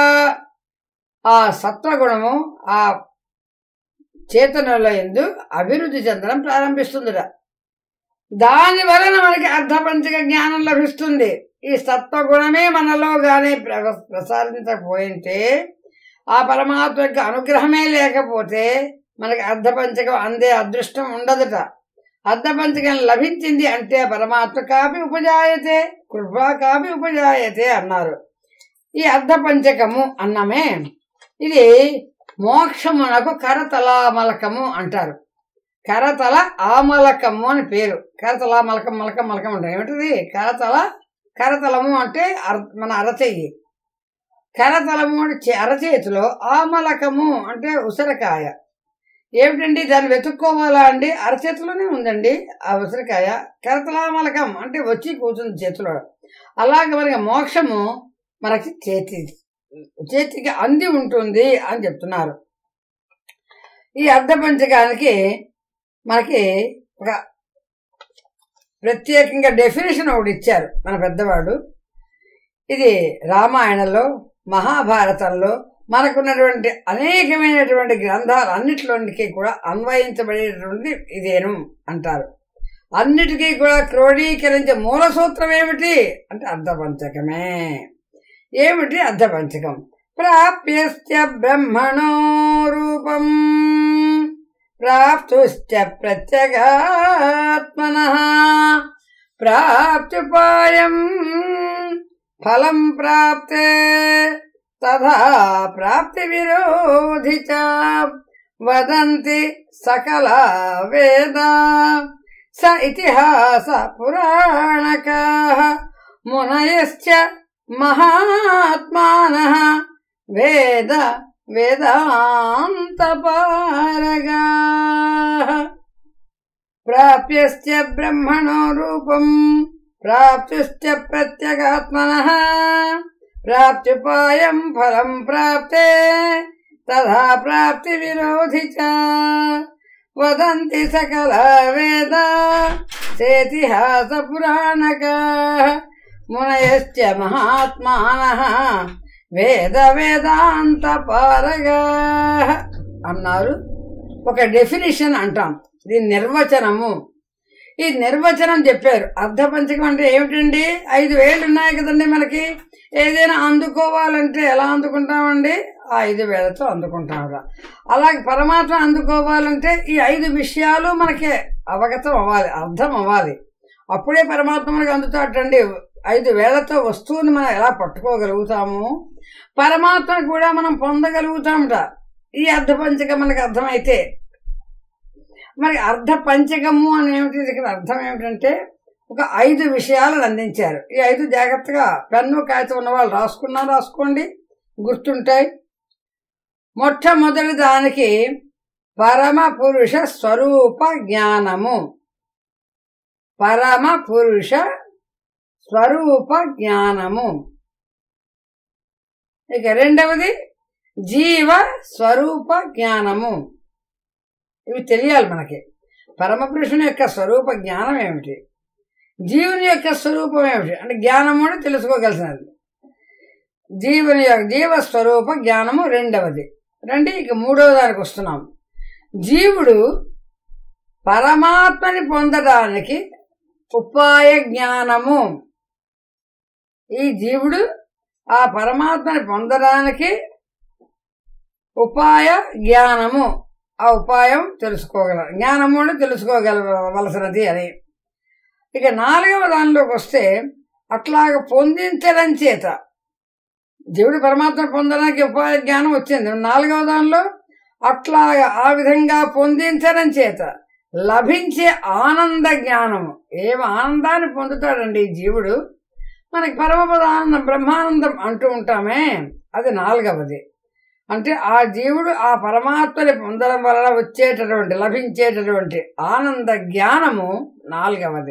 S1: ఆ సత్వగుణము ఆ చేతనలో ఎందు అభివృద్ధి చెందడం ప్రారంభిస్తుందిట దాని వలన మనకి అర్ధపంచక జ్ఞానం లభిస్తుంది ఈ సత్వగుణమే మనలో గాని ప్ర- ప్రసారించకపోయింటే ఆ పరమాత్మ యొక్క అనుగ్రహమే లేకపోతే మనకి అర్ధపంచకం అందే అదృష్టం ఉండదుట అర్ధపంచకం లభించింది అంటే పరమాత్మ కాపి ఉపజాయతే కృపా కాపి ఉపజాయతే అన్నారు ఈ అర్ధపంచకము అన్నమే ఇది మోక్షమునకు కరతలామలకము అంటారు కరతల ఆమలకము అని పేరు కరతల మలకం మలకం మలకం అంటారు ఏమిటిది కరతల కరతలము అంటే అర- మన అరచెయ్యి కరతలము అంటే చే- అరచేతిలో ఆమలకము అంటే ఉసిరకాయ ఏమిటండి దాన్ని వెతుక్కోవాలా అండి అరచేతిలోనే ఉందండి ఆ ఉసిరికాయ కరతలామలకం అంటే వచ్చి కూర్చుంది చేతిలో అలాగే మనకి మోక్షము మనకి చేతి చేతికి అంది ఉంటుంది అని చెప్తున్నారు ఈ అర్ధపంచకానికి మనకి ఒక ప్రత్యేకంగా డెఫినేషన్ ఒకటి ఇచ్చారు మన పెద్దవాడు ఇది రామాయణంలో మహాభారతంలో మనకున్నటువంటి అనేకమైనటువంటి గ్రంథాలు అన్నిటిలోనికి కూడా అన్వయించబడేటటువంటి ఇదేను అంటారు అన్నిటికీ కూడా క్రోడీకరించే మూల సూత్రం ఏమిటి అంటే అర్ధపంచకమే ఏమిటి అర్ధపంచకం ప్రాప్యశ్చ బ్రహ్మణో రూపం ప్రాప్తుశ్చ ప్రత్యేగాత్మన ప్రాప్త్యుపాయం ఫలం ప్రాప్తే తథా ప్రాప్తి విరోధి చ వదంతి సకల వేద స ఇతిహాస పురాణకా మునయశ్చ మహాత్మానః వేద వేదాంతపారగా ప్రాప్యశ్చ బ్రహ్మణో రూపం ప్రాప్తుశ్చ ప్రత్యేగాత్మనః ప్రాప్త్యుపాయం ఫలం ప్రాప్తే తథా ప్రాప్తి విరోధి చ వదంతి సకల వేద చేతిహాస పురాణకా మునయశ్చ మహాత్మానః వేద వేదాంత పారగా అన్నారు ఒక డెఫినిషన్ అంటాం దీని నిర్వచనము ఈ నిర్వచనం చెప్పారు అర్ధపంచకం అంటే ఏమిటండి ఐదు వేళ్ళు ఉన్నాయి కదండి మనకి ఏదైనా అందుకోవాలంటే ఎలా అందుకుంటామండి ఆ ఐదు వేలతో అందుకుంటాం అలాగే పరమాత్మ అందుకోవాలంటే ఈ ఐదు విషయాలు మనకి అవగతం అవ్వాలి అర్థం అవ్వాలి అప్పుడే పరమాత్మ మనకు అందుతాటండి ఐదు వేలతో వస్తువుని మనం ఎలా పట్టుకోగలుగుతాము పరమాత్మ కూడా మనం పొందగలుగుతామట ఈ అర్ధపంచకం మనకు అర్థమైతే మరి అర్ధ పంచకము అని ఏమిటి ఇక్కడ అర్థం ఏమిటంటే ఒక ఐదు విషయాలను అందించారు ఈ ఐదు జాగ్రత్తగా పెన్ను కాగితం ఉన్న వాళ్ళు రాసుకున్నా రాసుకోండి గుర్తుంటాయి మొట్టమొదటి దానికి పరమ పురుష స్వరూప జ్ఞానము పరమ పురుష స్వరూప జ్ఞానము ఇక రెండవది జీవ స్వరూప జ్ఞానము ఇవి తెలియాలి మనకి పరమపురుషుని యొక్క స్వరూప జ్ఞానం ఏమిటి జీవుని యొక్క స్వరూపం ఏమిటి అంటే జ్ఞానము అని తెలుసుకోగలిసినది జీవుని యొక్క జీవ స్వరూప జ్ఞానము రెండవది రండి ఇక మూడవ దానికి వస్తున్నాం జీవుడు పరమాత్మని పొందడానికి ఉపాయ జ్ఞానము ఈ జీవుడు ఆ పరమాత్మని పొందడానికి ఉపాయ జ్ఞానము ఆ ఉపాయం తెలుసుకోగల జ్ఞానము అంటే తెలుసుకోగలవలసినది అని ఇక నాలుగవ దానిలోకి వస్తే అట్లాగ పొందించడం చేత జీవుడు పరమాత్మ పొందడానికి ఉపాయ జ్ఞానం వచ్చింది నాలుగవ దానిలో అట్లాగా ఆ విధంగా పొందించడం చేత లభించే ఆనంద జ్ఞానము ఏం ఆనందాన్ని పొందుతాడండి ఈ జీవుడు మనకి పరమపద ఆనందం బ్రహ్మానందం అంటూ ఉంటామే అది నాలుగవది అంటే ఆ జీవుడు ఆ పరమాత్మని పొందడం వలన వచ్చేటటువంటి లభించేటటువంటి ఆనంద జ్ఞానము నాలుగవది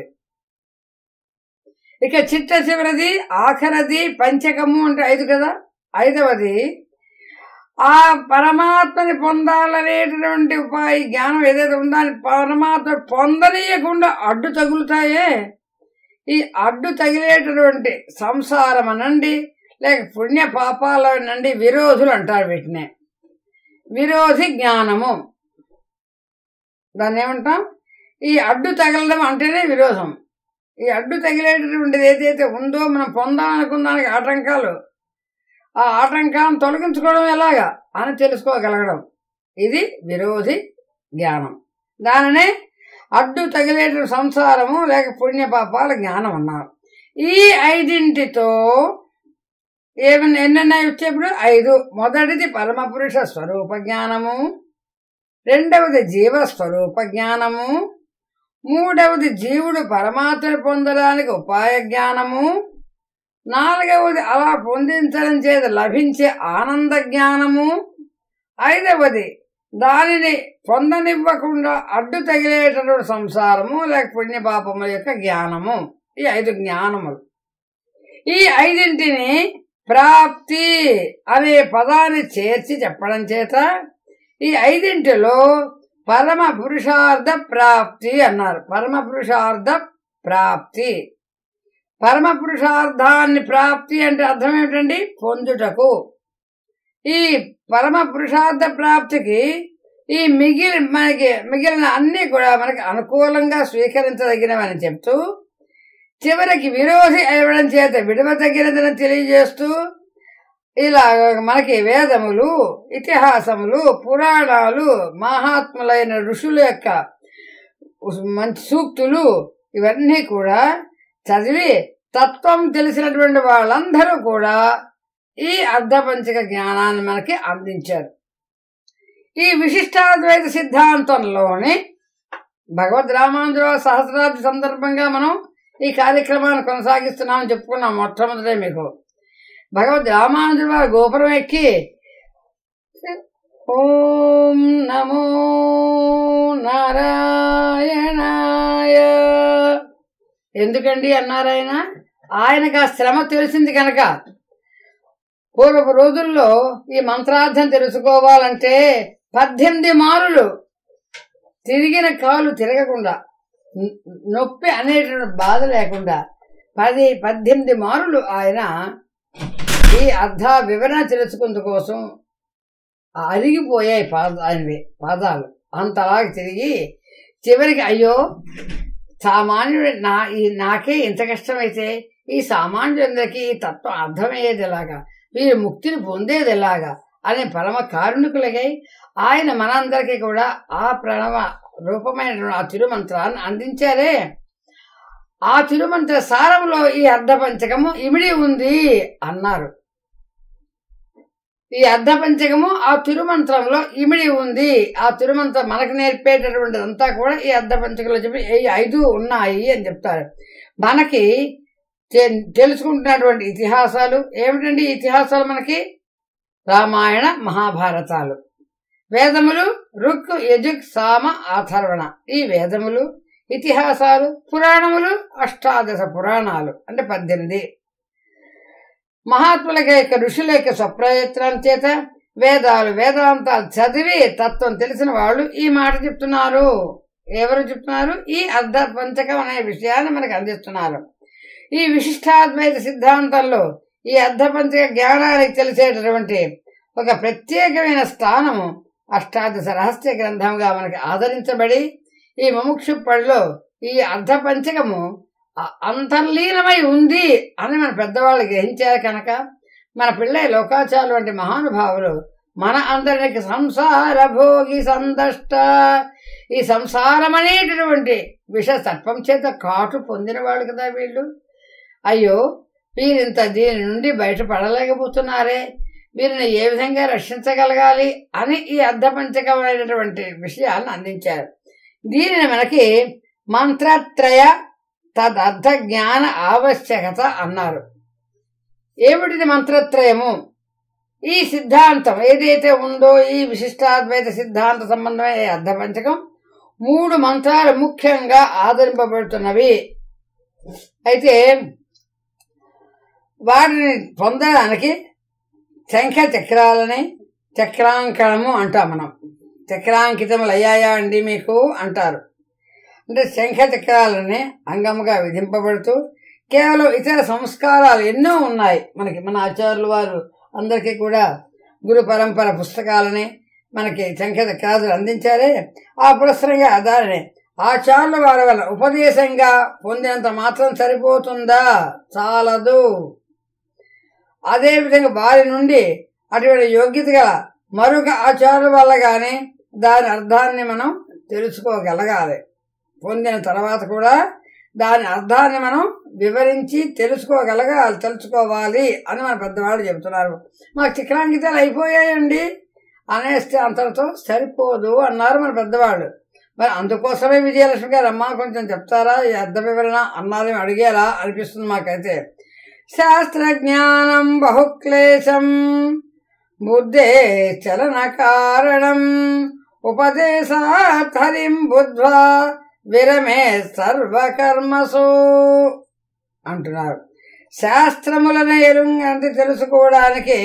S1: ఇక చిట్ట చివరిది ఆఖరది పంచకము అంటే ఐదు కదా ఐదవది ఆ పరమాత్మని పొందాలనేటటువంటి ఉపాయ జ్ఞానం ఏదైతే ఉందో దాని పరమాత్మ పొందనీయకుండా అడ్డు తగులుతాయే ఈ అడ్డు తగిలేటటువంటి సంసారం అనండి లేక పుణ్య పాపాలనండి విరోధులు అంటారు వీటిని విరోధి జ్ఞానము దాన్ని ఏమంటాం ఈ అడ్డు తగలడం అంటేనే విరోధం ఈ అడ్డు తగిలేటటువంటిది ఏదైతే ఉందో మనం పొందాలనుకున్న దానికి ఆటంకాలు ఆ ఆటంకాలను తొలగించుకోవడం ఎలాగా అని తెలుసుకోగలగడం ఇది విరోధి జ్ఞానం దానినే అడ్డు తగిలేట సంసారము లేక పుణ్య పాపాల జ్ఞానం అన్నారు ఈ ఐదింటితో ఏమన్నా ఎన్నెన్నాయి వచ్చేప్పుడు ఐదు మొదటిది పరమపురుష స్వరూప జ్ఞానము రెండవది జీవస్వరూప జ్ఞానము మూడవది జీవుడు పరమాత్మని పొందడానికి ఉపాయ జ్ఞానము నాలుగవది అలా పొందించడం చేత లభించే ఆనంద జ్ఞానము ఐదవది దానిని పొందనివ్వకుండా అడ్డు తగిలేటటువంటి సంసారము లేక పుణ్యపాపముల యొక్క జ్ఞానము ఈ ఐదు జ్ఞానములు ఈ ఐదింటిని ప్రాప్తి అనే పదాన్ని చేర్చి చెప్పడం చేత ఈ ఐదింటిలో పరమ పురుషార్థ ప్రాప్తి అన్నారు పరమ పురుషార్థ ప్రాప్తి పరమ పురుషార్థాన్ని ప్రాప్తి అంటే అర్థం ఏమిటండి పొందుటకు ఈ పరమ పురుషార్థ ప్రాప్తికి ఈ మిగిలి మనకి మిగిలిన అన్ని కూడా మనకి అనుకూలంగా స్వీకరించదగినవని చెప్తూ చివరికి విరోధి అవ్వడం చేత విడవదగినదని తెలియజేస్తూ ఇలా మనకి వేదములు ఇతిహాసములు పురాణాలు మహాత్ములైన ఋషుల యొక్క మంచి సూక్తులు ఇవన్నీ కూడా చదివి తత్వం తెలిసినటువంటి వాళ్ళందరూ కూడా ఈ అర్ధపంచక జ్ఞానాన్ని మనకి అందించారు ఈ విశిష్టాద్వైత సిద్ధాంతంలోని భగవద్ రామానుజుల సహస్రాబ్ది సందర్భంగా మనం ఈ కార్యక్రమాన్ని కొనసాగిస్తున్నామని చెప్పుకున్నాం మొట్టమొదటే మీకు భగవద్ రామానుజుల వారి గోపురం ఎక్కి ఓం నమో నారాయణాయ ఎందుకండి అన్నారు ఆయన ఆయనకు ఆ శ్రమ తెలిసింది కనుక పూర్వపు రోజుల్లో ఈ మంత్రార్థం తెలుసుకోవాలంటే పద్దెనిమిది మారులు తిరిగిన కాలు తిరగకుండా నొప్పి అనేటువంటి బాధ లేకుండా పది పద్దెనిమిది మారులు ఆయన ఈ అర్ధ వివరణ తెలుసుకుందు కోసం అరిగిపోయాయి పాద ఆయనవి పాదాలు అంతలాగా తిరిగి చివరికి అయ్యో సామాన్యుడు నా ఈ నాకే ఇంత కష్టమైతే ఈ సామాన్యులందరికీ ఈ తత్వం అర్థమయ్యేది ఎలాగా వీరు ముక్తిని పొందేది ఎలాగా అనే పరమ కారుణికులకై ఆయన మనందరికీ కూడా ఆ ప్రణవ రూపమైన ఆ తిరుమంత్రాన్ని అందించారే ఆ తిరుమంత్ర సారంలో ఈ అర్ధపంచకము ఇమిడి ఉంది అన్నారు ఈ అర్ధపంచకము ఆ తిరుమంత్రంలో ఇమిడి ఉంది ఆ తిరుమంత్రం మనకు నేర్పేటటువంటిదంతా కూడా ఈ అర్ధపంచకంలో చెప్పి ఈ ఐదు ఉన్నాయి అని చెప్తారు మనకి తె- తెలుసుకుంటున్నటువంటి ఇతిహాసాలు ఏమిటండి ఈ ఇతిహాసాలు మనకి రామాయణ మహాభారతాలు వేదములు రుక్ యజుక్ సామ ఆథర్వణ ఈ వేదములు ఇతిహాసాలు పురాణములు అష్టాదశ పురాణాలు అంటే పద్దెనిమిది మహాత్ములక యొక్క ఋషుల యొక్క స్వప్రయత్నం చేత వేదాలు వేదాంతాలు చదివి తత్వం తెలిసిన వాళ్ళు ఈ మాట చెప్తున్నారు ఎవరు చెప్తున్నారు ఈ అర్ధ పంచకం అనే విషయాన్ని మనకు అందిస్తున్నారు ఈ విశిష్టాద్వైత సిద్ధాంతంలో ఈ అర్ధ పంచక జ్ఞానానికి తెలిసేటటువంటి ఒక ప్రత్యేకమైన స్థానము అష్టాదశ రహస్య గ్రంథంగా మనకి ఆదరించబడి ఈ ముముక్షుప్పడిలో ఈ అర్ధ పంచకము అ- అంతర్లీనమై ఉంది అని మన పెద్దవాళ్ళు గ్రహించారు కనుక మన పిళ్ళై లోకాచార్యులు వంటి మహానుభావులు మన అందరికి సంసార భోగి సందష్ట ఈ సంసారం అనేటటువంటి విష సర్పం చేత కాటు పొందిన వాళ్ళు కదా వీళ్ళు అయ్యో వీరింత దీని నుండి బయటపడలేకపోతున్నారే వీరిని ఏ విధంగా రక్షించగలగాలి అని ఈ అర్ధపంచకమైనటువంటి విషయాలను అందించారు దీనిని మనకి మంత్రత్రయ తదర్థ జ్ఞాన ఆవశ్యకత అన్నారు ఏమిటిది మంత్రత్రయము ఈ సిద్ధాంతం ఏదైతే ఉందో ఈ విశిష్టాద్వైత సిద్ధాంత సంబంధమైన ఈ అర్ధపంచకం మూడు మంత్రాలు ముఖ్యంగా ఆదరింపబడుతున్నవి అయితే వాటిని పొందడానికి శంఖ చక్రాలని చక్రాంకణము అంటాం మనం చక్రాంకితములు అయ్యాయా అండి మీకు అంటారు అంటే శంఖ చక్రాలని అంగముగా విధింపబడుతూ కేవలం ఇతర సంస్కారాలు ఎన్నో ఉన్నాయి మనకి మన ఆచార్యులు వారు అందరికీ కూడా గురు పరంపర పుస్తకాలని మనకి శంఖ చక్రాదులు అందించారే ఆ పురస్సరంగా దానిని ఆచార్యుల వారి వల్ల ఉపదేశంగా పొందినంత మాత్రం సరిపోతుందా చాలదు అదేవిధంగా వారి నుండి అటువంటి యోగ్యత గల మరొక ఆచార్యుల వల్ల కానీ దాని అర్థాన్ని మనం తెలుసుకోగలగాలి పొందిన తర్వాత కూడా దాని అర్థాన్ని మనం వివరించి తెలుసుకోగలగాలి తెలుసుకోవాలి అని మన పెద్దవాళ్ళు చెబుతున్నారు మాకు చిక్రాంకితాలు అయిపోయాయండి అనేస్తే అంతటితో సరిపోదు అన్నారు మన పెద్దవాళ్ళు మరి అందుకోసమే విజయలక్ష్మి గారు అమ్మ కొంచెం చెప్తారా ఈ అర్థ వివరణ అన్నారని అడిగారా అనిపిస్తుంది మాకైతే శాస్త్రజ్ఞానం బహుక్లేశం బుద్ధే చలన కారణం ఉపదేశాత్ హరిం బుద్ధ్వా విరమే సర్వకర్మసు అంటున్నారు శాస్త్రములను ఎరుంగంటే తెలుసుకోవడానికి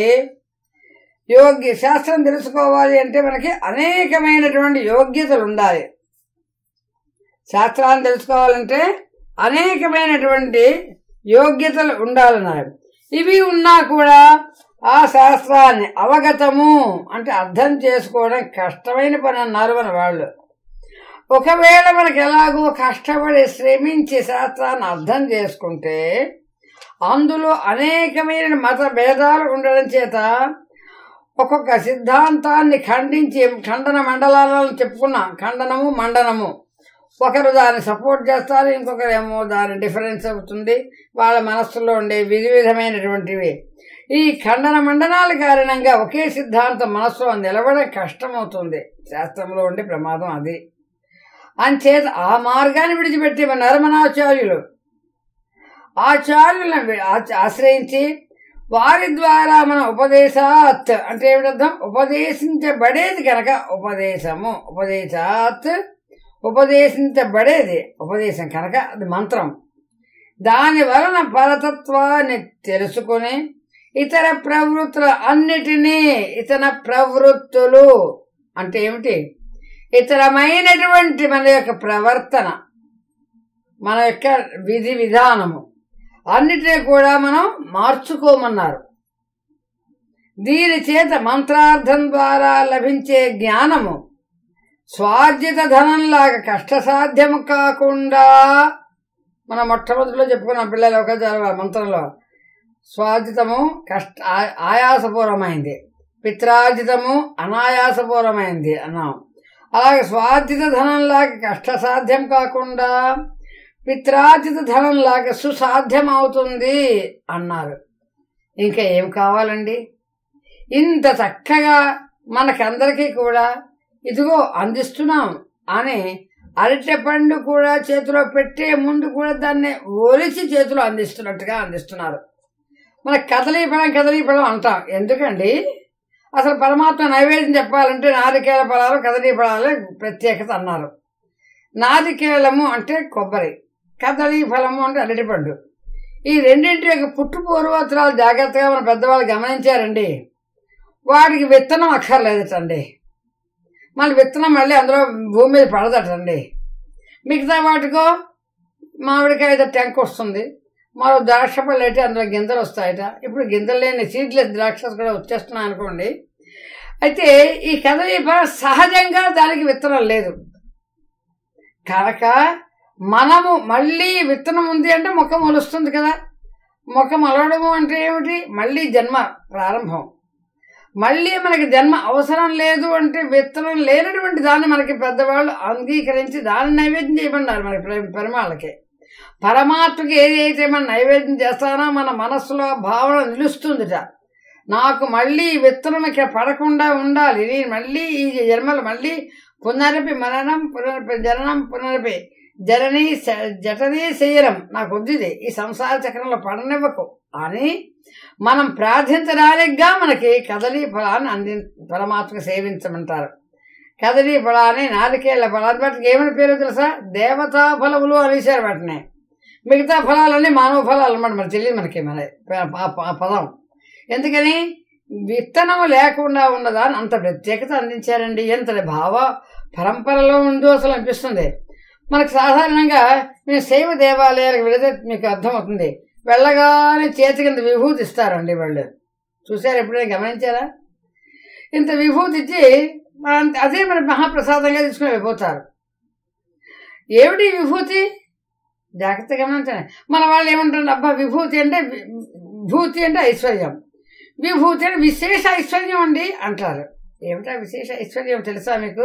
S1: యోగ్య శాస్త్రం తెలుసుకోవాలి అంటే మనకి అనేకమైనటువంటి యోగ్యతలు ఉండాలి శాస్త్రాన్ని తెలుసుకోవాలంటే అనేకమైనటువంటి యోగ్యతలు ఉండాలన్నారు ఇవి ఉన్నా కూడా ఆ శాస్త్రాన్ని అవగతము అంటే అర్థం చేసుకోవడం కష్టమైన పని అన్నారు మన వాళ్ళు ఒకవేళ మనకి ఎలాగో కష్టపడి శ్రమించి శాస్త్రాన్ని అర్థం చేసుకుంటే అందులో అనేకమైన మత భేదాలు ఉండడం చేత ఒక్కొక్క సిద్ధాంతాన్ని ఖండించి ఖండన మండలాలను చెప్పుకున్నాం ఖండనము మండనము ఒకరు దాన్ని సపోర్ట్ చేస్తారు ఇంకొకరు ఏమో దాని డిఫరెన్స్ అవుతుంది వాళ్ళ మనస్సులో ఉండే విధి విధమైనటువంటివి ఈ ఖండన మండనాల కారణంగా ఒకే సిద్ధాంతం మనస్సులో నిలబడడం కష్టమవుతుంది శాస్త్రంలో ఉండే ప్రమాదం అది అంచేత ఆ మార్గాన్ని విడిచిపెట్టి మన నరమనాచార్యులు ఆచార్యులను వి- ఆచ- ఆశ్రయించి వారి ద్వారా మన ఉపదేశాత్ అంటే ఏమిటర్థం ఉపదేశించబడేది కనుక ఉపదేశము ఉపదేశాత్ ఉపదేశించబడేది ఉపదేశం కనుక అది మంత్రం దాని వలన పరతత్వాన్ని తెలుసుకుని ఇతర ప్రవృత్తుల అన్నిటినీ ఇతర ప్రవృత్తులు అంటే ఏమిటి ఇతరమైనటువంటి మన యొక్క ప్రవర్తన మన యొక్క విధి విధానము అన్నిటినీ కూడా మనం మార్చుకోమన్నారు దీని చేత మంత్రార్థం ద్వారా లభించే జ్ఞానము స్వార్జిత ధనంలాగా కష్టసాధ్యము కాకుండా మన మొట్టమొదటిలో చెప్పుకున్న పిల్లలు ఒక జర- మంత్రంలో స్వార్జితము కష్ట ఆ- ఆయాసపూర్వమైంది పిత్రార్జితము అనాయాసపూర్వమైంది అన్నాం అలాగే స్వార్జిత ధనంలాగా కష్టసాధ్యం కాకుండా పిత్రార్జిత ధనంలాగా సుసాధ్యం అవుతుంది అన్నారు ఇంకా ఏం కావాలండి ఇంత చక్కగా మనకందరికీ కూడా ఇదిగో అందిస్తున్నాం అని అరటి పండు కూడా చేతిలో పెట్టే ముందు కూడా దాన్ని ఒలిచి చేతిలో అందిస్తున్నట్టుగా అందిస్తున్నారు మన కదలీపడం కదలీపడం అంటాం ఎందుకండి అసలు పరమాత్మ నైవేద్యం చెప్పాలంటే నారికేళ ఫలాలు కదలీఫలాలే ప్రత్యేకత అన్నారు నారికేళము అంటే కొబ్బరి కదలీ ఫలము అంటే అరటిపండు ఈ రెండింటి యొక్క పుట్టు పూర్వోత్తరాలు జాగ్రత్తగా మన పెద్దవాళ్ళు గమనించారండి వాటికి విత్తనం అక్కర్లేదటండి మళ్ళీ విత్తనం మళ్ళీ అందులో భూమి మీద పడదటండి మిగతా వాటికో మామిడికాయ అయితే టెంక్ వస్తుంది మరో ద్రాక్ష పళ్ళు అయితే అందులో గింజలు వస్తాయట ఇప్పుడు గింజలు లేని సీడ్లెస్ ద్రాక్ష కూడా వచ్చేస్తున్నాయి అనుకోండి అయితే ఈ కదలి ఫలం సహజంగా దానికి విత్తనం లేదు కనుక మనము మళ్ళీ విత్తనం ఉంది అంటే మొక్క మొలుస్తుంది కదా మొక్క మొలవడము అంటే ఏమిటి మళ్ళీ జన్మ ప్రారంభం మళ్ళీ మనకి జన్మ అవసరం లేదు అంటే విత్తనం లేనటువంటి దాన్ని మనకి పెద్దవాళ్ళు అంగీకరించి దాన్ని నైవేద్యం చేయమన్నారు మనకి ప్ర- పరిమాళ్ళకి పరమాత్మకి ఏదైతే మనం నైవేద్యం చేస్తానో మన మనస్సులో భావన నిలుస్తుందిట నాకు మళ్ళీ ఈ విత్తనం ఇక్కడ పడకుండా ఉండాలి నేను మళ్ళీ ఈ జన్మలు మళ్ళీ పునరపి మరణం పునరపి జననం పునరపి జనని శ- జఠనీ శరీరం నాకు వద్దిది ఈ సంసార చక్రంలో పడనివ్వకు అని మనం ప్రార్థించడానికిగా మనకి కదలీ ఫలాన్ని అంది పరమాత్మకు సేవించమంటారు కదలీ ఫలాన్ని నారికేళ్ల ఫలాన్ని వాటికి ఏమని పేరు తెలుసా దేవతా ఫలములు అనేసారు వాటిని మిగతా ఫలాలన్నీ మానవ ఫలాలు అన్నమాట మరి తెలియదు మనకి మన ఆ- ఆ పదం ఎందుకని విత్తనం లేకుండా ఉన్నదాన్ని అంత ప్రత్యేకత అందించారండి ఎంత భావ పరంపరలో ఉందో అసలు అనిపిస్తుంది మనకు సాధారణంగా మేము శైవ దేవాలయాలకు వెళితే మీకు అర్థమవుతుంది వెళ్ళగానే చేతి కింద విభూతి ఇస్తారండి వాళ్ళు చూసారు ఎప్పుడైనా గమనించారా ఇంత విభూతి ఇచ్చి మన- అదే మన మహాప్రసాదంగా తీసుకుని వెళ్ళిపోతారు ఏమిటి ఈ విభూతి జాగ్రత్తగా గమనించండి మన వాళ్ళు ఏమంటారు అబ్బా విభూతి అంటే వి- భూతి అంటే ఐశ్వర్యం విభూతి అంటే విశేష ఐశ్వర్యం అండి అంటారు ఏమిటా విశేష ఐశ్వర్యం తెలుసా మీకు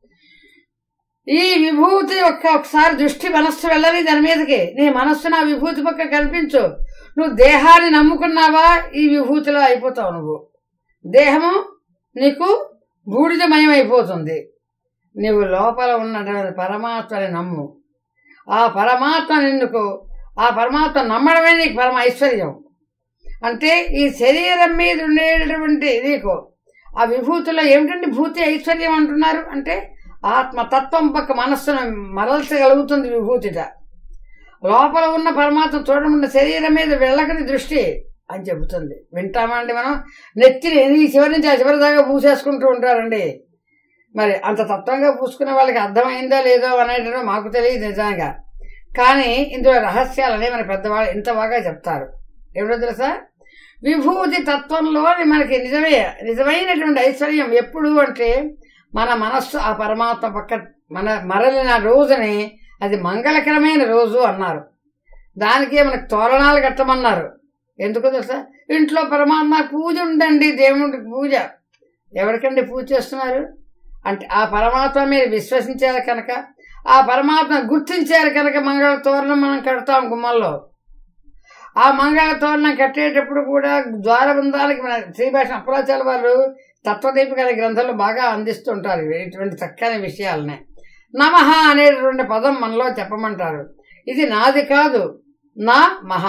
S1: ఈ విభూతి ఒక్క ఒకసారి దృష్టి మనస్సు వెళ్ళని దాని మీదకి నీ మనస్సు నా విభూతి పక్క కనిపించు నువ్వు దేహాన్ని నమ్ముకున్నావా ఈ విభూతిలో అయిపోతావు నువ్వు దేహము నీకు బూడిదమయం అయిపోతుంది నీవు లోపల ఉన్నటువంటి పరమాత్మని నమ్ము ఆ పరమాత్మ నిన్నుకు ఆ పరమాత్మ నమ్మడమే నీకు పరమ ఐశ్వర్యం అంటే ఈ శరీరం మీద ఉండేటటువంటి నీకు ఆ విభూతిలో ఏమిటంటే భూతి ఐశ్వర్యం అంటున్నారు అంటే ఆత్మతత్వం పక్క మనస్సును మరల్చగలుగుతుంది విభూతిట లోపల ఉన్న పరమాత్మ చూడకుండా శరీరం మీద వెళ్ళకని దృష్టి అని చెబుతుంది వింటామా అండి మనం నెత్తిని ఈ చివరి నుంచి ఆ చివరి దాకా పూసేసుకుంటూ ఉంటారండి మరి అంత తత్వంగా పూసుకునే వాళ్ళకి అర్థమైందో లేదో అనేటో మాకు తెలియదు నిజంగా కానీ ఇందులో రహస్యాలని మన పెద్దవాళ్ళు ఇంత బాగా చెప్తారు ఎవరో తెలుసా విభూతి తత్వంలోని మనకి నిజమే నిజమైనటువంటి ఐశ్వర్యం ఎప్పుడు అంటే మన మనస్సు ఆ పరమాత్మ పక్క మన మరలిన రోజుని అది మంగళకరమైన రోజు అన్నారు దానికే మనకు తోరణాలు కట్టమన్నారు ఎందుకో తెలుసా ఇంట్లో పరమాత్మ పూజ ఉందండి దేవుడికి పూజ ఎవరికండి పూజ చేస్తున్నారు అంటే ఆ పరమాత్మ మీరు విశ్వసించారు కనుక ఆ పరమాత్మ గుర్తించారు కనుక మంగళ తోరణం మనం కడతాం గుమ్మల్లో ఆ మంగళ తోరణం కట్టేటప్పుడు కూడా ద్వారబంధాలకి మన శ్రీభాష అప్పలాచార్య వారు తత్వదీపిక అనే గ్రంథంలో బాగా అందిస్తుంటారు ఇటువంటి చక్కని విషయాలని నమః అనేటటువంటి పదం మనలో చెప్పమంటారు ఇది నాది కాదు నా మహ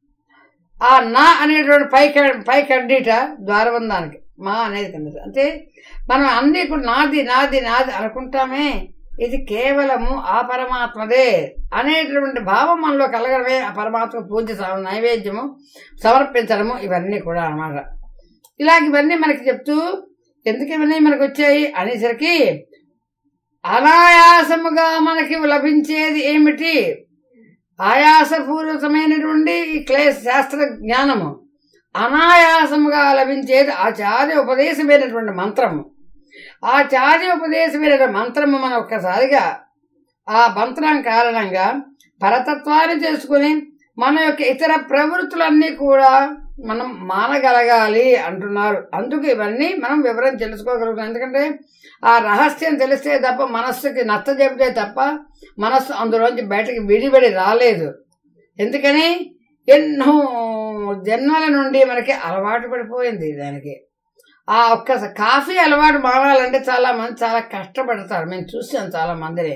S1: ఆ నా అనేటువంటి పై పై కడ్డీట ద్వారబంధానికి మా అనేది కింద అంటే మనం అన్ని కూడా నాది నాది నాది అనుకుంటామే ఇది కేవలము ఆ పరమాత్మదే అనేటటువంటి భావం మనలో కలగడమే ఆ పరమాత్మ పూజ సమ- నైవేద్యము సమర్పించడము ఇవన్నీ కూడా అన్నమాట ఇలాగ ఇవన్నీ మనకి చెప్తూ ఎందుకు ఇవన్నీ మనకు వచ్చాయి అనేసరికి అనాయాసముగా మనకి లభించేది ఏమిటి ఆయాసపూర్వకమైనటువంటి ఈ క్లే శాస్త్ర జ్ఞానము అనాయాసముగా లభించేది ఆచార్య ఉపదేశమైనటువంటి మంత్రము ఆచార్య ఉపదేశమైన మంత్రము మనం ఒక్కసారిగా ఆ మంత్రం కారణంగా పరతత్వాన్ని చేసుకుని మన యొక్క ఇతర ప్రవృత్తులన్నీ కూడా మనం మానగలగాలి అంటున్నారు అందుకు ఇవన్నీ మనం వివరం తెలుసుకోగలుగుతాం ఎందుకంటే ఆ రహస్యం తెలిస్తే తప్ప మనస్సుకి నచ్చ చెబితే తప్ప మనస్సు అందులోంచి బయటకు విడిబడి రాలేదు ఎందుకని ఎన్నో జన్మల నుండి మనకి అలవాటు పడిపోయింది దానికి ఆ ఒక్క కాఫీ అలవాటు మారాలంటే చాలా మంది చాలా కష్టపడతారు మేము చూసాం చాలా మందిని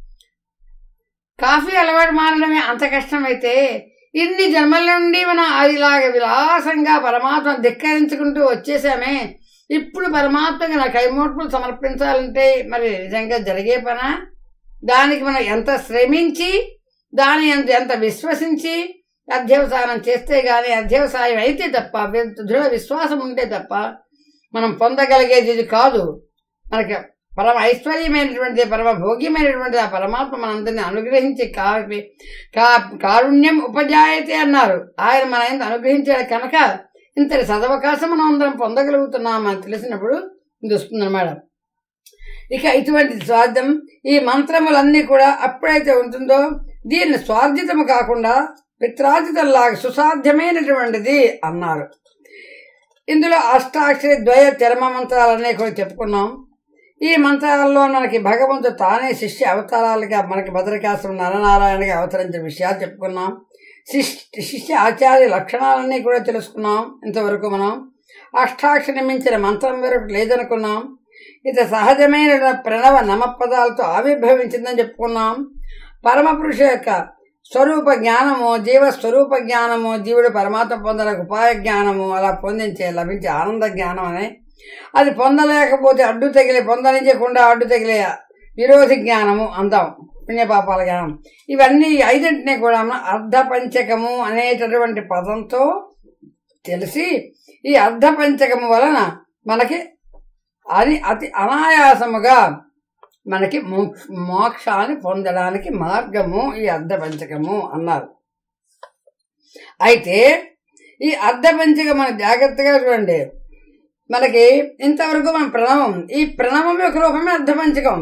S1: కాఫీ అలవాటు మారడమే అంత కష్టమైతే ఇన్ని జన్మల నుండి మనం ఇలాగ విలాసంగా పరమాత్మ ధిక్కరించుకుంటూ వచ్చేసామే ఇప్పుడు పరమాత్మకి నా కైమోట్పులు సమర్పించాలంటే మరి నిజంగా జరిగే పనా దానికి మనం ఎంత శ్రమించి దాని ఎంత ఎంత విశ్వసించి అధ్యవసానం చేస్తే గాని అధ్యవసాయం అయితే తప్ప వి- దృఢ విశ్వాసం ఉంటే తప్ప మనం పొందగలిగేది ఇది కాదు మనకి పరమ ఐశ్వర్యమైనటువంటి పరమ భోగ్యమైనటువంటి ఆ పరమాత్మ మనందరినీ అనుగ్రహించి కాపి కా- కారుణ్యం ఉపజాయతే అన్నారు ఆయన మన ఆయన అనుగ్రహించాడు కనుక ఇంతటి సదవకాశం మనం అందరం పొందగలుగుతున్నాం అని తెలిసినప్పుడు ఇది వస్తుందన్నమాట ఇక ఇటువంటి స్వార్థం ఈ మంత్రములన్నీ కూడా అప్పుడైతే ఉంటుందో దీన్ని స్వార్జితము కాకుండా పిత్రార్జితంలాగా సుసాధ్యమైనటువంటిది అన్నారు ఇందులో అష్టాక్షరి ద్వయ చరమ మంత్రాలన్నీ కూడా చెప్పుకున్నాం ఈ మంత్రాల్లో మనకి భగవంతుడు తానే శిష్య అవతారాలుగా మనకి భద్రకాశ్రం నరనారాయణగా అవతరించిన విషయాలు చెప్పుకున్నాం శిష్య శిష్య ఆచార్య లక్షణాలన్నీ కూడా తెలుసుకున్నాం ఇంతవరకు మనం అష్టాక్షరి మించిన మంత్రం వేరొకటి లేదనుకున్నాం ఇది సహజమైన ప్రణవ నమపదాలతో ఆవిర్భవించిందని చెప్పుకున్నాం పరమపురుష యొక్క స్వరూప జ్ఞానము జీవ స్వరూప జ్ఞానము జీవుడు పరమాత్మ పొందలకు ఉపాయ జ్ఞానము అలా పొందించే లభించే ఆనంద జ్ఞానం అని అది పొందలేకపోతే అడ్డు తగిలే పొందనించకుండా అడ్డు తగిలే విరోధి జ్ఞానము అందాం పుణ్యపాపాల జ్ఞానం ఇవన్నీ ఈ ఐదింటిని కూడా మనం అర్ధపంచకము అనేటటువంటి పదంతో తెలిసి ఈ అర్ధపంచకము వలన మనకి అది అతి అనాయాసముగా మనకి మోక్ష- మోక్షాన్ని పొందడానికి మార్గము ఈ అర్ధపంచకము అన్నారు అయితే ఈ అర్ధపంచకం మన జాగ్రత్తగా చూడండి మనకి ఇంతవరకు మన ప్రణవం ఈ ప్రణవం యొక్క రూపమే అర్ధపంచకం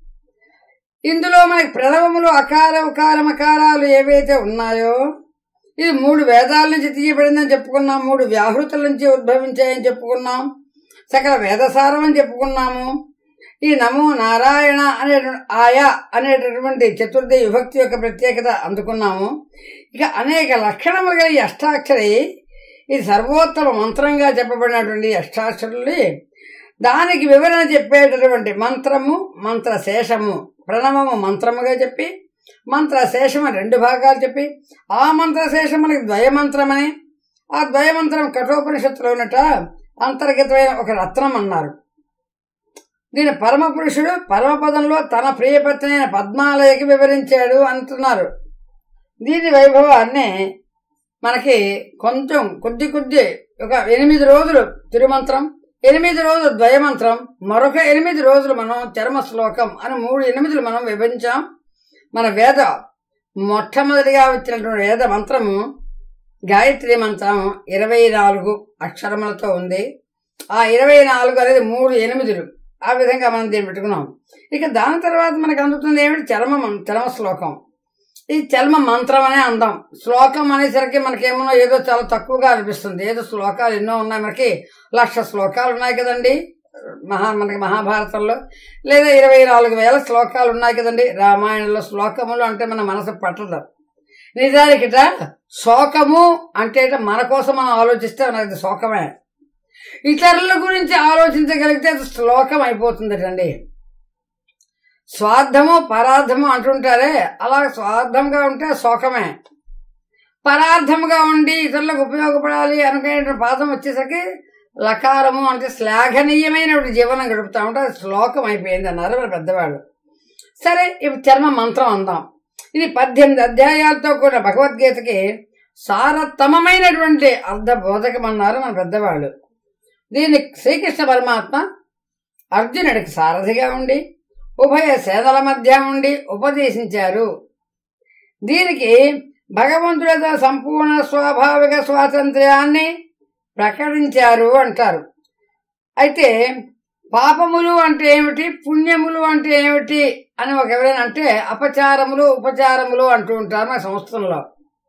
S1: ఇందులో మనకి ప్రణవములు అకార ఉకార మకారాలు ఏవైతే ఉన్నాయో ఇది మూడు వేదాల నుంచి తీయబడిందని చెప్పుకున్నాం మూడు వ్యాహృతుల నుంచి ఉద్భవించాయని చెప్పుకున్నాం సకల వేదసారం అని చెప్పుకున్నాము ఈ నమో నారాయణ అనే ఆయా అనేటటువంటి చతుర్థి విభక్తి యొక్క ప్రత్యేకత అందుకున్నాము ఇక అనేక లక్షణములు గల ఈ అష్టాక్షరి ఇది సర్వోత్తమ మంత్రంగా చెప్పబడినటువంటి ఈ అష్టాక్షరులు దానికి వివరణ చెప్పేటటువంటి మంత్రము మంత్ర శేషము ప్రణవము మంత్రముగా చెప్పి మంత్ర శేషము రెండు భాగాలు చెప్పి ఆ మంత్ర శేషం మనకి ద్వయమంత్రమని ఆ ద్వయమంత్రం కఠోపనిషత్తులో ఉన్నట అంతర్గతమైన ఒక రత్నం అన్నారు దీని పరమపురుషుడు పరమపదంలో తన ప్రియపత్ని అయిన పద్మాలయకి వివరించాడు అంటున్నారు దీని వైభవాన్ని మనకి కొంచెం కొద్ది కొద్ది ఒక ఎనిమిది రోజులు తిరుమంత్రం ఎనిమిది రోజులు ద్వయమంత్రం మరొక ఎనిమిది రోజులు మనం చర్మ శ్లోకం అని మూడు ఎనిమిదిలు మనం విభజించాం మన వేద మొట్టమొదటిగా వచ్చినటువంటి వేద మంత్రము గాయత్రి మంత్రం ఇరవై నాలుగు అక్షరములతో ఉంది ఆ ఇరవై నాలుగు అనేది మూడు ఎనిమిదిలు ఆ విధంగా మనం దీన్ని పెట్టుకున్నాం ఇక దాని తర్వాత మనకు అందుతుంది ఏమిటి చర్మ మం- చర్మ శ్లోకం ఈ చర్మ మంత్రం అనే అందాం శ్లోకం అనేసరికి మనకేమో ఏదో చాలా తక్కువగా అనిపిస్తుంది ఏదో శ్లోకాలు ఎన్నో ఉన్నాయి మనకి లక్ష శ్లోకాలు ఉన్నాయి కదండి మహా మనకి మహాభారతంలో లేదా ఇరవై నాలుగు వేల శ్లోకాలు ఉన్నాయి కదండి రామాయణంలో శ్లోకములు అంటే మన మనసు పట్టదు నిజానికిట శోకము అంటే మన కోసం మనం ఆలోచిస్తే మనకి శోకమే ఇతరుల గురించి ఆలోచించగలిగితే అది శ్లోకం అయిపోతుందటండి స్వార్థము పరార్థము అంటుంటారే అలా స్వార్థంగా ఉంటే శోకమే పరార్థముగా ఉండి ఇతరులకు ఉపయోగపడాలి అనుకునే పాదం వచ్చేసరికి లకారము అంటే శ్లాఘనీయమైన జీవనం గడుపుతా ఉంటే అది శ్లోకం అయిపోయింది అన్నారు మన పెద్దవాళ్ళు సరే ఇప్పుడు చర్మ మంత్రం అందాం ఇది పద్దెనిమిది అధ్యాయాలతో కూడిన భగవద్గీతకి సారతమమైనటువంటి అర్ధ బోధకం అన్నారు మన పెద్దవాళ్ళు దీన్ని శ్రీకృష్ణ పరమాత్మ అర్జునుడికి సారథిగా ఉండి ఉభయ సేనల మధ్య ఉండి ఉపదేశించారు దీనికి భగవంతుడితో సంపూర్ణ స్వాభావిక స్వాతంత్ర్యాన్ని ప్రకటించారు అంటారు అయితే పాపములు అంటే ఏమిటి పుణ్యములు అంటే ఏమిటి అని ఒక ఎవరైనా అంటే అపచారములు ఉపచారములు అంటూ ఉంటారు మా సంస్థల్లో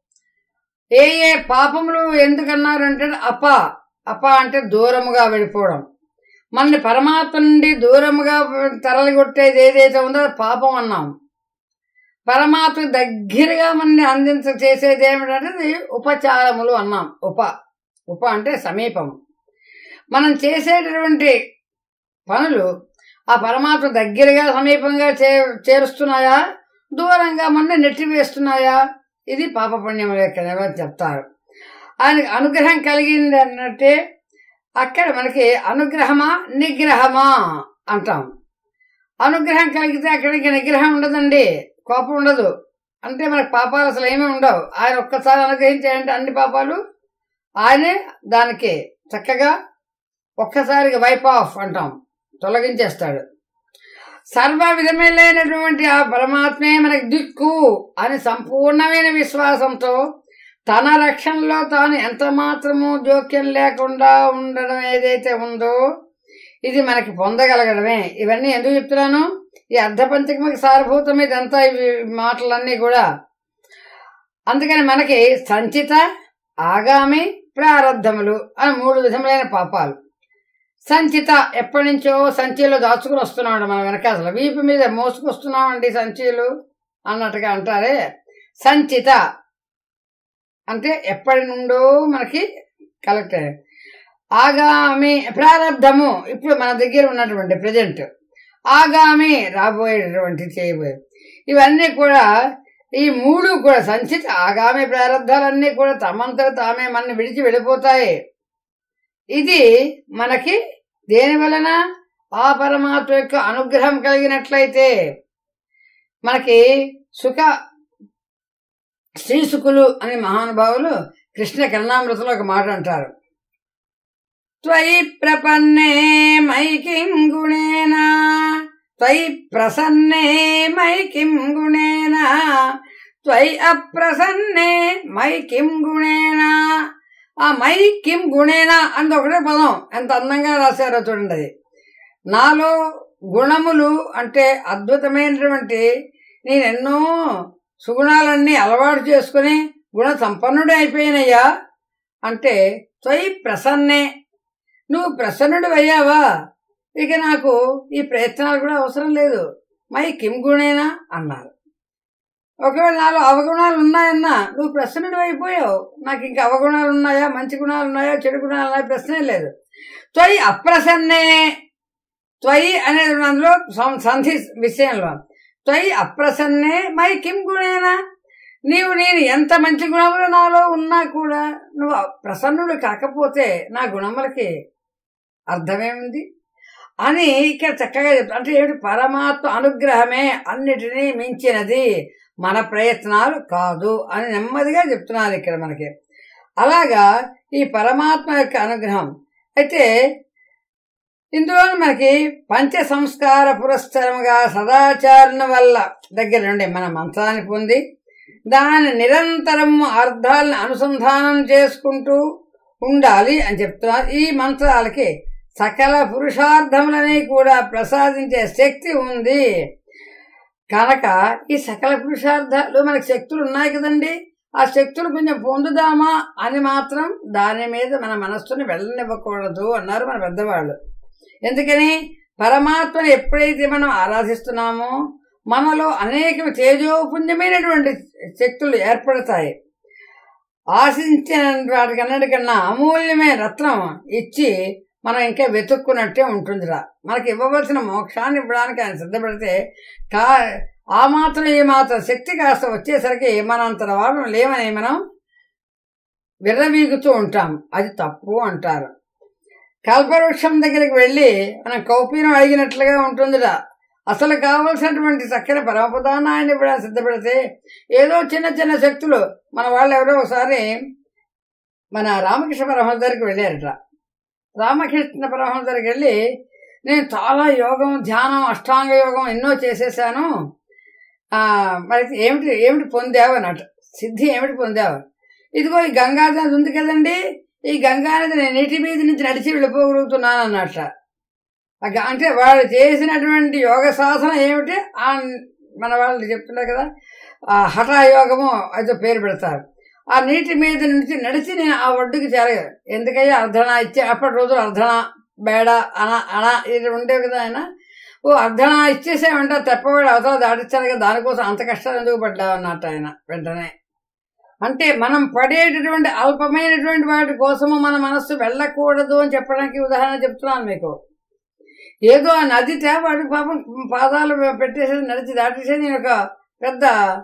S1: ఏ ఏ పాపములు ఎందుకన్నారు అంటే అప అప అంటే దూరముగా వెళ్ళిపోవడం మనని పరమాత్మ నుండి దూరముగా తరలిగొట్టేది ఏదైతే ఉందో అది పాపం అన్నాం పరమాత్మ దగ్గరగా మనని అందించ చేసేది ఏమిటంటే అది ఉపచారములు అన్నాం ఉప ఉప అంటే సమీపం మనం చేసేటటువంటి పనులు ఆ పరమాత్మ దగ్గరగా సమీపంగా చే చేరుస్తున్నాయా దూరంగా మన నెట్టివేస్తున్నాయా ఇది పాప పుణ్యముల యొక్క నిర్వచనం చెప్తారు ఆయనకు అనుగ్రహం కలిగింది అన్నట్టే అక్కడ మనకి అనుగ్రహమా నిగ్రహమా అంటాం అనుగ్రహం కలిగితే అక్కడికి నిగ్రహం ఉండదండి కోపం ఉండదు అంటే మనకు పాపాలు అసలు ఏమీ ఉండవు ఆయన ఒక్కసారి అనుగ్రహించాడంటే అన్ని పాపాలు ఆయనే దానికి చక్కగా ఒక్కసారిగా వైప్ ఆఫ్ అంటాం తొలగించేస్తాడు సర్వ విధమైనటువంటి ఆ పరమాత్మే మనకి దిక్కు అని సంపూర్ణమైన విశ్వాసంతో తన రక్షణలో తాను ఎంత మాత్రము జోక్యం లేకుండా ఉండడం ఏదైతే ఉందో ఇది మనకి పొందగలగడమే ఇవన్నీ ఎందుకు చెప్తున్నాను ఈ అర్ధపంచకమకి సారభూతం ఇదంతా ఇవి మాటలన్నీ కూడా అందుకని మనకి సంచిత ఆగామి ప్రారంధములు అని మూడు విధములైన పాపాలు సంచిత ఎప్పటి నుంచో సంచిలో దాచుకుని వస్తున్నాడు మన వెనకాసలు వీపు మీద మోసుకొస్తున్నామండి సంచీలు అన్నట్టుగా అంటారే సంచిత అంటే ఎప్పటి నుండో మనకి కలెక్ట్ ఆగామి ప్రారంధము ఇప్పుడు మన దగ్గర ఉన్నటువంటి ప్రజెంట్ ఆగామి రాబోయేటటువంటి చేయబోయే ఇవన్నీ కూడా ఈ మూడు కూడా సంచిత ఆగామి ప్రారంధాలన్నీ కూడా తమంతట తామే మన విడిచి వెళ్ళిపోతాయి ఇది మనకి దేని వలన ఆ పరమాత్మ యొక్క అనుగ్రహం కలిగినట్లయితే మనకి సుఖ శ్రీసుకులు అనే మహానుభావులు కృష్ణ కరుణామృతంలో ఒక మాట అంటారు త్వయి ప్రపన్నే మై కిం గుణేన త్వయి ప్రసన్నే మై కిం గుణేన త్వయి అప్రసన్నే మై కిం గుణేన ఆ మై కిం గుణేన అంత ఒకటే పదం ఎంత అందంగా రాశారో చూడండి అది నాలో గుణములు అంటే అద్భుతమైనటువంటి నేను ఎన్నో సుగుణాలన్నీ అలవాటు చేసుకుని గుణ సంపన్నుడే అయిపోయినయ్యా అంటే త్వయి ప్రసన్నే నువ్వు ప్రసన్నుడు అయ్యావా ఇక నాకు ఈ ప్రయత్నాలు కూడా అవసరం లేదు మై కిం గుణేనా అన్నారు ఒకవేళ నాలో అవగుణాలు ఉన్నాయన్నా నువ్వు ప్రసన్నుడు అయిపోయావు నాకు ఇంకా అవగుణాలు ఉన్నాయా మంచి గుణాలు ఉన్నాయా చెడు గుణాలు ఉన్నాయా ప్రశ్నే లేదు త్వయి అప్రసన్నే త్వయి అనేది అందులో సం- సంధి విషయంలో త్వయి అప్రసన్నే మై కిం గుణేనా నీవు నేను ఎంత మంచి గుణములు నాలో ఉన్నా కూడా నువ్వు ప్రసన్నుడు కాకపోతే నా గుణములకి అర్థమేముంది అని ఇక్కడ చక్కగా చెప్తా అంటే ఏమిటి పరమాత్మ అనుగ్రహమే అన్నిటినీ మించినది మన ప్రయత్నాలు కాదు అని నెమ్మదిగా చెప్తున్నారు ఇక్కడ మనకి అలాగా ఈ పరమాత్మ యొక్క అనుగ్రహం అయితే ఇందులో మనకి పంచ సంస్కార పురస్కరముగా సదాచారణ వల్ల దగ్గర నుండి మన మంత్రాన్ని పొంది దాని నిరంతరం అర్థాలను అనుసంధానం చేసుకుంటూ ఉండాలి అని చెప్తున్నారు ఈ మంత్రాలకి సకల పురుషార్థములని కూడా ప్రసాదించే శక్తి ఉంది కనుక ఈ సకల పురుషార్థాలు మనకి శక్తులు ఉన్నాయి కదండి ఆ శక్తులు కొంచెం పొందుదామా అని మాత్రం దాని మీద మన మనస్సుని వెళ్ళనివ్వకూడదు అన్నారు మన పెద్దవాళ్ళు ఎందుకని పరమాత్మను ఎప్పుడైతే మనం ఆరాధిస్తున్నామో మనలో అనేక తేజోపుంజమైనటువంటి శక్తులు ఏర్పడతాయి ఆశించిన వాటికి అన్నిటికన్నా అమూల్యమైన రత్నం ఇచ్చి మనం ఇంకా వెతుక్కున్నట్టే ఉంటుందిరా మనకి ఇవ్వవలసిన మోక్షాన్ని ఇవ్వడానికి ఆయన సిద్ధపడితే కా ఆ మాత్రం ఈ మాత్రం శక్తి కాస్త వచ్చేసరికి మనంతర వాళ్ళం లేవని మనం విర్రవీగుతూ ఉంటాం అది తప్పు అంటారు కల్పవృక్షం దగ్గరికి వెళ్ళి మనం కౌపీనం అడిగినట్లుగా ఉంటుందిరా అసలు కావలసినటువంటి చక్కని పరమపదాన్ని ఆయన ఇవ్వడానికి సిద్ధపడితే ఏదో చిన్న చిన్న శక్తులు మన వాళ్ళు ఎవరో ఒకసారి మన రామకృష్ణ పరమహంస దగ్గరికి వెళ్ళారట రామకృష్ణ పరమహంస దగ్గరికి వెళ్ళి నేను చాలా యోగం ధ్యానం అష్టాంగ యోగం ఎన్నో చేసేసాను ఆ, మరి ఏమిటి ఏమిటి పొందావు అన్నట్టు సిద్ధి ఏమిటి పొందావు ఇదిగో ఈ గంగా నది ఉంది కదండి ఈ గంగా నది నేను నీటి మీద నుంచి నడిచి వెళ్ళిపోగలుగుతున్నాను అన్నట్ట ఆ గ- అంటే వాళ్ళు చేసినటువంటి యోగ సాధన ఏమిటి ఆ మన వాళ్ళు చెప్తున్నారు కదా ఆ హఠయోగము అదో పేరు పెడతారు ఆ నీటి మీద నుంచి నడిచి నేను ఆ ఒడ్డుకి చేరగా ఎందుకయ్యా అర్ధన ఇచ్చే అప్పటి రోజులు అర్ధన బేడ అన అన ఇది ఉండేవి కదా ఆయన ఓ అర్ధన ఇచ్చేసేమంటే తెప్పవాడు అవతల దాటిచ్చారు కదా దానికోసం అంత కష్టాలు ఎందుకు పడ్డావు అన్నట్టు ఆయన వెంటనే అంటే మనం పడేటటువంటి అల్పమైనటువంటి వాటి కోసము మన మనస్సు వెళ్ళకూడదు అని చెప్పడానికి ఉదాహరణ చెప్తున్నాను మీకు ఏదో ఆ నది వాడి పాపం పాదాలు పెట్టేసి నడిచి దాటేసి నేను ఒక పెద్ద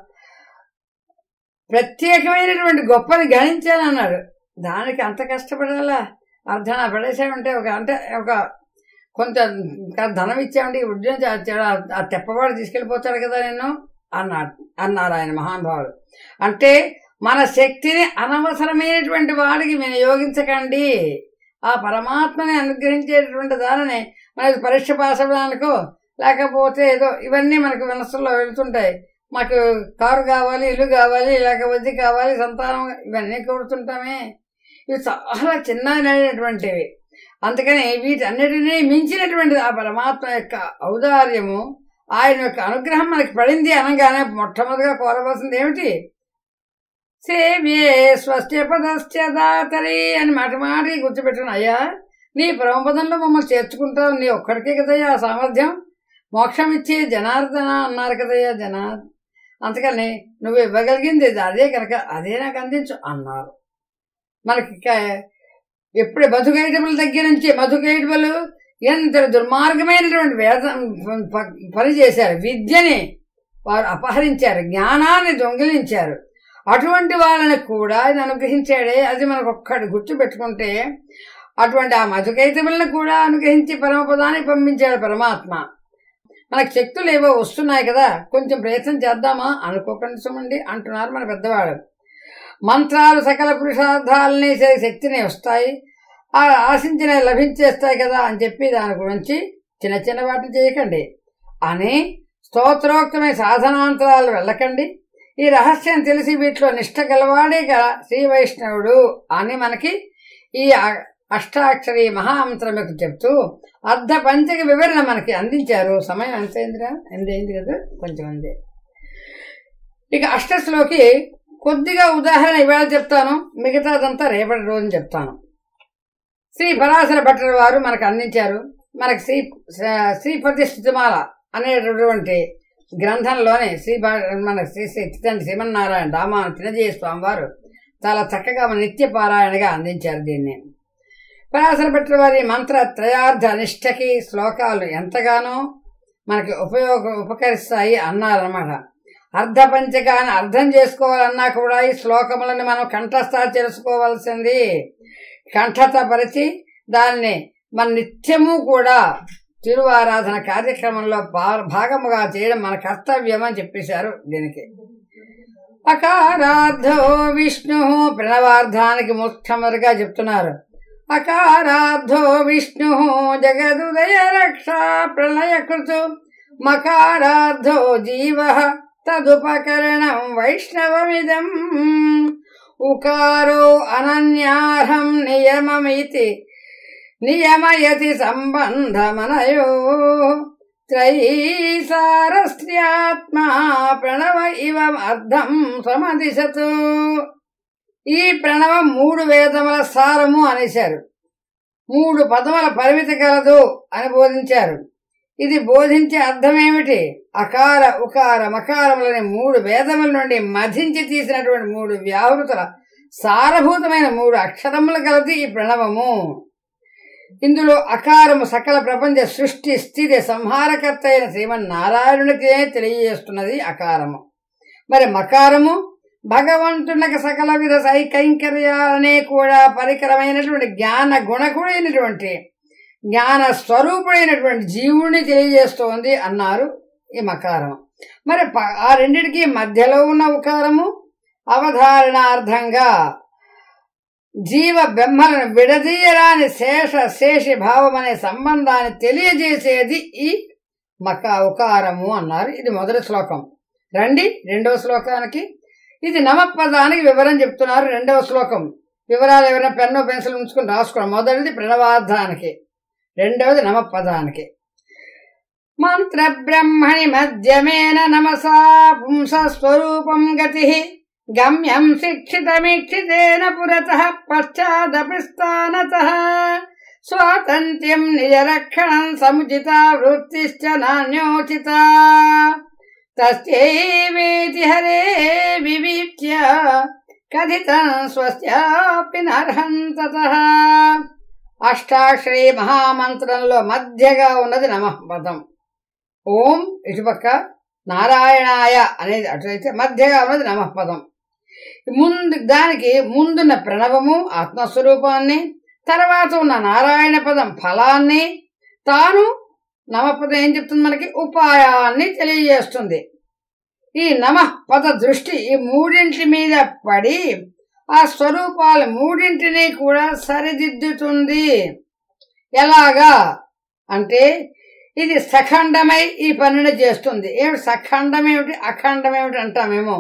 S1: ప్రత్యేకమైనటువంటి గొప్పని గణించాను అన్నాడు దానికి అంత కష్టపడాలా అర్ధన పడేసామంటే ఒక అంటే ఒక కొంత ధనం ఇచ్చామంటే ఈ ఉద్యోగం చేస్తాడు ఆ తెప్పవాడు తీసుకెళ్ళిపోతాడు కదా నేను అన్నాడు అన్నారు ఆయన మహానుభావుడు అంటే మన శక్తిని అనవసరమైనటువంటి వాడికి వినియోగించకండి ఆ పరమాత్మని అనుగ్రహించేటటువంటి దానిని మనకి పరీక్ష పాస్ అవ్వడానికో లేకపోతే ఏదో ఇవన్నీ మనకు మనసులో వెళుతుంటాయి మాకు కారు కావాలి ఇల్లు కావాలి లేకపోతే కావాలి సంతానం ఇవన్నీ కోరుతుంటామే ఇవి చాలా చిన్నమైనటువంటివి అందుకని వీటన్నిటినీ మించినటువంటిది ఆ పరమాత్మ యొక్క ఔదార్యము ఆయన యొక్క అనుగ్రహం మనకి పడింది అనగానే మొట్టమొదటిగా కోరవలసింది ఏమిటి సేవ్యే స్వస్య పదస్య దాతరి అని మాట మాటి గుర్తుపెట్టాను అయ్యా నీ పరమపదంలో మమ్మల్ని చేర్చుకుంటావు నీ ఒక్కడికే కదయ్యా ఆ సామర్థ్యం మోక్షం ఇచ్చే జనార్దన అన్నారు కదయ్యా జనా అందుకని నువ్వు ఇవ్వగలిగింది ఇది అదే కనుక అదే నాకు అందించు అన్నారు మనకి క- ఎప్పుడు మధుకైటముల దగ్గర నుంచి మధుకైటములు ఎంత దుర్మార్గమైనటువంటి వేదం ప- పని చేశారు విద్యని వారు అపహరించారు జ్ఞానాన్ని దొంగిలించారు అటువంటి వాళ్ళని కూడా ఆయన అనుగ్రహించాడే అది మనకు ఒక్కటి గుర్తు పెట్టుకుంటే అటువంటి ఆ మధుకైతములను కూడా అనుగ్రహించి పరమపదానికి పంపించాడు పరమాత్మ మనకు శక్తులు ఏవో వస్తున్నాయి కదా కొంచెం ప్రయత్నం చేద్దామా అనుకోకుండా సుమండి అంటున్నారు మన పెద్దవాడు మంత్రాలు సకల పురుషార్థాలని సే- శక్తిని వస్తాయి ఆ ఆశించినవి లభించేస్తాయి కదా అని చెప్పి దాని గురించి చిన్న చిన్న వాటిని చేయకండి అని స్తోత్రోక్తమైన సాధనాంతరాలు వెళ్ళకండి ఈ రహస్యం తెలిసి వీటిలో నిష్ట గలవాడే గల శ్రీ వైష్ణవుడు అని మనకి ఈ అ- అష్టాక్షరి మహామంత్రం యొక్క చెప్తూ అర్ధ పంచక వివరణ మనకి అందించారు సమయం ఎంతైందిరా ఎంతైంది కదా కొంచెం ఉంది ఇక అష్టస్లోకి కొద్దిగా ఉదాహరణ ఇవాళ చెప్తాను మిగతాదంతా రేపటి రోజు చెప్తాను శ్రీ పరాశర భట్టర్ వారు మనకు అందించారు మనకి శ్రీ శ్రీపతి స్థితిమాల అనేటటువంటి గ్రంథంలోనే శ్రీ భా- మన శ్రీ శ్రీ చిత్తండి శ్రీమన్నారాయణ రామాను తినజయ స్వామి వారు చాలా చక్కగా మన నిత్య పారాయణగా అందించారు దీన్ని పరాశర భట్టర్ వారి మంత్ర త్రయార్థ నిష్టకి శ్లోకాలు ఎంతగానో మనకి ఉపయోగ ఉపకరిస్తాయి అన్నారన్నమాట అర్ధ పంచకాన్ని అర్థం చేసుకోవాలన్నా కూడా ఈ శ్లోకములను మనం కంఠస్థ తెలుసుకోవాల్సింది కంఠత పరిచి దాన్ని మన నిత్యము కూడా తిరువారాధన కార్యక్రమంలో భా- భాగముగా చేయడం మన కర్తవ్యం అని చెప్పేశారు దీనికి అకారార్థో విష్ణు ప్రణవార్థానికి ముఖ్యమరుగా చెప్తున్నారు అకారార్థో విష్ణు జగదుదయ రక్ష ప్రళయకృతు మకారార్థో జీవ తదుపకరణం వైష్ణవమిదం ఉకారో అనన్యార్హం నియమమితి నియమయతి సంబంధమనయో త్రయీసారస్యాత్మా ప్రణవ ఇవ అర్థం సమదిశతు ఈ ప్రణవం మూడు వేదముల సారము అనేశారు మూడు పదముల పరిమితి కలదు అని బోధించారు ఇది బోధించే అర్థమేమిటి అకార ఉకార మకారములని మూడు వేదముల నుండి మధించి తీసినటువంటి మూడు వ్యాహృతుల సారభూతమైన మూడు అక్షరముల కలది ఈ ప్రణవము ఇందులో అకారము సకల ప్రపంచ సృష్టి స్థితి సంహారకర్త అయిన శ్రీమన్నారాయణునికే తెలియజేస్తున్నది అకారము మరి మకారము భగవంతునికి సకల విధ సైకైంకర్యాలనే కూడా పరికరమైనటువంటి జ్ఞాన గుణకుడైనటువంటి జ్ఞాన స్వరూపుడైనటువంటి జీవుని తెలియజేస్తోంది అన్నారు ఈ మకారం మరి ప- ఆ రెండిటికి మధ్యలో ఉన్న ఉకారము అవధారణార్థంగా జీవ బ్రహ్మలను విడదీయరాని శేష శేషి భావం అనే సంబంధాన్ని తెలియజేసేది ఈ మక ఉకారము అన్నారు ఇది మొదటి శ్లోకం రండి రెండవ శ్లోకానికి ఇది నమపదానికి వివరం చెప్తున్నారు రెండవ శ్లోకం వివరాలు ఎవరైనా పెన్ను పెన్సిల్ ఉంచుకుని రాసుకోండి మొదటిది ప్రణవార్థానికి రెండవది నమపదానికి మంత్ర బ్రహ్మణి మధ్యమేన నమసా పుంస స్వరూపం గతి గమ్యం శిక్షితమీక్షితేన పురత పశ్చాదపి స్థానత స్వాతంత్ర్యం నిజరక్షణం సముచిత వృత్తిశ్చ నాణ్యోచిత తస్యైవేతి హరే వివీక్ష్య కథితం స్వస్యాపి నర్హం తతః అష్టాక్షరి మహామంత్రంలో మధ్యగా ఉన్నది నమః పదం ఓం ఇటుపక్క నారాయణాయ అనేది అటువైతే మధ్యగా ఉన్నది నమః పదం ముందు దానికి ముందున్న ప్రణవము ఆత్మస్వరూపాన్ని తర్వాత ఉన్న నారాయణ పదం ఫలాన్ని తాను నమపదం ఏం చెప్తుంది మనకి ఉపాయాన్ని తెలియజేస్తుంది ఈ నమ పద దృష్టి ఈ మూడింటి మీద పడి ఆ స్వరూపాలు మూడింటిని కూడా సరిదిద్దుతుంది ఎలాగా అంటే ఇది సఖండమై ఈ పనిని చేస్తుంది ఏమిటి సఖండం ఏమిటి అఖండం ఏమిటి అంటామేమో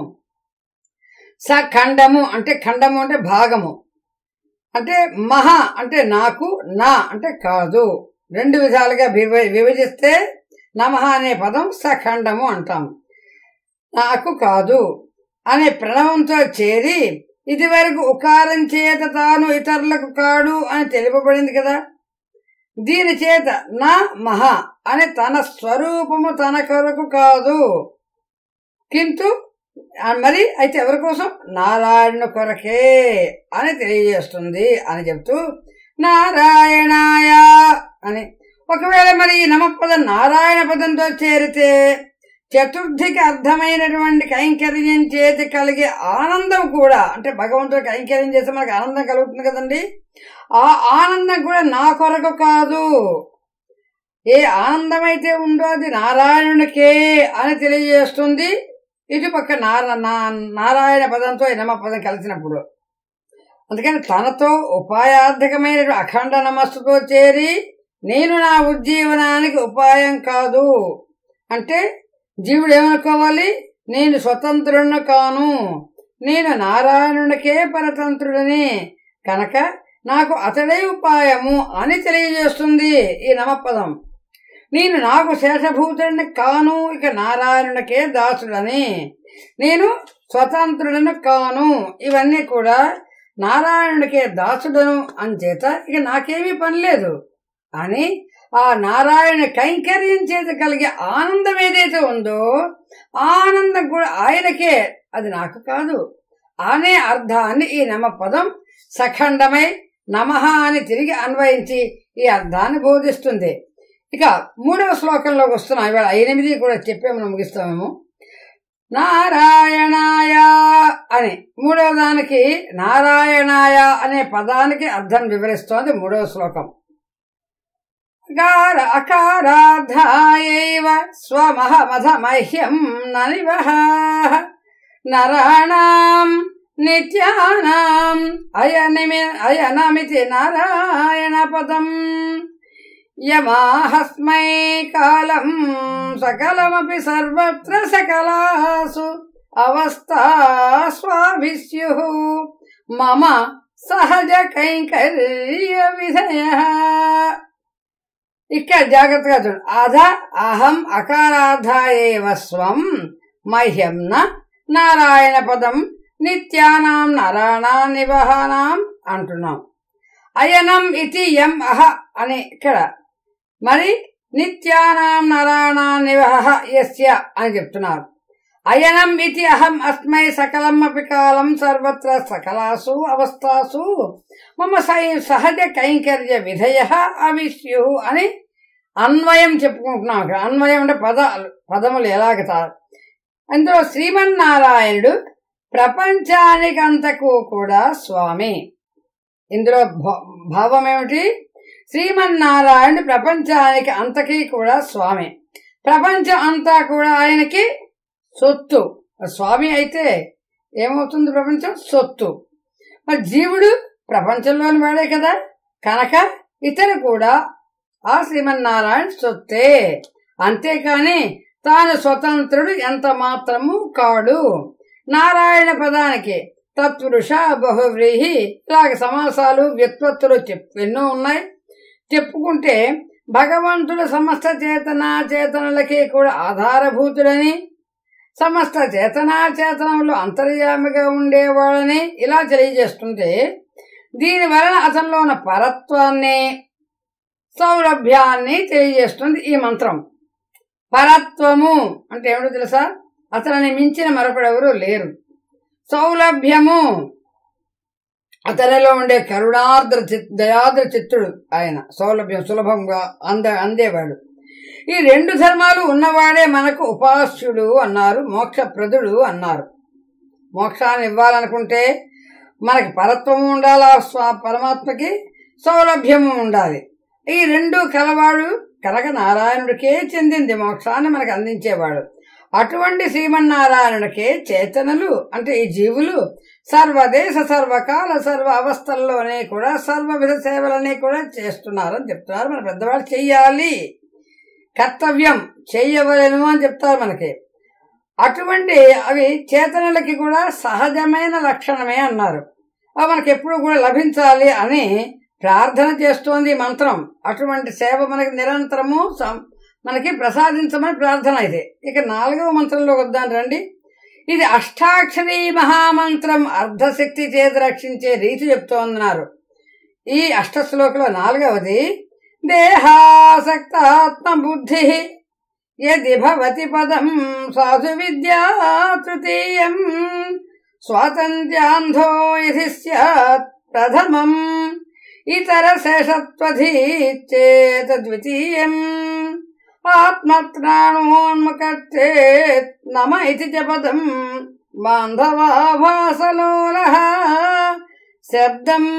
S1: సఖండము అంటే ఖండము అంటే భాగము అంటే మహా అంటే నాకు నా అంటే కాదు రెండు విధాలుగా విభ- విభజిస్తే నమః అనే పదం సఖండము అంటాం నాకు కాదు అనే ప్రణవంతో చేరి ఇది వరకు ఉకారం చేత తాను ఇతరులకు కాడు అని తెలుపబడింది కదా దీని చేత నా మహ అని తన స్వరూపము తన కొరకు కాదు కింటు ఆ మరి అయితే ఎవరి కోసం నారాయణ కొరకే అని తెలియజేస్తుంది అని చెప్తూ నారాయణాయ అని ఒకవేళ మరి ఈ నమపదం నారాయణ పదంతో చేరితే చతుర్థికి అర్థమైనటువంటి కైంకర్యం చేతి కలిగే ఆనందం కూడా అంటే భగవంతుడు కైంకర్యం చేస్తే మనకు ఆనందం కలుగుతుంది కదండి ఆ ఆనందం కూడా నా కొరకు కాదు ఏ ఆనందం అయితే ఉందో అది నారాయణునికే అని తెలియజేస్తుంది ఇటు పక్క నార- నా- నారాయణ పదంతో ఈ నమ పదం కలిసినప్పుడు అందుకని తనతో ఉపాయార్థకమైన అఖండ నమస్సుతో చేరి నేను నా ఉజ్జీవనానికి ఉపాయం కాదు అంటే జీవుడు ఏమనుకోవాలి నేను స్వతంత్రుడిని కాను నేను నారాయణునికే పరతంత్రుడిని కనుక నాకు అతడే ఉపాయము అని తెలియజేస్తుంది ఈ నమపదం నేను నాకు శేషభూతుడిని కాను ఇక నారాయణునికే దాసుడని నేను స్వతంత్రుడను కాను ఇవన్నీ కూడా నారాయణుడికే దాసుడను అంచేత ఇక నాకేమీ పని లేదు అని ఆ నారాయణ కైంకర్యం చేత కలిగే ఆనందం ఏదైతే ఉందో ఆ ఆనందం కూడా ఆయనకే అది నాకు కాదు అనే అర్థాన్ని ఈ నమ పదం సఖండమై నమః అని తిరిగి అన్వయించి ఈ అర్థాన్ని బోధిస్తుంది ఇక మూడవ శ్లోకంలోకి వస్తున్నాం ఇవాళ ఎనిమిది కూడా చెప్పే మనం ముగిస్తామేమో నారాయణాయ అని మూడవ దానికి నారాయణాయ అనే పదానికి అర్థం వివరిస్తోంది మూడవ శ్లోకం గార అకారాధాయైవ స్వమహమధమహ్యం ననివహ నరాణాం నిత్యానాం అయనిమి అయనమితి నారాయణ పదం యమాహస్మై కాలం సకలమపి సర్వత్ర సకలాసు అవస్థాస్వాభిస్యు మమ సహజ కైంకర్య విధయ ఇక్కడ జాగ్రత్తగా చూడు అధ అహం అకారాధాయేవ స్వం మహ్యం న నారాయణ పదం నిత్యానాం నరాణా నివహనాం అంటున్నాం అయనం ఇది యం అహ అని ఇక్కడ మరి నిత్యానాం నరాణా నివహ యస్య అని చెప్తున్నారు అయనం ఇది అహం అస్మై సకలం అపి కాలం సర్వత్ర సకలాసు అవస్థాసు మమ సై సహజ కైంకర్య విధయ అవిష్యు అని అన్వయం చెప్పుకుంటున్నాం అక్కడ అన్వయం అంటే పదాలు పదములు ఎలాగతారు అందులో శ్రీమన్నారాయణుడు ప్రపంచానికంతకు కూడా స్వామి ఇందులో భా- భావం ఏమిటి శ్రీమన్నారాయణుడు ప్రపంచానికి అంతకీ కూడా స్వామి ప్రపంచం అంతా కూడా ఆయనకి సొత్తు స్వామి అయితే ఏమవుతుంది ప్రపంచం సొత్తు మరి జీవుడు ప్రపంచంలోని వాడే కదా కనుక ఇతను కూడా ఆ శ్రీమన్నారాయణ సొత్తే అంతేకాని తాను స్వతంత్రుడు ఎంత మాత్రము కాడు నారాయణ పదానికి తత్పురుష బహువ్రీహి ఇలాగ సమాసాలు వ్యుత్పత్తులు చెప్ ఎన్నో ఉన్నాయి చెప్పుకుంటే భగవంతుడు సమస్త చేతనా చేతనలకి కూడా ఆధారభూతుడని సమస్త చేతనా చేతనంలో అంతర్యామిగా ఉండేవాడని ఇలా తెలియజేస్తుంటే దీని వలన అతనిలో ఉన్న పరత్వాన్ని సౌలభ్యాన్ని తెలియజేస్తుంది ఈ మంత్రం పరత్వము అంటే ఏమిటో తెలుసా అతనిని మించిన మరొకడెవరూ లేరు సౌలభ్యము అతనిలో ఉండే కరుణార్ద్ర చిత్ దయాద్ర చిత్తుడు ఆయన సౌలభ్యం సులభంగా అంద అందేవాడు ఈ రెండు ధర్మాలు ఉన్నవాడే మనకు ఉపాస్యుడు అన్నారు మోక్షప్రదుడు అన్నారు మోక్షాన్ని ఇవ్వాలనుకుంటే మనకి పరత్వము ఉండాలి ఆ స్వ- పరమాత్మకి సౌలభ్యము ఉండాలి ఈ రెండు కలవాడు కనక నారాయణుడికే చెందింది మోక్షాన్ని మనకు అందించేవాడు అటువంటి శ్రీమన్నారాయణుడికే చేతనలు అంటే ఈ జీవులు సర్వదేశ సర్వకాల సర్వ అవస్థల్లోనే కూడా సర్వవిధ సేవలనే కూడా చేస్తున్నారని చెప్తున్నారు మన పెద్దవాళ్ళు చెయ్యాలి కర్తవ్యం చెయ్యవలను అని చెప్తారు మనకి అటువంటి అవి చేతనలకి కూడా సహజమైన లక్షణమే అన్నారు అవి మనకి ఎప్పుడు కూడా లభించాలి అని ప్రార్థన చేస్తోంది ఈ మంత్రం అటువంటి సేవ మనకి నిరంతరము సం- మనకి ప్రసాదించమని ప్రార్థన ఇది ఇక నాలుగవ మంత్రంలోకి వద్దాం రండి ఇది అష్టాక్షరీ మహామంత్రం అర్ధశక్తి చేతి రక్షించే రీతి చెప్తోందన్నారు ఈ అష్ట శ్లోకలో నాలుగవది దేహాసక్తాత్మ బుద్ధి యది భవతి పదం సాధు విద్యా తృతీయం స్వాతంత్ర్యాంధో యది స్యాత్ ప్రథమం ఇతర శేషత్వధీచేత ద్వితీయం ఆత్మత్రాణోన్మకర్తే నమ ఇది చ పదం బాంధవాభాసలోల శబ్దం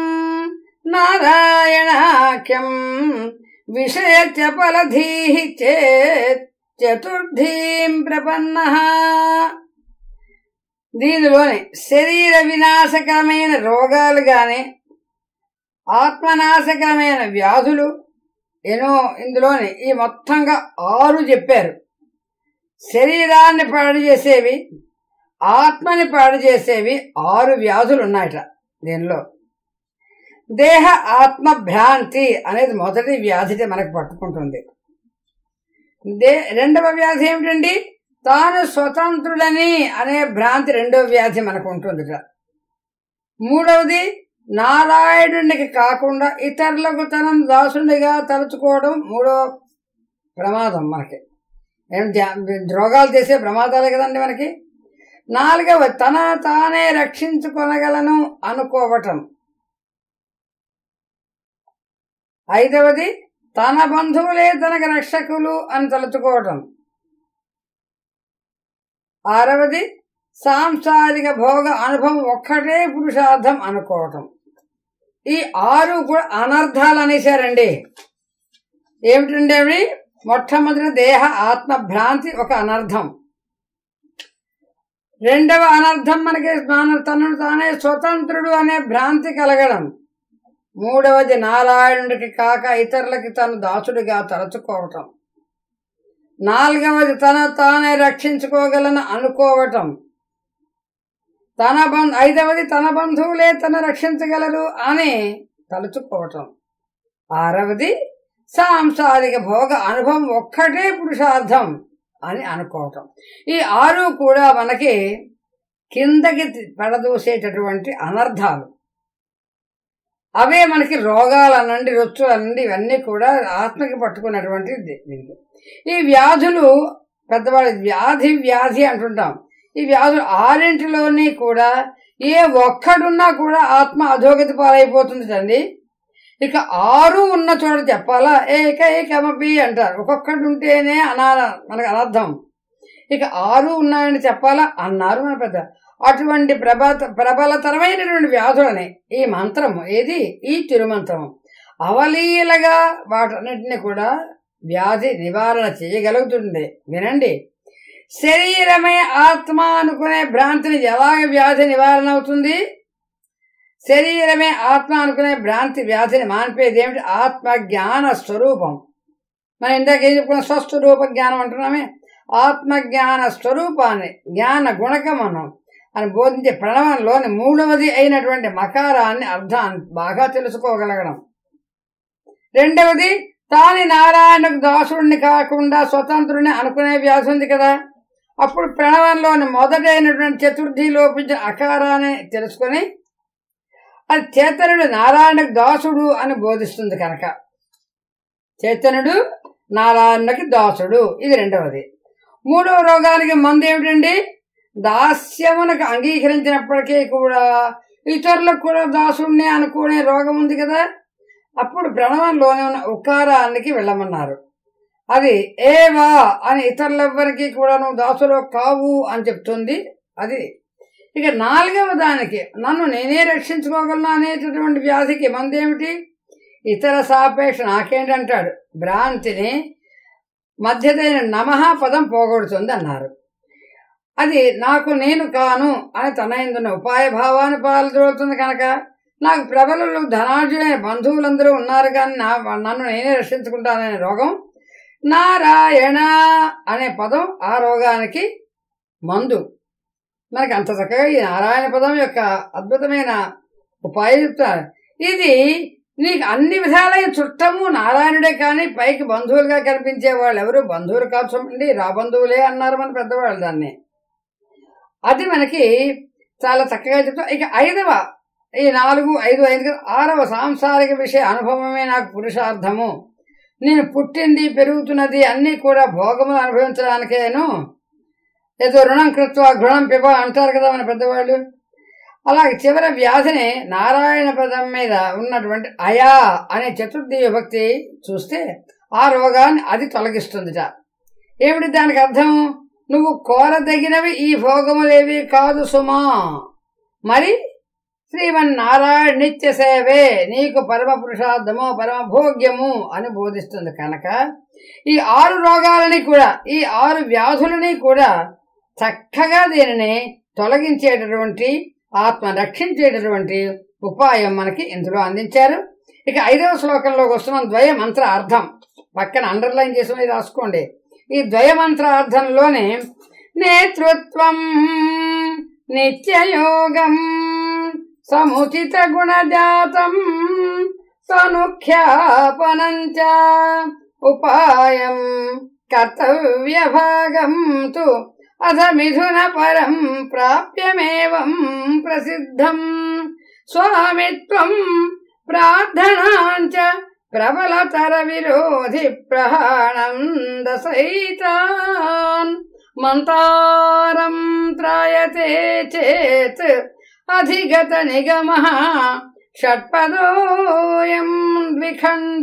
S1: నారాయణాఖ్యం విషయ చపలధీ చేత్ చతుర్థీం ప్రపన్న దీనిలోని శరీర వినాశకరమైన రోగాలు గాని ఆత్మనాశకరమైన వ్యాధులు ఎన్నో ఇందులోని ఈ మొత్తంగా ఆరు చెప్పారు శరీరాన్ని పాడు చేసేవి ఆత్మని పాడు చేసేవి ఆరు వ్యాధులు ఉన్నాయట దీనిలో దేహ ఆత్మ భ్రాంతి అనేది మొదటి వ్యాధిని మనకు పట్టుకుంటుంది దే రెండవ వ్యాధి ఏమిటండి తాను స్వతంత్రుడని అనే భ్రాంతి రెండవ వ్యాధి మనకు ఉంటుందిట మూడవది నారాయణునికి కాకుండా ఇతరులకు తనను దాసునిగా తలుచుకోవడం మూడవ ప్రమాదం మనకి ఏం ధ్యా- రోగాలు చేసే ప్రమాదాలే కదండి మనకి నాలుగవ తన తానే రక్షించుకొనగలను అనుకోవటం ఐదవది తన బంధువులే తనకు రక్షకులు అని తలుచుకోవటం ఆరవది సాంసారిక భోగ అనుభవం ఒక్కటే పురుషార్థం అనుకోవటం ఈ ఆరు కూడా అనర్థాలు అనేసారండి ఏమిటండి అవి మొట్టమొదటి దేహ ఆత్మ భ్రాంతి ఒక అనర్థం రెండవ అనర్థం మనకి మన- తనను తానే స్వతంత్రుడు అనే భ్రాంతి కలగడం మూడవది నారాయణుడికి కాక ఇతరులకి తను దాసుడిగా తలచుకోవటం నాలుగవది తన తానే రక్షించుకోగలను అనుకోవటం తన బంధు ఐదవది తన బంధువులే తన రక్షించగలరు అని తలుచుకోవటం ఆరవది సాంసారిక భోగ అనుభవం ఒక్కటే పురుషార్థం అని అనుకోవటం ఈ ఆరు కూడా మనకి కిందకి పడదూసేటటువంటి అనర్థాలు అవే మనకి రోగాలు అనండి రొచ్చులు అనండి ఇవన్నీ కూడా ఆత్మకి పట్టుకున్నటువంటి ది- దీనికి ఈ వ్యాధులు పెద్దవాళ్ళ వ్యాధి వ్యాధి అంటుంటాం ఈ వ్యాధులు ఆరింటిలోని కూడా ఏ ఒక్కడున్నా కూడా ఆత్మ అధోగతి పాలైపోతుంది అండి ఇక ఆరు ఉన్న చోట చెప్పాలా ఏక ఏకమపి అంటారు ఒక్కొక్కటి ఉంటేనే అనాల మనకు అనర్థం ఇక ఆరు ఉన్నాయని చెప్పాలా అన్నారు మన పెద్ద అటువంటి ప్రభ ప్రబలతరమైనటువంటి వ్యాధులని ఈ మంత్రము ఏది ఈ తిరుమంత్రము అవలీలగా వాటన్నిటిని కూడా వ్యాధి నివారణ చేయగలుగుతుంది వినండి శరీరమే ఆత్మ అనుకునే భ్రాంతిని ఎలాగ వ్యాధి నివారణ అవుతుంది శరీరమే ఆత్మ అనుకునే భ్రాంతి వ్యాధిని మానిపేది ఏమిటి ఆత్మ జ్ఞాన స్వరూపం మనం ఇందాక ఏం చెప్పుకున్నాం స్వస్వరూప జ్ఞానం అంటున్నామే ఆత్మ జ్ఞాన స్వరూపాన్ని జ్ఞాన గుణకమను అని బోధించే ప్రణవంలోని మూడవది అయినటువంటి మకారాన్ని అర్థాన్ని బాగా తెలుసుకోగలగడం రెండవది తాని నారాయణకు దాసుడిని కాకుండా స్వతంత్రుని అనుకునే వ్యాధి ఉంది కదా అప్పుడు ప్రణవంలోని మొదటైనటువంటి చతుర్థి లోపించిన అకారాన్ని తెలుసుకొని అది చేతనుడు నారాయణకు దాసుడు అని బోధిస్తుంది కనుక చైతన్యుడు నారాయణకి దాసుడు ఇది రెండవది మూడవ రోగానికి మందు ఏమిటండి దాస్యమునకు అంగీకరించినప్పటికీ కూడా ఇతరులకు కూడా దాసుడిని అనుకునే రోగం ఉంది కదా అప్పుడు ప్రణవంలోనే ఉన్న ఉకారానికి వెళ్ళమన్నారు అది ఏవా అని ఇతరులెవ్వరికి కూడా నువ్వు దాసులో కావు అని చెప్తుంది అది ఇక నాలుగవ దానికి నన్ను నేనే రక్షించుకోగలను అనేటటువంటి వ్యాధికి మందేమిటి ఇతర సాపేక్ష నాకేంటంటాడు భ్రాంతిని మధ్యదైన నమః పదం పోగొడుతుంది అన్నారు అది నాకు నేను కాను అని తన ఎందున్న ఉపాయ భావాన్ని పాల్చబడుతుంది కనుక నాకు ప్రబలులు ధనార్జులైన బంధువులందరూ ఉన్నారు కానీ నా నన్ను నేనే రక్షించుకుంటాననే రోగం నారాయణ అనే పదం ఆ రోగానికి మందు మనకి అంత చక్కగా ఈ నారాయణ పదం యొక్క అద్భుతమైన ఉపాయం చెప్తారు ఇది నీకు అన్ని విధాలైన చుట్టము నారాయణుడే కానీ పైకి బంధువులుగా కనిపించే వాళ్ళు ఎవరు బంధువులు కాల్చమండి రా బంధువులే అన్నారు మన పెద్దవాళ్ళు దాన్ని అది మనకి చాలా చక్కగా చెప్తాం ఇక ఐదవ ఈ నాలుగు ఐదు ఐదు కదా, ఆరవ సాంసారిక విషయ అనుభవమే నాకు పురుషార్థము నేను పుట్టింది పెరుగుతున్నది అన్నీ కూడా భోగములు అనుభవించడానికేను ఏదో రుణం కృత్వ గుణం పిబ అంటారు కదా మన పెద్దవాళ్ళు అలాగే చివరి వ్యాధిని నారాయణ పదం మీద ఉన్నటువంటి అయా అనే చతుర్థి విభక్తి చూస్తే ఆ రోగాన్ని అది తొలగిస్తుందిట ఏమిటి దానికి అర్థం నువ్వు కోరదగినవి ఈ భోగములేవి కాదు సుమా మరి శ్రీమన్నారాయణ నిత్య సేవే నీకు పరమ పురుషార్థము పరమ భోగ్యము అని బోధిస్తుంది కనుక ఈ ఆరు రోగాలని కూడా ఈ ఆరు వ్యాధులని కూడా చక్కగా దీనిని తొలగించేటటువంటి ఆత్మ రక్షించేటటువంటి ఉపాయం మనకి ఇందులో అందించారు ఇక ఐదవ శ్లోకంలోకి వస్తున్నాం ద్వయ మంత్ర అర్థం పక్కన అండర్లైన్ చేసి రాసుకోండి ఈ ద్వయ మంత్ర అర్థంలోనే నేతృత్వం నిత్యయోగం సముచిత గుణజాతం సనుఖ్యాపనంచ ఉపాయం కర్తవ్య భాగం తు అధ మిథున పరం ప్రాప్యమేవం ప్రసిద్ధం స్వామిత్వం ప్రార్థనాంచ ప్రబలతర విరోధి ప్రహాణం దశైతాన్ మంతారం త్రాయతే చేత్ అధిగత నిగమ షట్పదోయం ద్విఖండ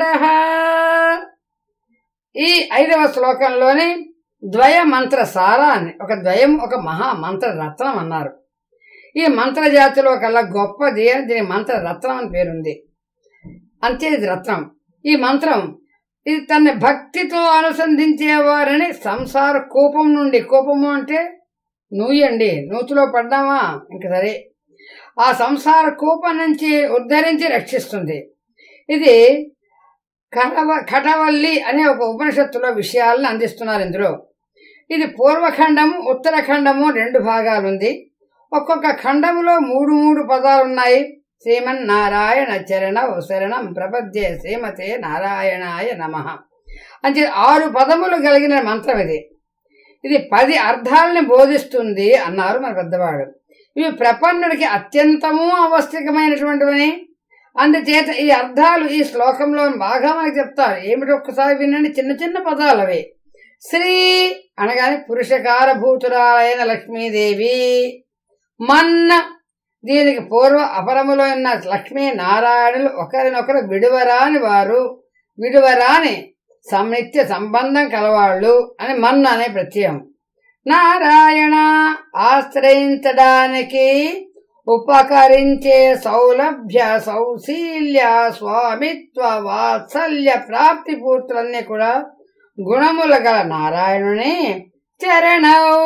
S1: ఈ ఐదవ శ్లోకంలోని ద్వయ మంత్ర సారాన్ని ఒక ద్వయం ఒక మహా మంత్ర రత్నం అన్నారు ఈ మంత్ర జాతిలో కల్లా గొప్పది అని దీని మంత్ర రత్నం అని పేరుంది అంతే ఇది రత్నం ఈ మంత్రం ఇది తన భక్తితో అనుసంధించేవారిని సంసార కోపం నుండి కోపము అంటే నూయండి నూతులో పడ్డామా ఇంక సరే ఆ సంసార కోపం నుంచి ఉద్ధరించి రక్షిస్తుంది ఇది కటవ కటవల్లి అనే ఒక ఉపనిషత్తులో విషయాలను అందిస్తున్నారు ఇందులో ఇది పూర్వఖండము ఉత్తరఖండము రెండు భాగాలు ఉంది ఒక్కొక్క ఖండములో మూడు మూడు పదాలు ఉన్నాయి శ్రీమన్నారాయణ చరణ శరణం ప్రపద్యే శ్రీమతే నారాయణాయ నమ అంటే ఆరు పదములు కలిగిన మంత్రం ఇది ఇది పది అర్థాలని బోధిస్తుంది అన్నారు మన పెద్దవాడు ఇవి ప్రపన్నుడికి అత్యంతము ఆవశ్యకమైనటువంటివని అందుచేత ఈ అర్థాలు ఈ శ్లోకంలో బాగా మనకి చెప్తారు ఏమిటి ఒక్కసారి వినండి చిన్న చిన్న పదాలు అవి శ్రీ అనగానే పురుషకార భూతురాలైన లక్ష్మీదేవి మన్న దీనికి పూర్వ అపరములో ఉన్న లక్ష్మీ నారాయణులు ఒకరినొకరు విడువరాని వారు విడువరాని సమిత్య సంబంధం కలవాళ్ళు అని మన్న అనే ప్రత్యయం నారాయణ ఆశ్రయించడానికి ఉపకరించే సౌలభ్య సౌశీల్య స్వామిత్వ వాత్సల్య ప్రాప్తి పూర్తులన్నీ కూడా గుణముల గల నారాయణుని చరణౌ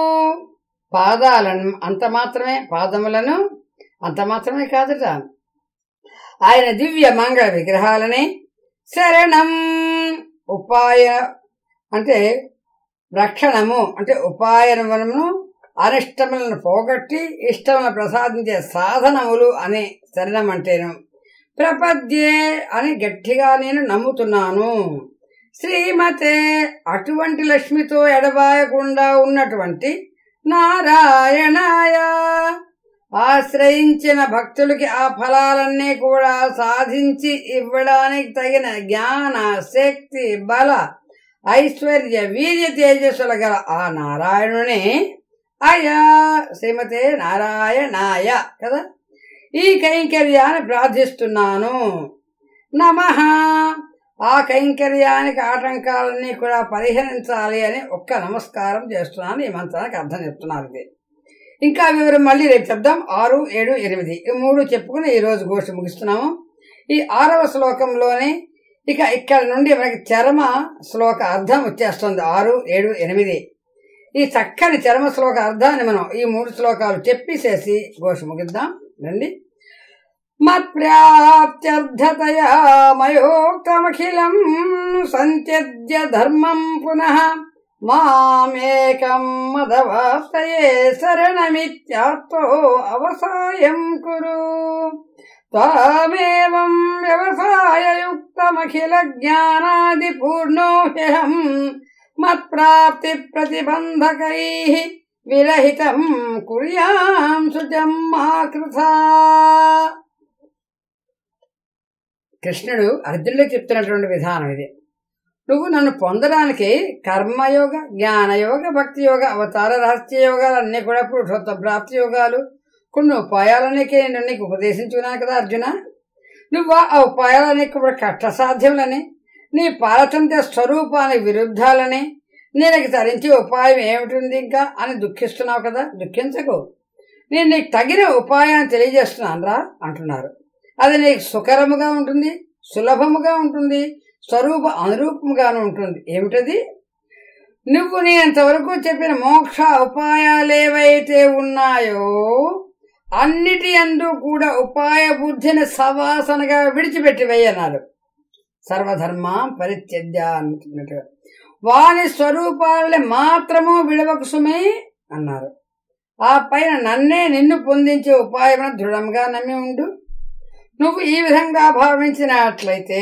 S1: పాదాలను అంత మాత్రమే పాదములను అంత మాత్రమే కాదుట ఆయన దివ్య మంగళ విగ్రహాలని శరణం ఉపాయ అంటే రక్షణము అంటే ఉపాయనములను అనిష్టములను పోగొట్టి ఇష్టములను ప్రసాదించే సాధనములు అని శరణం అంటేను ప్రపద్యే అని గట్టిగా నేను నమ్ముతున్నాను శ్రీమతే అటువంటి లక్ష్మితో ఎడబాయకుండా ఉన్నటువంటి నారాయణాయ ఆశ్రయించిన భక్తులకి ఆ ఫలాలన్నీ కూడా సాధించి ఇవ్వడానికి తగిన జ్ఞాన శక్తి బల ఐశ్వర్య వీర్య తేజస్సుల గల ఆ నారాయణుని అయా శ్రీమతే నారాయణాయ కదా ఈ కైంకర్యాన్ని ప్రార్థిస్తున్నాను నమ ఆ కైంకర్యానికి ఆటంకాలన్నీ కూడా పరిహరించాలి అని ఒక్క నమస్కారం చేస్తున్నాను ఈ మంత్రానికి అర్థం చెప్తున్నారు ఇది ఇంకా వివరం మళ్ళీ రేపు చెప్దాం ఆరు ఏడు ఎనిమిది ఈ మూడు చెప్పుకుని ఈ రోజు గోష్ఠి ముగిస్తున్నాము ఈ ఆరవ శ్లోకంలోనే ఇక ఇక్కడ నుండి మనకి చర్మ శ్లోక అర్థం వచ్చేస్తుంది ఆరు ఏడు ఎనిమిది ఈ చక్కని చర్మ శ్లోక అర్థాన్ని మనం ఈ మూడు శ్లోకాలు చెప్పేసేసి గోష్ఠి ముగిద్దాం రండి మత్ప్రాప్త్యర్థతయా మయోక్తమఖిలం సంత్యజ్య ధర్మం పునః మామేకం మదవాస్తయే శరణమిత్యాత్తో అవసాయం కురు త్వామేవం వ్యవసాయయుక్తమఖిల జ్ఞానాది పూర్ణోహ్యహం మత్ప్రాప్తి ప్రతిబంధకై విరహితం కుర్యాం శుచం మా కృథా కృష్ణుడు అర్జునుడికి చెప్తున్నటువంటి విధానం ఇది నువ్వు నన్ను పొందడానికి కర్మయోగ జ్ఞానయోగ భక్తి యోగ అవతార రహస్య యోగాలు అన్నీ కూడా పురుషోత్త ప్రాప్తి యోగాలు కొన్ని ఉపాయాలనేకే నేను నీకు ఉపదేశించుకున్నాను కదా అర్జున నువ్వు ఆ ఉపాయాలన్నీ కూడా కష్టసాధ్యములని నీ పారతంత్ర స్వరూపానికి విరుద్ధాలని నేను తరించి ఉపాయం ఏమిటి ఇంకా అని దుఃఖిస్తున్నావు కదా దుఃఖించకు నేను నీకు తగిన ఉపాయాన్ని తెలియజేస్తున్నాను రా అంటున్నారు అది నీకు సుకరముగా ఉంటుంది సులభముగా ఉంటుంది స్వరూప అనురూపముగాను ఉంటుంది ఏమిటది నువ్వు నేను ఇంతవరకు చెప్పిన మోక్ష ఉపాయాలేవైతే ఉన్నాయో అన్నిటి అందు కూడా ఉపాయ బుద్ధిని సవాసనగా విడిచిపెట్టి వేయన్నారు సర్వధర్మ పరిత్యజ్య అంటున్నట్టుగా వాని స్వరూపాలని మాత్రము విడవకు సుమే అన్నారు ఆ పైన నన్నే నిన్ను పొందించే ఉపాయమును దృఢంగా నమ్మి ఉండు నువ్వు ఈ విధంగా భావించినట్లయితే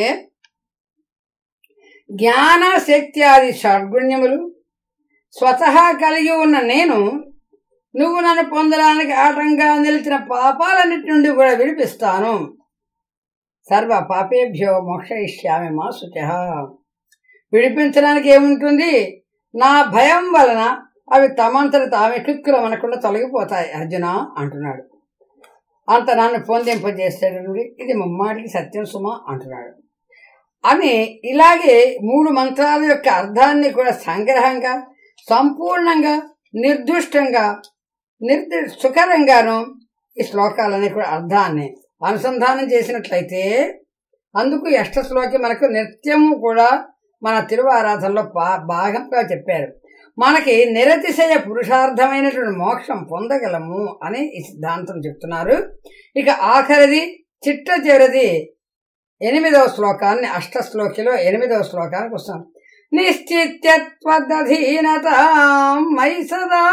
S1: జ్ఞాన శక్త్యాది షడ్గుణ్యములు స్వతహా కలిగి ఉన్న నేను నువ్వు నన్ను పొందడానికి ఆటంగా నిలిచిన పాపాలన్నిటి నుండి కూడా విడిపిస్తాను సర్వ పాపేభ్యో మోక్షయిష్యామి మా శుచ విడిపించడానికి ఏముంటుంది నా భయం వలన అవి తమంతట తామే కిక్కులు మనకుండా తొలగిపోతాయి అర్జున అంటున్నాడు అంత నన్ను పొందింపజేస్తాడు ఇది ముమ్మాటికి సత్యం సుమ అంటున్నాడు అని ఇలాగే మూడు మంత్రాల యొక్క అర్థాన్ని కూడా సంగ్రహంగా సంపూర్ణంగా నిర్దుష్టంగా నిర్ది సుకరంగాను ఈ శ్లోకాలన్నీ కూడా అర్థాన్ని అనుసంధానం చేసినట్లయితే అందుకు అష్ట శ్లోకి మనకు నిత్యము కూడా మన తిరువారాధనలో బా భాగంగా చెప్పారు మనకి నిరతిశయ పురుషార్థమైనటువంటి మోక్షం పొందగలము అని ఈ సిద్ధాంతం చెప్తున్నారు ఇక ఆఖరిది చిట్ట చివరిది ఎనిమిదవ శ్లోకాన్ని అష్ట శ్లోకిలో ఎనిమిదవ శ్లోకానికి వస్తాం నిశ్చిత్యత్వదధీనత మై సదా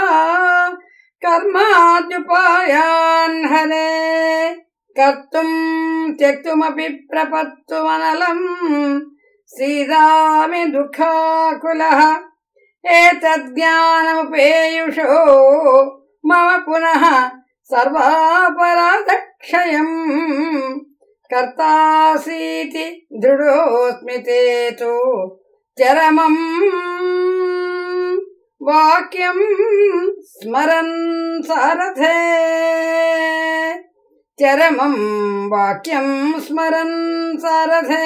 S1: కర్మాద్యుపాయాన్ హరే కర్తుం త్యక్తుమపి ప్రపత్తుమనలం శ్రీరామి దుఃఖాకుల ఏతజ్ఞానముపేయుషో మమ పునః సర్వాపరాధక్షయం కర్తాసీతి దృఢోస్మి తేతో చరమం వాక్యం స్మరన్ సారథే చరమం వాక్యం స్మరన్ సారథే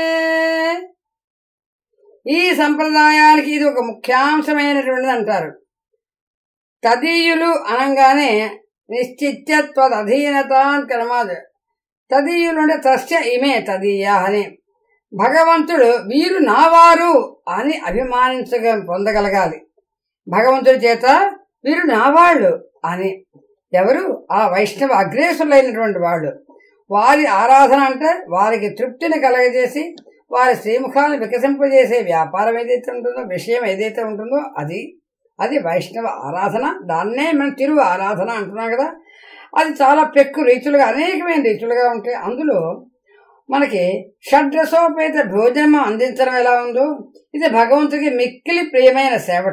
S1: ఈ సంప్రదాయానికి ఇది ఒక ముఖ్యాంశమైనటువంటిది అంటారు తదీయులు అనగానే నిశ్చిత్యత్వదధీనత అని కలమాదు తదీయులు అంటే తస్య ఇమే తదీయ అని భగవంతుడు వీరు నావారు అని అభిమానించగ పొందగలగాలి భగవంతుడి చేత వీరు నావాళ్ళు అని ఎవరు ఆ వైష్ణవ అగ్రేసులైనటువంటి వాళ్ళు వారి ఆరాధన అంటే వారికి తృప్తిని కలగజేసి వారి శ్రీముఖాలను వికసింపజేసే వ్యాపారం ఏదైతే ఉంటుందో విషయం ఏదైతే ఉంటుందో అది అది వైష్ణవ ఆరాధన దాన్నే మనం తిరు ఆరాధన అంటున్నాం కదా అది చాలా పెక్కు రీతులుగా అనేకమైన రీతులుగా ఉంటాయి అందులో మనకి షడ్రసోపేత భోజనం అందించడం ఎలా ఉందో ఇది భగవంతుడికి మిక్కిలి ప్రియమైన సేవట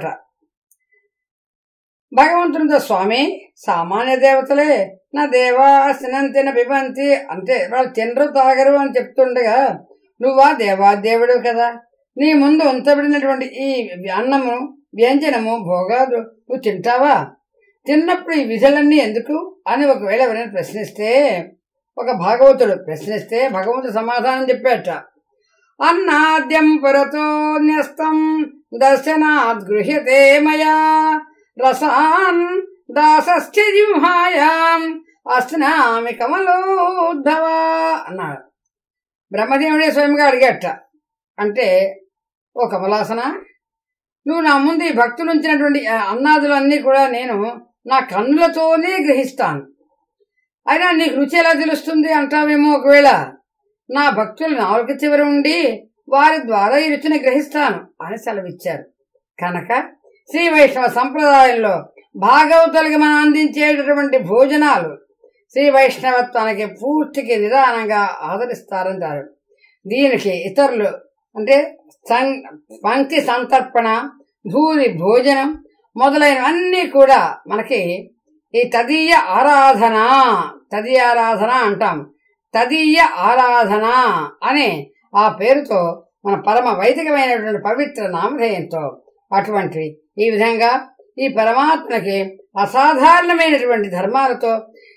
S1: భగవంతునితో స్వామి సామాన్య దేవతలే నా దేవా సినంతిన పిబంతి అంటే వాళ్ళు తినరు తాగరు అని చెప్తుండగా నువ్వా దేవాదేవుడు కదా నీ ముందు ఉంచబడినటువంటి ఈ అన్నము వ్యంజనము భోగాలు నువ్వు తింటావా తిన్నప్పుడు ఈ విధులన్నీ ఎందుకు అని ఒకవేళ ఎవరైనా ప్రశ్నిస్తే ఒక భాగవతుడు ప్రశ్నిస్తే భగవంతుడు సమాధానం చెప్పాట అన్నాద్యం పురతో న్యస్తం దర్శనాద్ గృహ్యతే మయా రసాన్ దాసశ్చ జింహాయాం అస్నామి కమలోద్ధవ అన్నాడు బ్రహ్మదేవుడే స్వయంగా అడిగట అంటే ఓ కమలాసన నువ్వు నా ముందు ఈ భక్తులు ఉంచినటువంటి ఆ అన్నాదులన్నీ కూడా నేను నా కన్నులతోనే గ్రహిస్తాను అయినా నీకు రుచి ఎలా తెలుస్తుంది అంటావేమో ఒకవేళ నా భక్తులు నాలుగు చివర ఉండి వారి ద్వారా ఈ రుచిని గ్రహిస్తాను అని సెలవిచ్చారు కనుక శ్రీ వైష్ణవ సంప్రదాయంలో భాగవతులకి మనం అందించేటటువంటి భోజనాలు శ్రీ వైష్ణవత్వానికి పూర్తికి నిదానంగా ఆదరిస్తారంటారు దీనికి ఇతరులు అంటే సం- పంక్తి సంతర్పణ భూరి భోజనం మొదలైనవన్నీ కూడా మనకి ఈ తదీయ ఆరాధన తదీయ ఆరాధన అంటాం తదీయ ఆరాధన అనే ఆ పేరుతో మన పరమ వైదికమైనటువంటి పవిత్ర నామధేయంతో అటువంటి ఈ విధంగా ఈ పరమాత్మకి అసాధారణమైనటువంటి ధర్మాలతో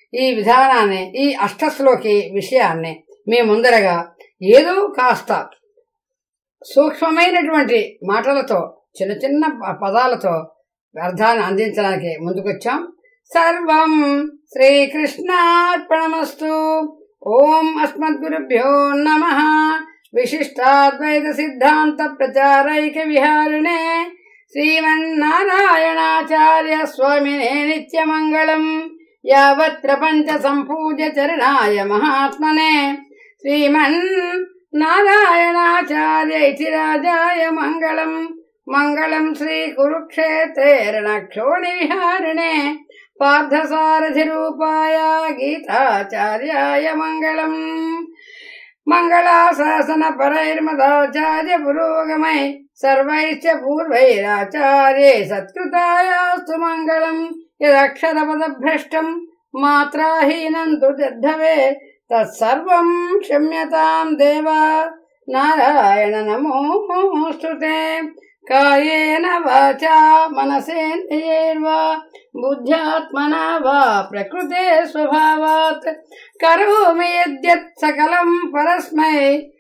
S1: ఈ విధానాన్ని ఈ అష్టశ్లోకి విషయాన్ని మీ ముందరగా ఏదో కాస్త సూక్ష్మమైనటువంటి మాటలతో చిన్న చిన్న ప- పదాలతో అర్థాన్ని అందించడానికి ముందుకొచ్చాం సర్వం శ్రీకృష్ణార్పణమస్తు ఓం అస్మద్గురుభ్యో నమ విశిష్టాద్వైత సిద్ధాంత ప్రచారైక విహారిణే శ్రీమన్నారాయణాచార్య స్వామినే నిత్యమంగళం యావత్ ప్రపంచ సంపూజ్య చరణాయ మహాత్మనే శ్రీమన్ నారాయణాచార్య ఇతి రాజాయ మంగళం మంగళం శ్రీ కురుక్షేత్రే రణక్షోణి విహారిణే పార్థసారథి రూపాయ గీతాచార్యాయ మంగళం మంగళాశాసన పరైర్మదాచార్య పురోగమై సర్వైశ్చ పూర్వైరాచార్యే సత్కృతాయాస్తు మంగళం యదక్షరపదభ్రష్టం మాత్రాహీనం తు యద్ధవే తత్సర్వం క్షమ్యతాం దేవా నారాయణ నమోస్తుతే కాయేన వాచా మనసేంద్రియైర్వా బుద్ధ్యాత్మనా వా ప్రకృతే స్వభావాత్ కరోమి యద్యత్ సకలం పరస్మై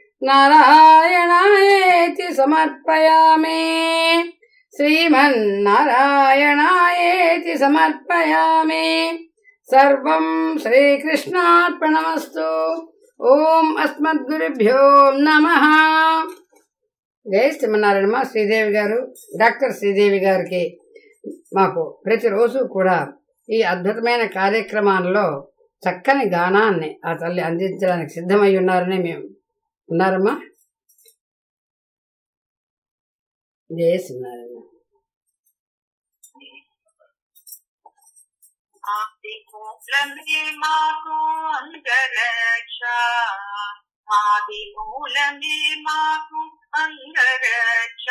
S1: నారాయణాయేతి సమర్పయామి శ్రీమన్నారాయణాయేతి సమర్పయామి సర్వం శ్రీకృష్ణార్పణమస్తు ఓం అస్మద్గురుభ్యో నమ జై శ్రీమన్నారాయణమ్మ శ్రీదేవి గారు డాక్టర్ శ్రీదేవి గారికి మాకు ప్రతిరోజు కూడా ఈ అద్భుతమైన కార్యక్రమాల్లో చక్కని గానాన్ని ఆ తల్లి అందించడానికి సిద్ధమై ఉన్నారని మేము ఉన్నారమ్మా జయ శ్రీనారాయణ
S3: ఆదిమూలమే మాకు అంగరక్ష ఆదిమూలమే మాకు అంగరక్ష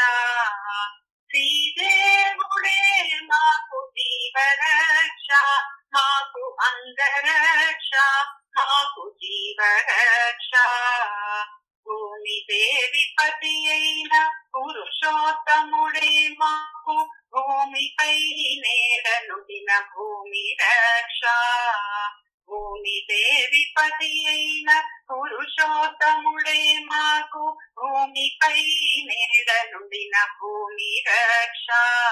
S3: శ్రీదేవుడే మాకు జీవరక్ష మాకు అంగరక్ష మాకు జీవరక్ష భూమి దేవి పతి అయిన పురుషోత్తముడే మాకు భూమిపై నేలనుడిన భూమి రక్ష భూమి దేవి పతి అయిన పురుషోత్తముడే మాకు భూమిపై నేలనుడిన భూమి రక్ష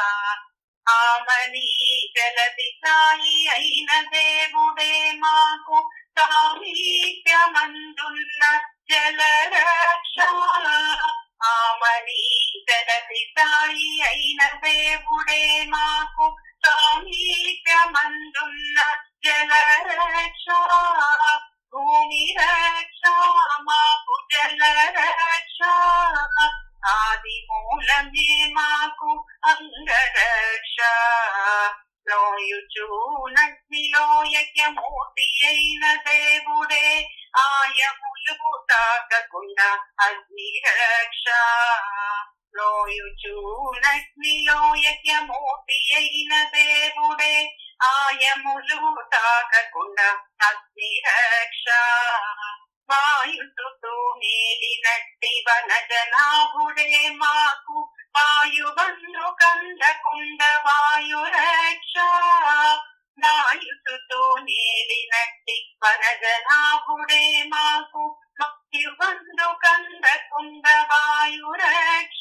S3: ఆమని జలది సాయి అయిన దేవుడే మాకు సామీప్యమందున్న జలరక్ష ఆమని జలది సాయి అయిన దేవుడే మాకు సామీప్యమందున్న జలరక్ష భూమి రక్ష మాకు జలరక్ష ఆది మూలమే మాకు అంగరక్ష లోయుచు నగ్నిలో యజ్ఞమూర్తి అయిన దేవుడే ఆయములు తాకకుండా అగ్ని రక్ష లోయుచు నగ్నిలో యజ్ఞమూర్తి అయిన దేవుడే ఆయములు తాకకుండా అగ్ని రక్ష వాయుసుతో మేలినట్టి వనజనాభుడే మాకు వాయువన్ను కందకుండ వాయురక్ష వాయుసుతో నేలినట్టి వనజనాభుడే మాకు వాయువన్ను కందకుండ వాయురక్ష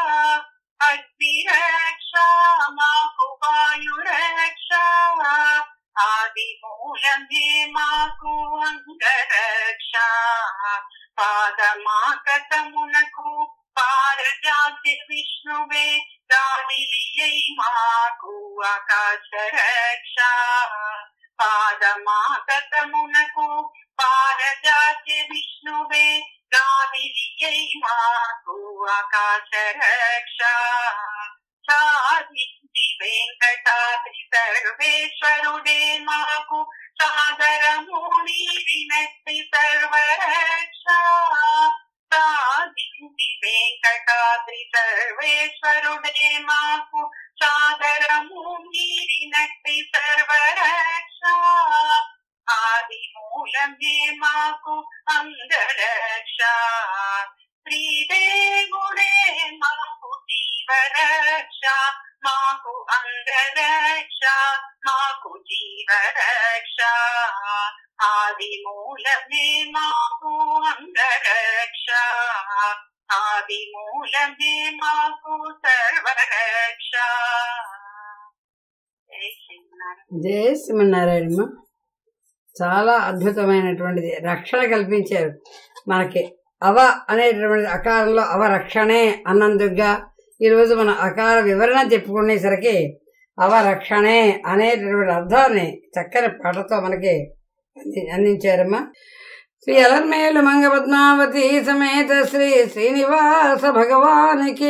S3: అగ్నిరక్ష మాకు వాయురక్ష ఆది మూలమే మాకు అంగరక్ష పాదమాకతమునకు పారజాతి విష్ణువే దానిలియై మాకు ఆకాశ రక్ష పాదమాకతమునకు పారజాతి విష్ణువే దానిలియై మాకు ఆకాశ రక్ష సాధించి వెంకటాద్రి సర్వేశ్వరుడే మాకు సాదరము నీరినట్టి సర్వరక్ష సాధించి వెంకటాద్రి సర్వేశ్వరుడే మాకు సాదరము నీరినట్టి సర్వరక్ష ఆది మూలమే మాకు అంగరక్ష శ్రీదేవుడే మాకు జీవరక్ష మాకు అంగరక్ష మాకు జీవరక్ష రక్ష జై శ్రీనారాయణ.
S1: జై శ్రీమన్నారాయణమ్మ చాలా అద్భుతమైనటువంటిది రక్షణ కల్పించారు మనకి అవ అనేటటువంటి అకారంలో అవరక్షణే అన్నందుగా ఈరోజు మన అకార వివరణ చెప్పుకునేసరికి అవరక్షణే అనేటటువంటి అర్థాన్ని చక్కని పాటతో మనకి అంది- అందించారమ్మా శ్రీ అలర్మేలు మంగ పద్మావతి సమేత శ్రీ శ్రీనివాస భగవానికి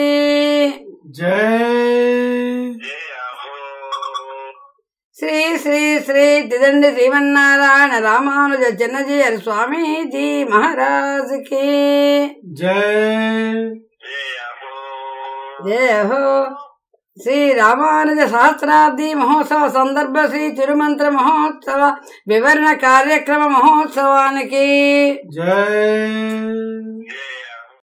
S4: జై
S2: జయ హో
S1: శ్రీ శ్రీ శ్రీ తిదండి శ్రీమన్నారాయణ రామానుజ చిన్నజీయర్ స్వామీజీ మహారాజుకి
S4: జై
S2: జయ హో
S1: జయ హో శ్రీ రామానుజ సహస్రాబ్ది మహోత్సవ సందర్భ శ్రీ తిరుమంత్ర మహోత్సవ వివరణ కార్యక్రమ మహోత్సవానికి
S4: జై
S2: జయ